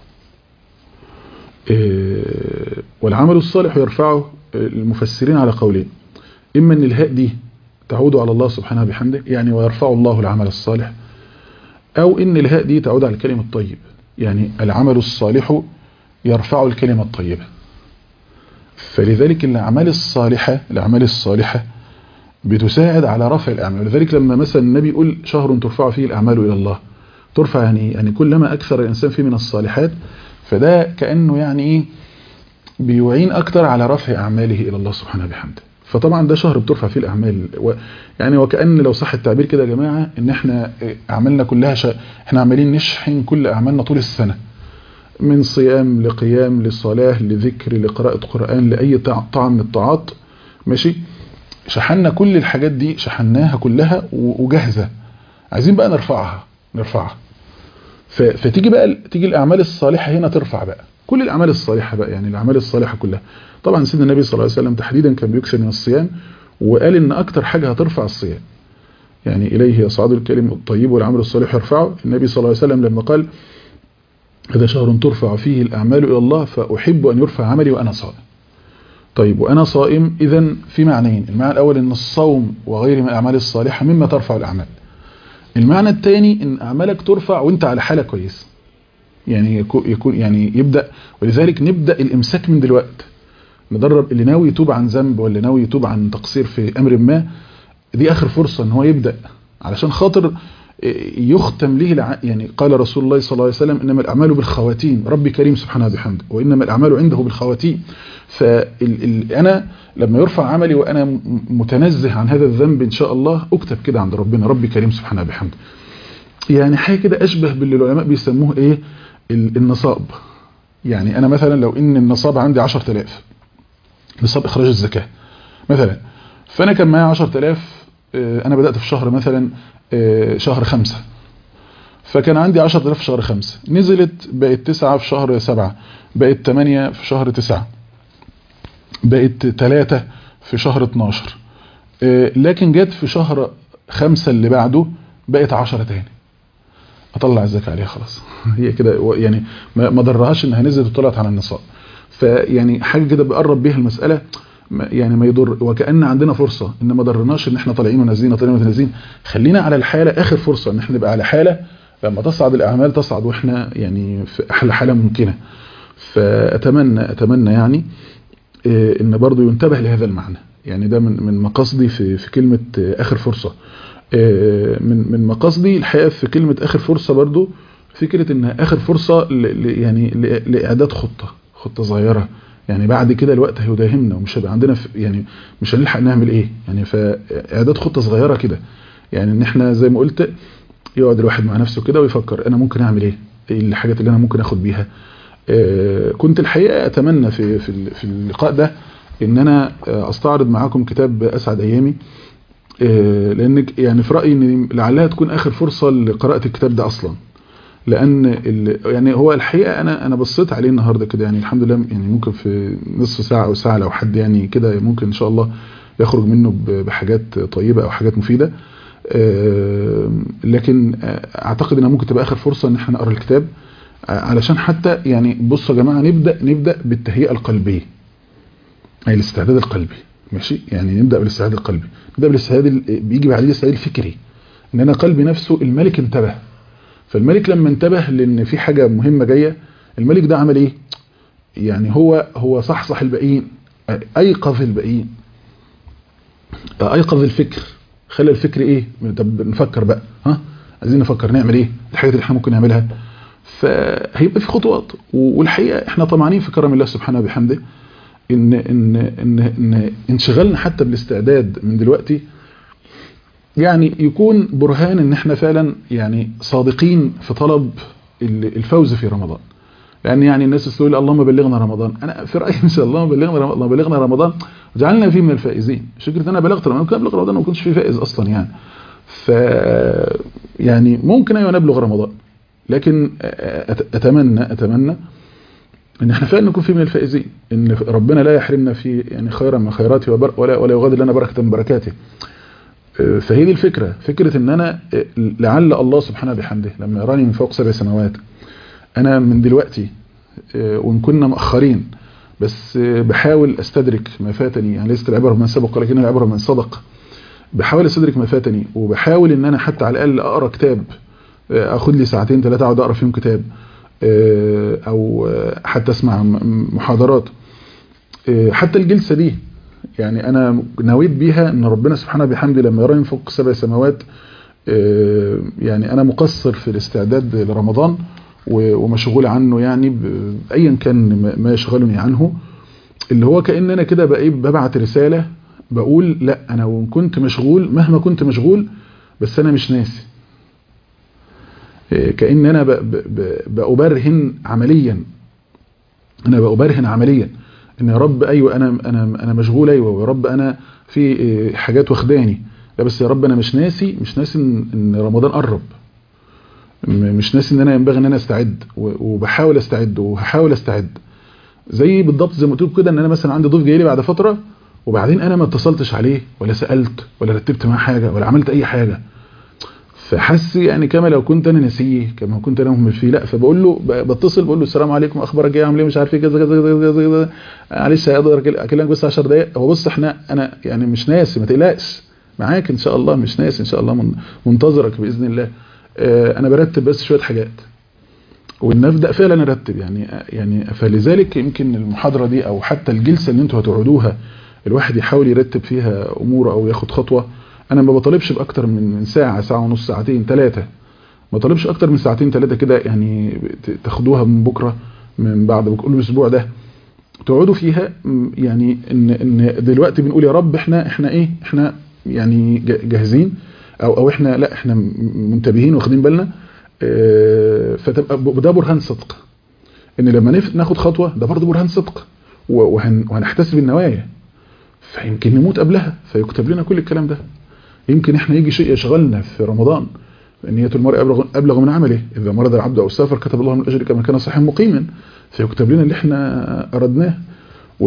والعمل الصالح يرفعه المفسرين على قولين إما أن الهاء دي تعود على الله سبحانه بحمده يعني ويرفع الله العمل الصالح او ان الهاء دي تعود على الكلمة الطيب يعني العمل الصالح يرفع الكلمة الطيبة فلذلك الأعمال الصالحة الأعمال الصالحة بتساعد على رفع الأعمال ولذلك لما مثلا النبي يقول شهر ترفع فيه الأعمال إلى الله ترفع يعني يعني كلما أكثر الإنسان فيه من الصالحات فده كأنه يعني إيه بيعين أكثر على رفع أعماله إلى الله سبحانه وبحمده فطبعا ده شهر بترفع فيه الأعمال و يعني وكأن لو صح التعبير كده يا جماعة إن إحنا أعمالنا كلها ش... إحنا عمالين نشحن كل أعمالنا طول السنة من صيام لقيام لصلاة لذكر لقراءة قرآن لأي طعم من الطاعات ماشي شحنا كل الحاجات دي شحناها كلها وجاهزة عايزين بقى نرفعها نرفعها فتيجي بقى تيجي الأعمال الصالحة هنا ترفع بقى كل الأعمال الصالحة بقى يعني الأعمال الصالحة كلها طبعا سيدنا النبي صلى الله عليه وسلم تحديدا كان بيكثر من الصيام وقال إن أكتر حاجة هترفع الصيام يعني إليه يصعد الكلم الطيب والعمل الصالح يرفعه النبي صلى الله عليه وسلم لما قال هذا شهر ترفع فيه الأعمال إلى الله فأحب أن يرفع عملي وأنا صائم طيب وأنا صائم إذا في معنيين المعنى الأول أن الصوم وغيره من الأعمال الصالحة مما ترفع الأعمال المعنى الثاني أن أعمالك ترفع وانت على حالة كويسة يعني يكون يعني يبدأ ولذلك نبدأ الإمساك من دلوقتي ندرب اللي ناوي يتوب عن ذنب ولا ناوي يتوب عن تقصير في أمر ما دي آخر فرصة ان هو يبدأ علشان خاطر يختم له يعني قال رسول الله صلى الله عليه وسلم إنما الأعمال بالخواتيم ربي كريم سبحانه وبحمده وإنما الأعمال عنده بالخواتيم فأنا لما يرفع عملي وأنا متنزه عن هذا الذنب إن شاء الله أكتب كده عند ربنا ربي كريم سبحانه وبحمده يعني حاجة كده أشبه باللي العلماء بيسموه إيه النصاب يعني أنا مثلا لو إن النصاب عندي 10000 نصاب إخراج الزكاة مثلا فأنا كان معايا 10000 أنا بدأت في شهر مثلا شهر خمسة فكان عندي 10000 في شهر خمسة نزلت بقت تسعة في شهر سبعة بقت تمانية في شهر تسعة بقت تلاتة في شهر 12 لكن جت في شهر خمسة اللي بعده بقت عشرة تاني اطلع الزكاة عليها خلاص هي كده يعني ما ضرهاش انها نزلت وطلعت على النصاب فيعني حاجة كده بقرب بيها المسألة يعني ما يضر وكأن عندنا فرصة ان ما ضرناش ان احنا طالعين ونازلين طالعين ونازلين خلينا على الحالة اخر فرصة ان احنا نبقى على حالة لما تصعد الاعمال تصعد واحنا يعني في احلى حالة ممكنة فاتمنى اتمنى يعني ان برضو ينتبه لهذا المعنى يعني ده من من مقاصدي في في كلمة اخر فرصة من من مقاصدي الحقيقة في كلمة اخر فرصة برضو فكرة ان اخر فرصة يعني لاعداد خطة خطة صغيرة يعني بعد كده الوقت هيداهمنا ومش هيبقى عندنا يعني مش هنلحق نعمل ايه يعني فاعداد خطة صغيرة كده يعني ان احنا زي ما قلت يقعد الواحد مع نفسه كده ويفكر انا ممكن اعمل ايه ايه الحاجات اللي انا ممكن اخد بيها آه كنت الحقيقة اتمنى في في في اللقاء ده ان انا استعرض معاكم كتاب اسعد ايامي آه لان يعني في رايي ان لعلها تكون اخر فرصة لقراءة الكتاب ده اصلا لان يعني هو الحقيقه انا انا بصيت عليه النهارده كده يعني الحمد لله يعني ممكن في نصف ساعه او ساعه لو حد يعني كده ممكن ان شاء الله يخرج منه بحاجات طيبه او حاجات مفيده لكن اعتقد انها ممكن تبقى اخر فرصه ان احنا نقرا الكتاب علشان حتى يعني بصوا يا جماعه نبدا نبدا بالتهيئه القلبيه اي الاستعداد القلبي ماشي يعني نبدا بالاستعداد القلبي نبدا بالاستعداد بيجي بعديه الاستعداد الفكري ان انا قلبي نفسه الملك انتبه فالملك لما انتبه لان في حاجة مهمة جاية الملك ده عمل ايه يعني هو هو صحصح الباقيين ايقظ الباقيين ايقظ الفكر خلى الفكر ايه طب نفكر بقى ها عايزين نفكر نعمل ايه الحاجات اللي احنا ممكن نعملها فهيبقى في خطوات والحقيقة احنا طمعانين في كرم الله سبحانه وبحمده ان ان ان, إن انشغلنا حتى بالاستعداد من دلوقتي يعني يكون برهان ان احنا فعلا يعني صادقين في طلب الفوز في رمضان لان يعني الناس تقول اللهم بلغنا رمضان انا في رايي ان شاء الله بلغنا رمضان بلغنا رمضان وجعلنا فيه من الفائزين مش فكره انا بلغت رمضان كنت ابلغ رمضان وما كنتش فيه فائز اصلا يعني ف يعني ممكن ايوه نبلغ رمضان لكن اتمنى اتمنى ان احنا فعلا نكون فيه من الفائزين ان ربنا لا يحرمنا فيه يعني خيرا من خيراته ولا ولا يغادر لنا بركه من بركاته فهي دي الفكرة فكرة ان انا لعل الله سبحانه بحمده لما يراني من فوق سبع سنوات انا من دلوقتي وان كنا مؤخرين بس بحاول استدرك ما فاتني يعني ليست العبرة من سبق ولكن العبرة من صدق بحاول استدرك ما فاتني وبحاول ان انا حتى على الاقل اقرا كتاب اخد لي ساعتين ثلاثه اقعد اقرا فيهم كتاب او حتى اسمع محاضرات حتى الجلسه دي يعني انا نويت بيها ان ربنا سبحانه بحمده لما يراني فوق سبع سماوات يعني انا مقصر في الاستعداد لرمضان ومشغول عنه يعني ايا كان ما يشغلني عنه اللي هو كان انا كده بقى ببعت رساله بقول لا انا وان كنت مشغول مهما كنت مشغول بس انا مش ناسي كأن انا بأبرهن عمليا انا بأبرهن عمليا ان يا رب ايوه انا انا انا مشغول ايوه ويا رب انا في حاجات واخداني لا بس يا رب انا مش ناسي مش ناسي ان رمضان قرب مش ناسي ان انا ينبغي ان انا استعد وبحاول استعد وهحاول استعد زي بالضبط زي ما قلت كده ان انا مثلا عندي ضيف جاي لي بعد فتره وبعدين انا ما اتصلتش عليه ولا سالت ولا رتبت معاه حاجه ولا عملت اي حاجه فحس يعني كما لو كنت انا ناسيه كما كنت انا مهمل فيه لا فبقول له بتصل بقول له السلام عليكم اخبارك ايه عامل ايه مش عارف ايه كذا كذا كذا كذا معلش هقدر اكلمك بس 10 دقايق هو بص احنا انا يعني مش ناسي ما تقلقش معاك ان شاء الله مش ناسي ان شاء الله منتظرك باذن الله اه انا برتب بس شويه حاجات ونبدا فعلا نرتب يعني يعني فلذلك يمكن المحاضره دي او حتى الجلسه اللي انتوا هتقعدوها الواحد يحاول يرتب فيها اموره او ياخد خطوه انا ما بطالبش باكتر من ساعه ساعه ونص ساعتين ثلاثه ما طالبش اكتر من ساعتين ثلاثه كده يعني تاخدوها من بكره من بعد كل اسبوع ده تقعدوا فيها يعني ان ان دلوقتي بنقول يا رب احنا احنا ايه احنا يعني جاهزين او او احنا لا احنا منتبهين واخدين بالنا اه فتبقى ده برهان صدق ان لما ناخد خطوه ده برضه برهان صدق وهن وهنحتسب النوايا فيمكن نموت قبلها فيكتب لنا كل الكلام ده يمكن احنا يجي شيء يشغلنا في رمضان نية المرء أبلغ, أبلغ من عمله إذا مرض العبد أو سافر كتب الله من الأجر كما كان صحيح مقيما فيكتب لنا اللي احنا أردناه و...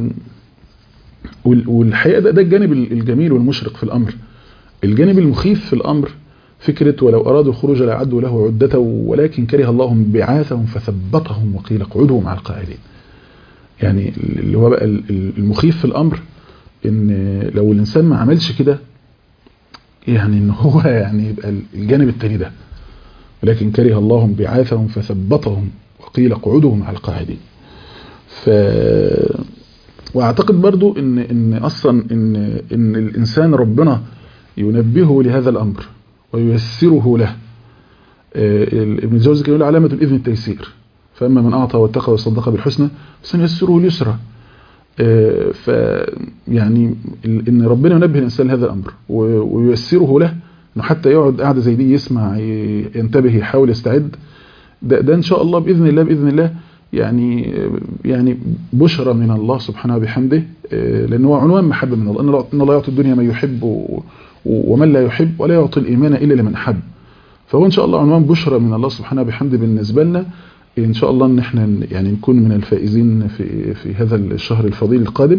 والحقيقة ده, ده الجانب الجميل والمشرق في الأمر الجانب المخيف في الأمر فكرة ولو أرادوا الخروج لعدوا له عدته ولكن كره الله بعاثهم فثبطهم وقيل اقعدوا مع القائلين يعني اللي هو بقى المخيف في الأمر ان لو الإنسان ما عملش كده يعني ان هو يعني يبقى الجانب التاني ده ولكن كره الله بعاثهم فثبطهم وقيل اقعدوا مع القاعدين ف واعتقد برضو ان ان اصلا ان ان الانسان ربنا ينبهه لهذا الامر وييسره له ابن الجوزي كان يقول علامه الاذن التيسير فاما من اعطى واتقى وصدق بالحسنى سنيسره اليسرى ف يعني ان ربنا ينبه الانسان لهذا الامر وييسره له انه حتى يقعد قاعده زي دي يسمع ينتبه يحاول يستعد ده, ده ان شاء الله باذن الله باذن الله يعني يعني بشرى من الله سبحانه وبحمده لان هو عنوان محبه من الله ان الله يعطي الدنيا من يحب ومن لا يحب ولا يعطي الايمان الا لمن احب فهو ان شاء الله عنوان بشرى من الله سبحانه وبحمده بالنسبه لنا ان شاء الله ان احنا يعني نكون من الفائزين في في هذا الشهر الفضيل القادم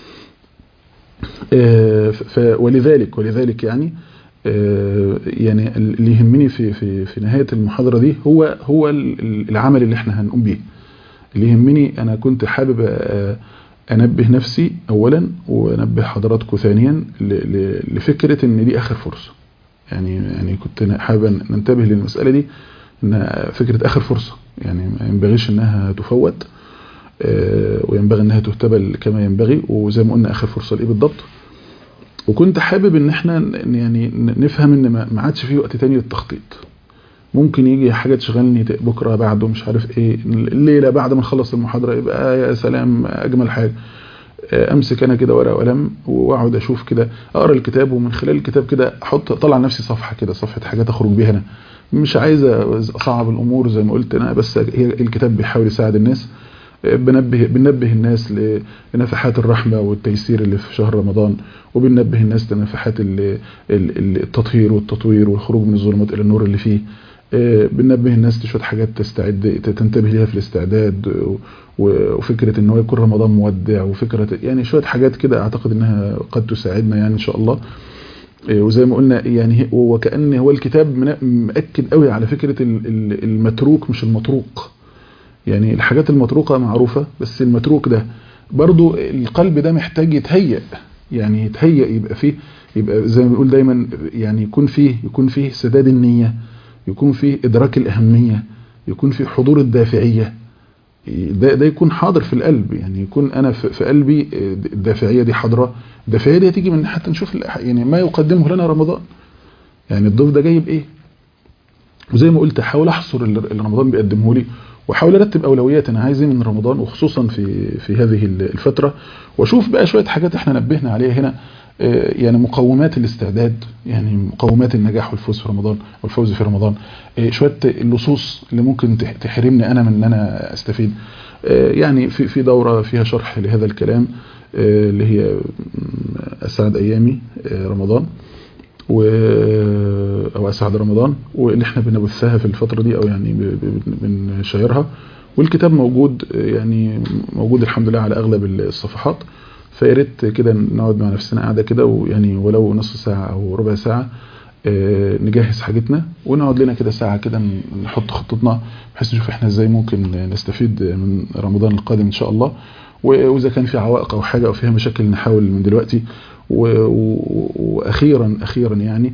ولذلك ولذلك يعني يعني اللي يهمني في في في نهايه المحاضره دي هو هو العمل اللي احنا هنقوم بيه اللي يهمني انا كنت حابب انبه نفسي اولا وانبه حضراتكم ثانيا لفكره ان دي اخر فرصه يعني يعني كنت حابب ننتبه للمساله دي ان فكره اخر فرصه يعني ما ينبغيش انها تفوت وينبغي انها تهتبل كما ينبغي وزي ما قلنا اخر فرصه لايه بالضبط وكنت حابب ان احنا يعني نفهم ان ما عادش في وقت تاني للتخطيط ممكن يجي حاجه تشغلني بكره بعده مش عارف ايه الليله بعد ما نخلص المحاضره يبقى يا سلام اجمل حاجه امسك انا كده ورقه وقلم واقعد اشوف كده اقرا الكتاب ومن خلال الكتاب كده احط اطلع نفسي صفحه كده صفحه حاجات اخرج بيها انا مش عايز اصعب الامور زي ما قلت انا بس هي الكتاب بيحاول يساعد الناس بنبه بنبه الناس لنفحات الرحمه والتيسير اللي في شهر رمضان وبنبه الناس لنفحات التطهير والتطوير والخروج من الظلمات الى النور اللي فيه بننبه الناس لشويه حاجات تستعد تنتبه ليها في الاستعداد وفكره ان هو يكون رمضان مودع وفكره يعني شويه حاجات كده اعتقد انها قد تساعدنا يعني ان شاء الله وزي ما قلنا يعني وكأن هو الكتاب مأكد قوي على فكرة المتروك مش المطروق يعني الحاجات المطروقة معروفة بس المتروك ده برضو القلب ده محتاج يتهيأ يعني يتهيأ يبقى فيه يبقى زي ما بنقول دايما يعني يكون فيه يكون فيه سداد النية يكون فيه ادراك الاهميه يكون فيه حضور الدافعيه ده ده يكون حاضر في القلب يعني يكون انا في في قلبي الدافعيه دي حاضره الدافعيه دي هتيجي من حتى نشوف يعني ما يقدمه لنا رمضان يعني الضيف ده جايب ايه وزي ما قلت احاول احصر اللي رمضان بيقدمه لي واحاول ارتب اولويات انا عايز ايه من رمضان وخصوصا في في هذه الفتره واشوف بقى شويه حاجات احنا نبهنا عليها هنا يعني مقومات الاستعداد يعني مقومات النجاح والفوز في رمضان والفوز في رمضان شويه اللصوص اللي ممكن تحرمني انا من ان انا استفيد يعني في في دوره فيها شرح لهذا الكلام اللي هي اسعد ايامي رمضان و او اسعد رمضان واللي احنا بنبثها في الفتره دي او يعني بنشيرها والكتاب موجود يعني موجود الحمد لله على اغلب الصفحات فيا ريت كده نقعد مع نفسنا قاعده كده ويعني ولو نص ساعه او ربع ساعه نجهز حاجتنا ونقعد لنا كده ساعه كده نحط خطتنا بحيث نشوف احنا ازاي ممكن نستفيد من رمضان القادم ان شاء الله واذا كان في عوائق او حاجه او فيها مشاكل نحاول من دلوقتي واخيرا اخيرا يعني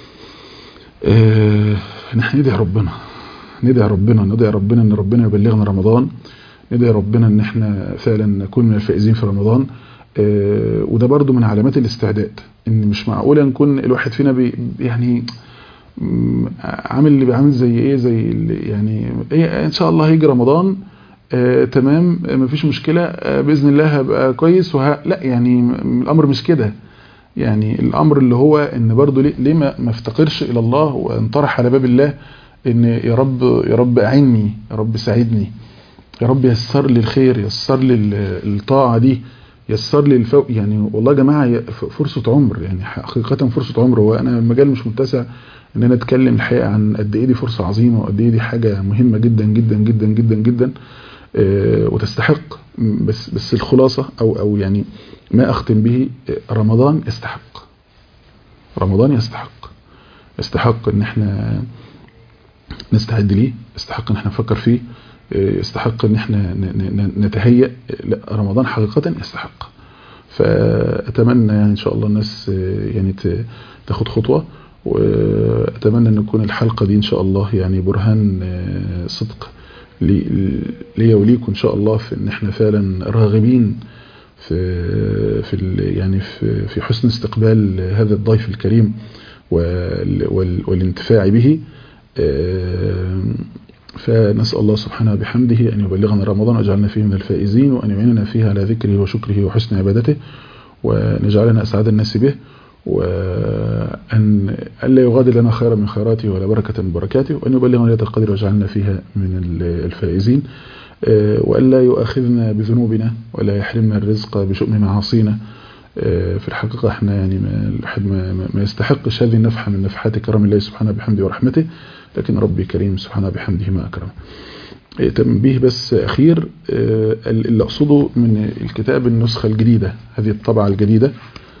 نحن ندعي ربنا ندعي ربنا ندعي ربنا ان ربنا يبلغنا رمضان ندعي ربنا ان احنا فعلا نكون من الفائزين في رمضان وده برضو من علامات الاستعداد ان مش معقوله نكون الواحد فينا بي يعني عامل اللي بيعمل زي ايه زي يعني ايه ان شاء الله هيجي رمضان آه تمام مفيش مشكله آه باذن الله هبقى كويس وه... لا يعني الامر مش كده يعني الامر اللي هو ان برضو ليه, ليه ما, ما افتقرش الى الله وانطرح على باب الله ان يا رب يا رب اعني يا رب ساعدني يا رب يسر لي الخير يسر لي الطاعه دي يسر لي الفو يعني والله يا جماعه فرصه عمر يعني حقيقه فرصه عمر هو انا المجال مش متسع ان انا اتكلم الحقيقه عن قد ايه دي فرصه عظيمه وقد ايه دي حاجه مهمه جدا جدا جدا جدا جدا آه وتستحق بس بس الخلاصه او او يعني ما اختم به رمضان يستحق رمضان يستحق يستحق ان احنا نستعد ليه يستحق ان احنا نفكر فيه يستحق ان احنا نتهيأ لا رمضان حقيقة يستحق فأتمنى يعني إن شاء الله الناس يعني تاخد خطوة وأتمنى أن نكون الحلقة دي إن شاء الله يعني برهان صدق لي وليكم إن شاء الله في إن احنا فعلا راغبين في في يعني في في حسن استقبال هذا الضيف الكريم والانتفاع به فنسأل الله سبحانه بحمده أن يبلغنا رمضان ويجعلنا فيه من الفائزين وأن يعيننا فيه على ذكره وشكره وحسن عبادته ونجعلنا أسعد الناس به وأن ألا يغادر لنا خيرا من خيراته ولا بركة من بركاته وأن يبلغنا ليلة القدر ويجعلنا فيها من الفائزين وألا يؤاخذنا بذنوبنا ولا يحرمنا الرزق بشؤم معاصينا في الحقيقة احنا يعني ما الواحد ما, ما يستحقش هذه النفحة من نفحات كرم الله سبحانه بحمده ورحمته لكن ربي كريم سبحانه بحمده ما أكرم تنبيه بس أخير اللي أقصده من الكتاب النسخة الجديدة هذه الطبعة الجديدة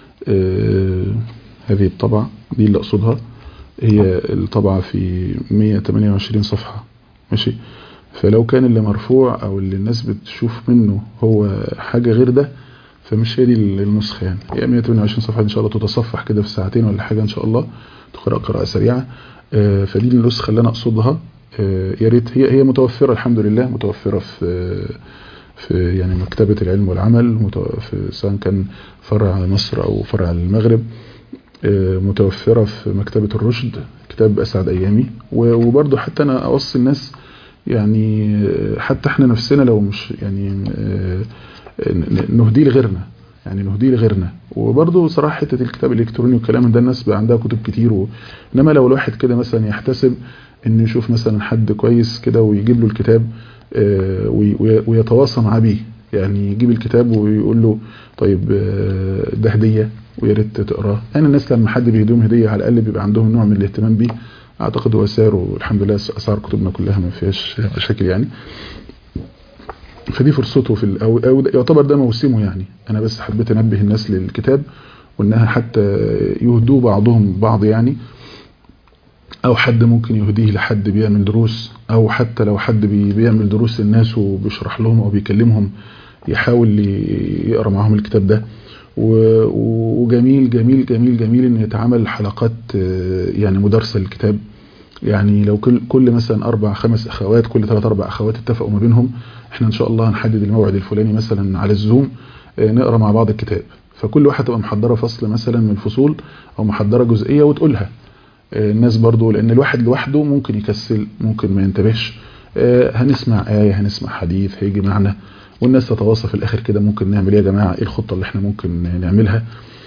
هذه الطبعة دي اللي أقصدها هي الطبعة في 128 صفحة ماشي فلو كان اللي مرفوع أو اللي الناس بتشوف منه هو حاجة غير ده فمش هي دي النسخة يعني هي 128 صفحة إن شاء الله تتصفح كده في ساعتين ولا حاجة إن شاء الله تقرأ قراءة سريعة فدي النسخة اللي أنا أقصدها يا ريت هي هي متوفرة الحمد لله متوفرة في في يعني مكتبة العلم والعمل في سواء كان فرع مصر أو فرع المغرب متوفرة في مكتبة الرشد كتاب أسعد أيامي وبرضه حتى أنا أوصي الناس يعني حتى احنا نفسنا لو مش يعني نهديه لغيرنا يعني نهديه لغيرنا وبرضه صراحة حتة الكتاب الإلكتروني والكلام ده الناس بقى عندها كتب كتير و... إنما لو الواحد كده مثلا يحتسب إنه يشوف مثلا حد كويس كده ويجيب له الكتاب آه وي... ويتواصى معاه بيه يعني يجيب الكتاب ويقول له طيب آه ده هدية ويا ريت تقراه يعني الناس لما حد بيهديهم هدية على الأقل بيبقى عندهم نوع من الاهتمام بيه أعتقد هو سعره الحمد لله أسعار كتبنا كلها ما فيهاش مشاكل يعني فدي فرصته في أو, أو يعتبر ده موسمه يعني أنا بس حبيت أنبه الناس للكتاب وإنها حتى يهدوا بعضهم بعض يعني أو حد ممكن يهديه لحد بيعمل دروس أو حتى لو حد بيعمل دروس للناس وبيشرح لهم أو بيكلمهم يحاول يقرأ معهم الكتاب ده وجميل جميل جميل جميل إن يتعمل حلقات يعني مدرسة للكتاب يعني لو كل كل مثلا اربع خمس اخوات كل ثلاث اربع اخوات اتفقوا ما بينهم احنا ان شاء الله هنحدد الموعد الفلاني مثلا على الزوم نقرا مع بعض الكتاب فكل واحده تبقى محضره فصل مثلا من الفصول او محضره جزئيه وتقولها الناس برضو لان الواحد لوحده ممكن يكسل ممكن ما ينتبهش هنسمع آية هنسمع حديث هيجي معنا والناس تتواصى في الاخر كده ممكن نعمل ايه يا جماعه ايه الخطه اللي احنا ممكن نعملها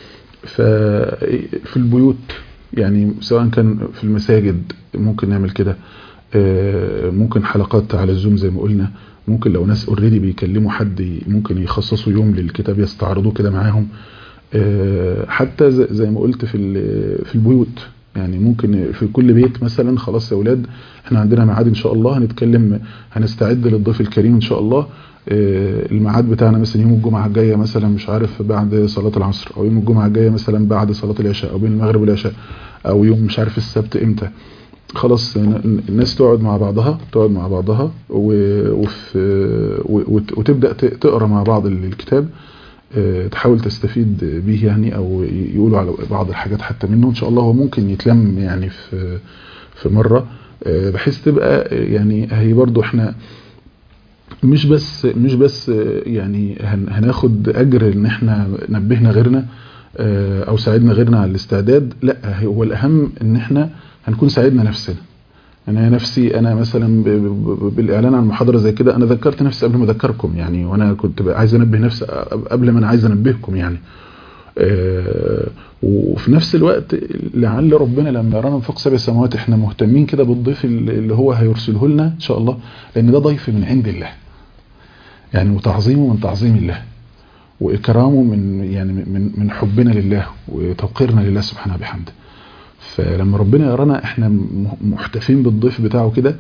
ففي البيوت يعني سواء كان في المساجد ممكن نعمل كده ممكن حلقات على الزوم زي ما قلنا ممكن لو ناس اوريدي بيكلموا حد ممكن يخصصوا يوم للكتاب يستعرضوه كده معاهم حتى زي ما قلت في في البيوت يعني ممكن في كل بيت مثلا خلاص يا اولاد احنا عندنا ميعاد ان شاء الله هنتكلم هنستعد للضيف الكريم ان شاء الله الميعاد بتاعنا مثلا يوم الجمعه الجايه مثلا مش عارف بعد صلاه العصر او يوم الجمعه الجايه مثلا بعد صلاه العشاء او بين المغرب والعشاء او يوم مش عارف السبت امتى خلاص الناس تقعد مع بعضها تقعد مع بعضها وتبدا تقرا مع بعض الكتاب تحاول تستفيد به يعني او يقولوا على بعض الحاجات حتى منه ان شاء الله هو ممكن يتلم يعني في في مره بحيث تبقى يعني هي برضو احنا مش بس مش بس يعني هناخد اجر ان احنا نبهنا غيرنا او ساعدنا غيرنا على الاستعداد لا هو الاهم ان احنا هنكون ساعدنا نفسنا انا نفسي انا مثلا بالاعلان عن محاضره زي كده انا ذكرت نفسي قبل ما اذكركم يعني وانا كنت عايز انبه نفسي قبل ما انا عايز انبهكم يعني وفي نفس الوقت لعل ربنا لما يرانا من فوق سبع سماوات احنا مهتمين كده بالضيف اللي هو هيرسله لنا ان شاء الله لان ده ضيف من عند الله يعني وتعظيمه من تعظيم الله واكرامه من يعني من من حبنا لله وتوقيرنا لله سبحانه وبحمده فلما ربنا يرانا احنا محتفين بالضيف بتاعه كده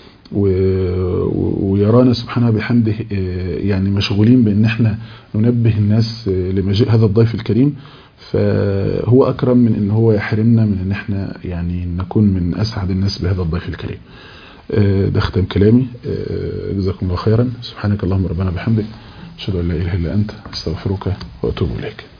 ويرانا سبحانه بحمده يعني مشغولين بان احنا ننبه الناس لمجيء هذا الضيف الكريم فهو اكرم من ان هو يحرمنا من ان احنا يعني نكون من اسعد الناس بهذا الضيف الكريم ده ختم كلامي جزاكم الله خيرا سبحانك اللهم ربنا بحمدك اشهد ان لا اله الا انت استغفرك واتوب اليك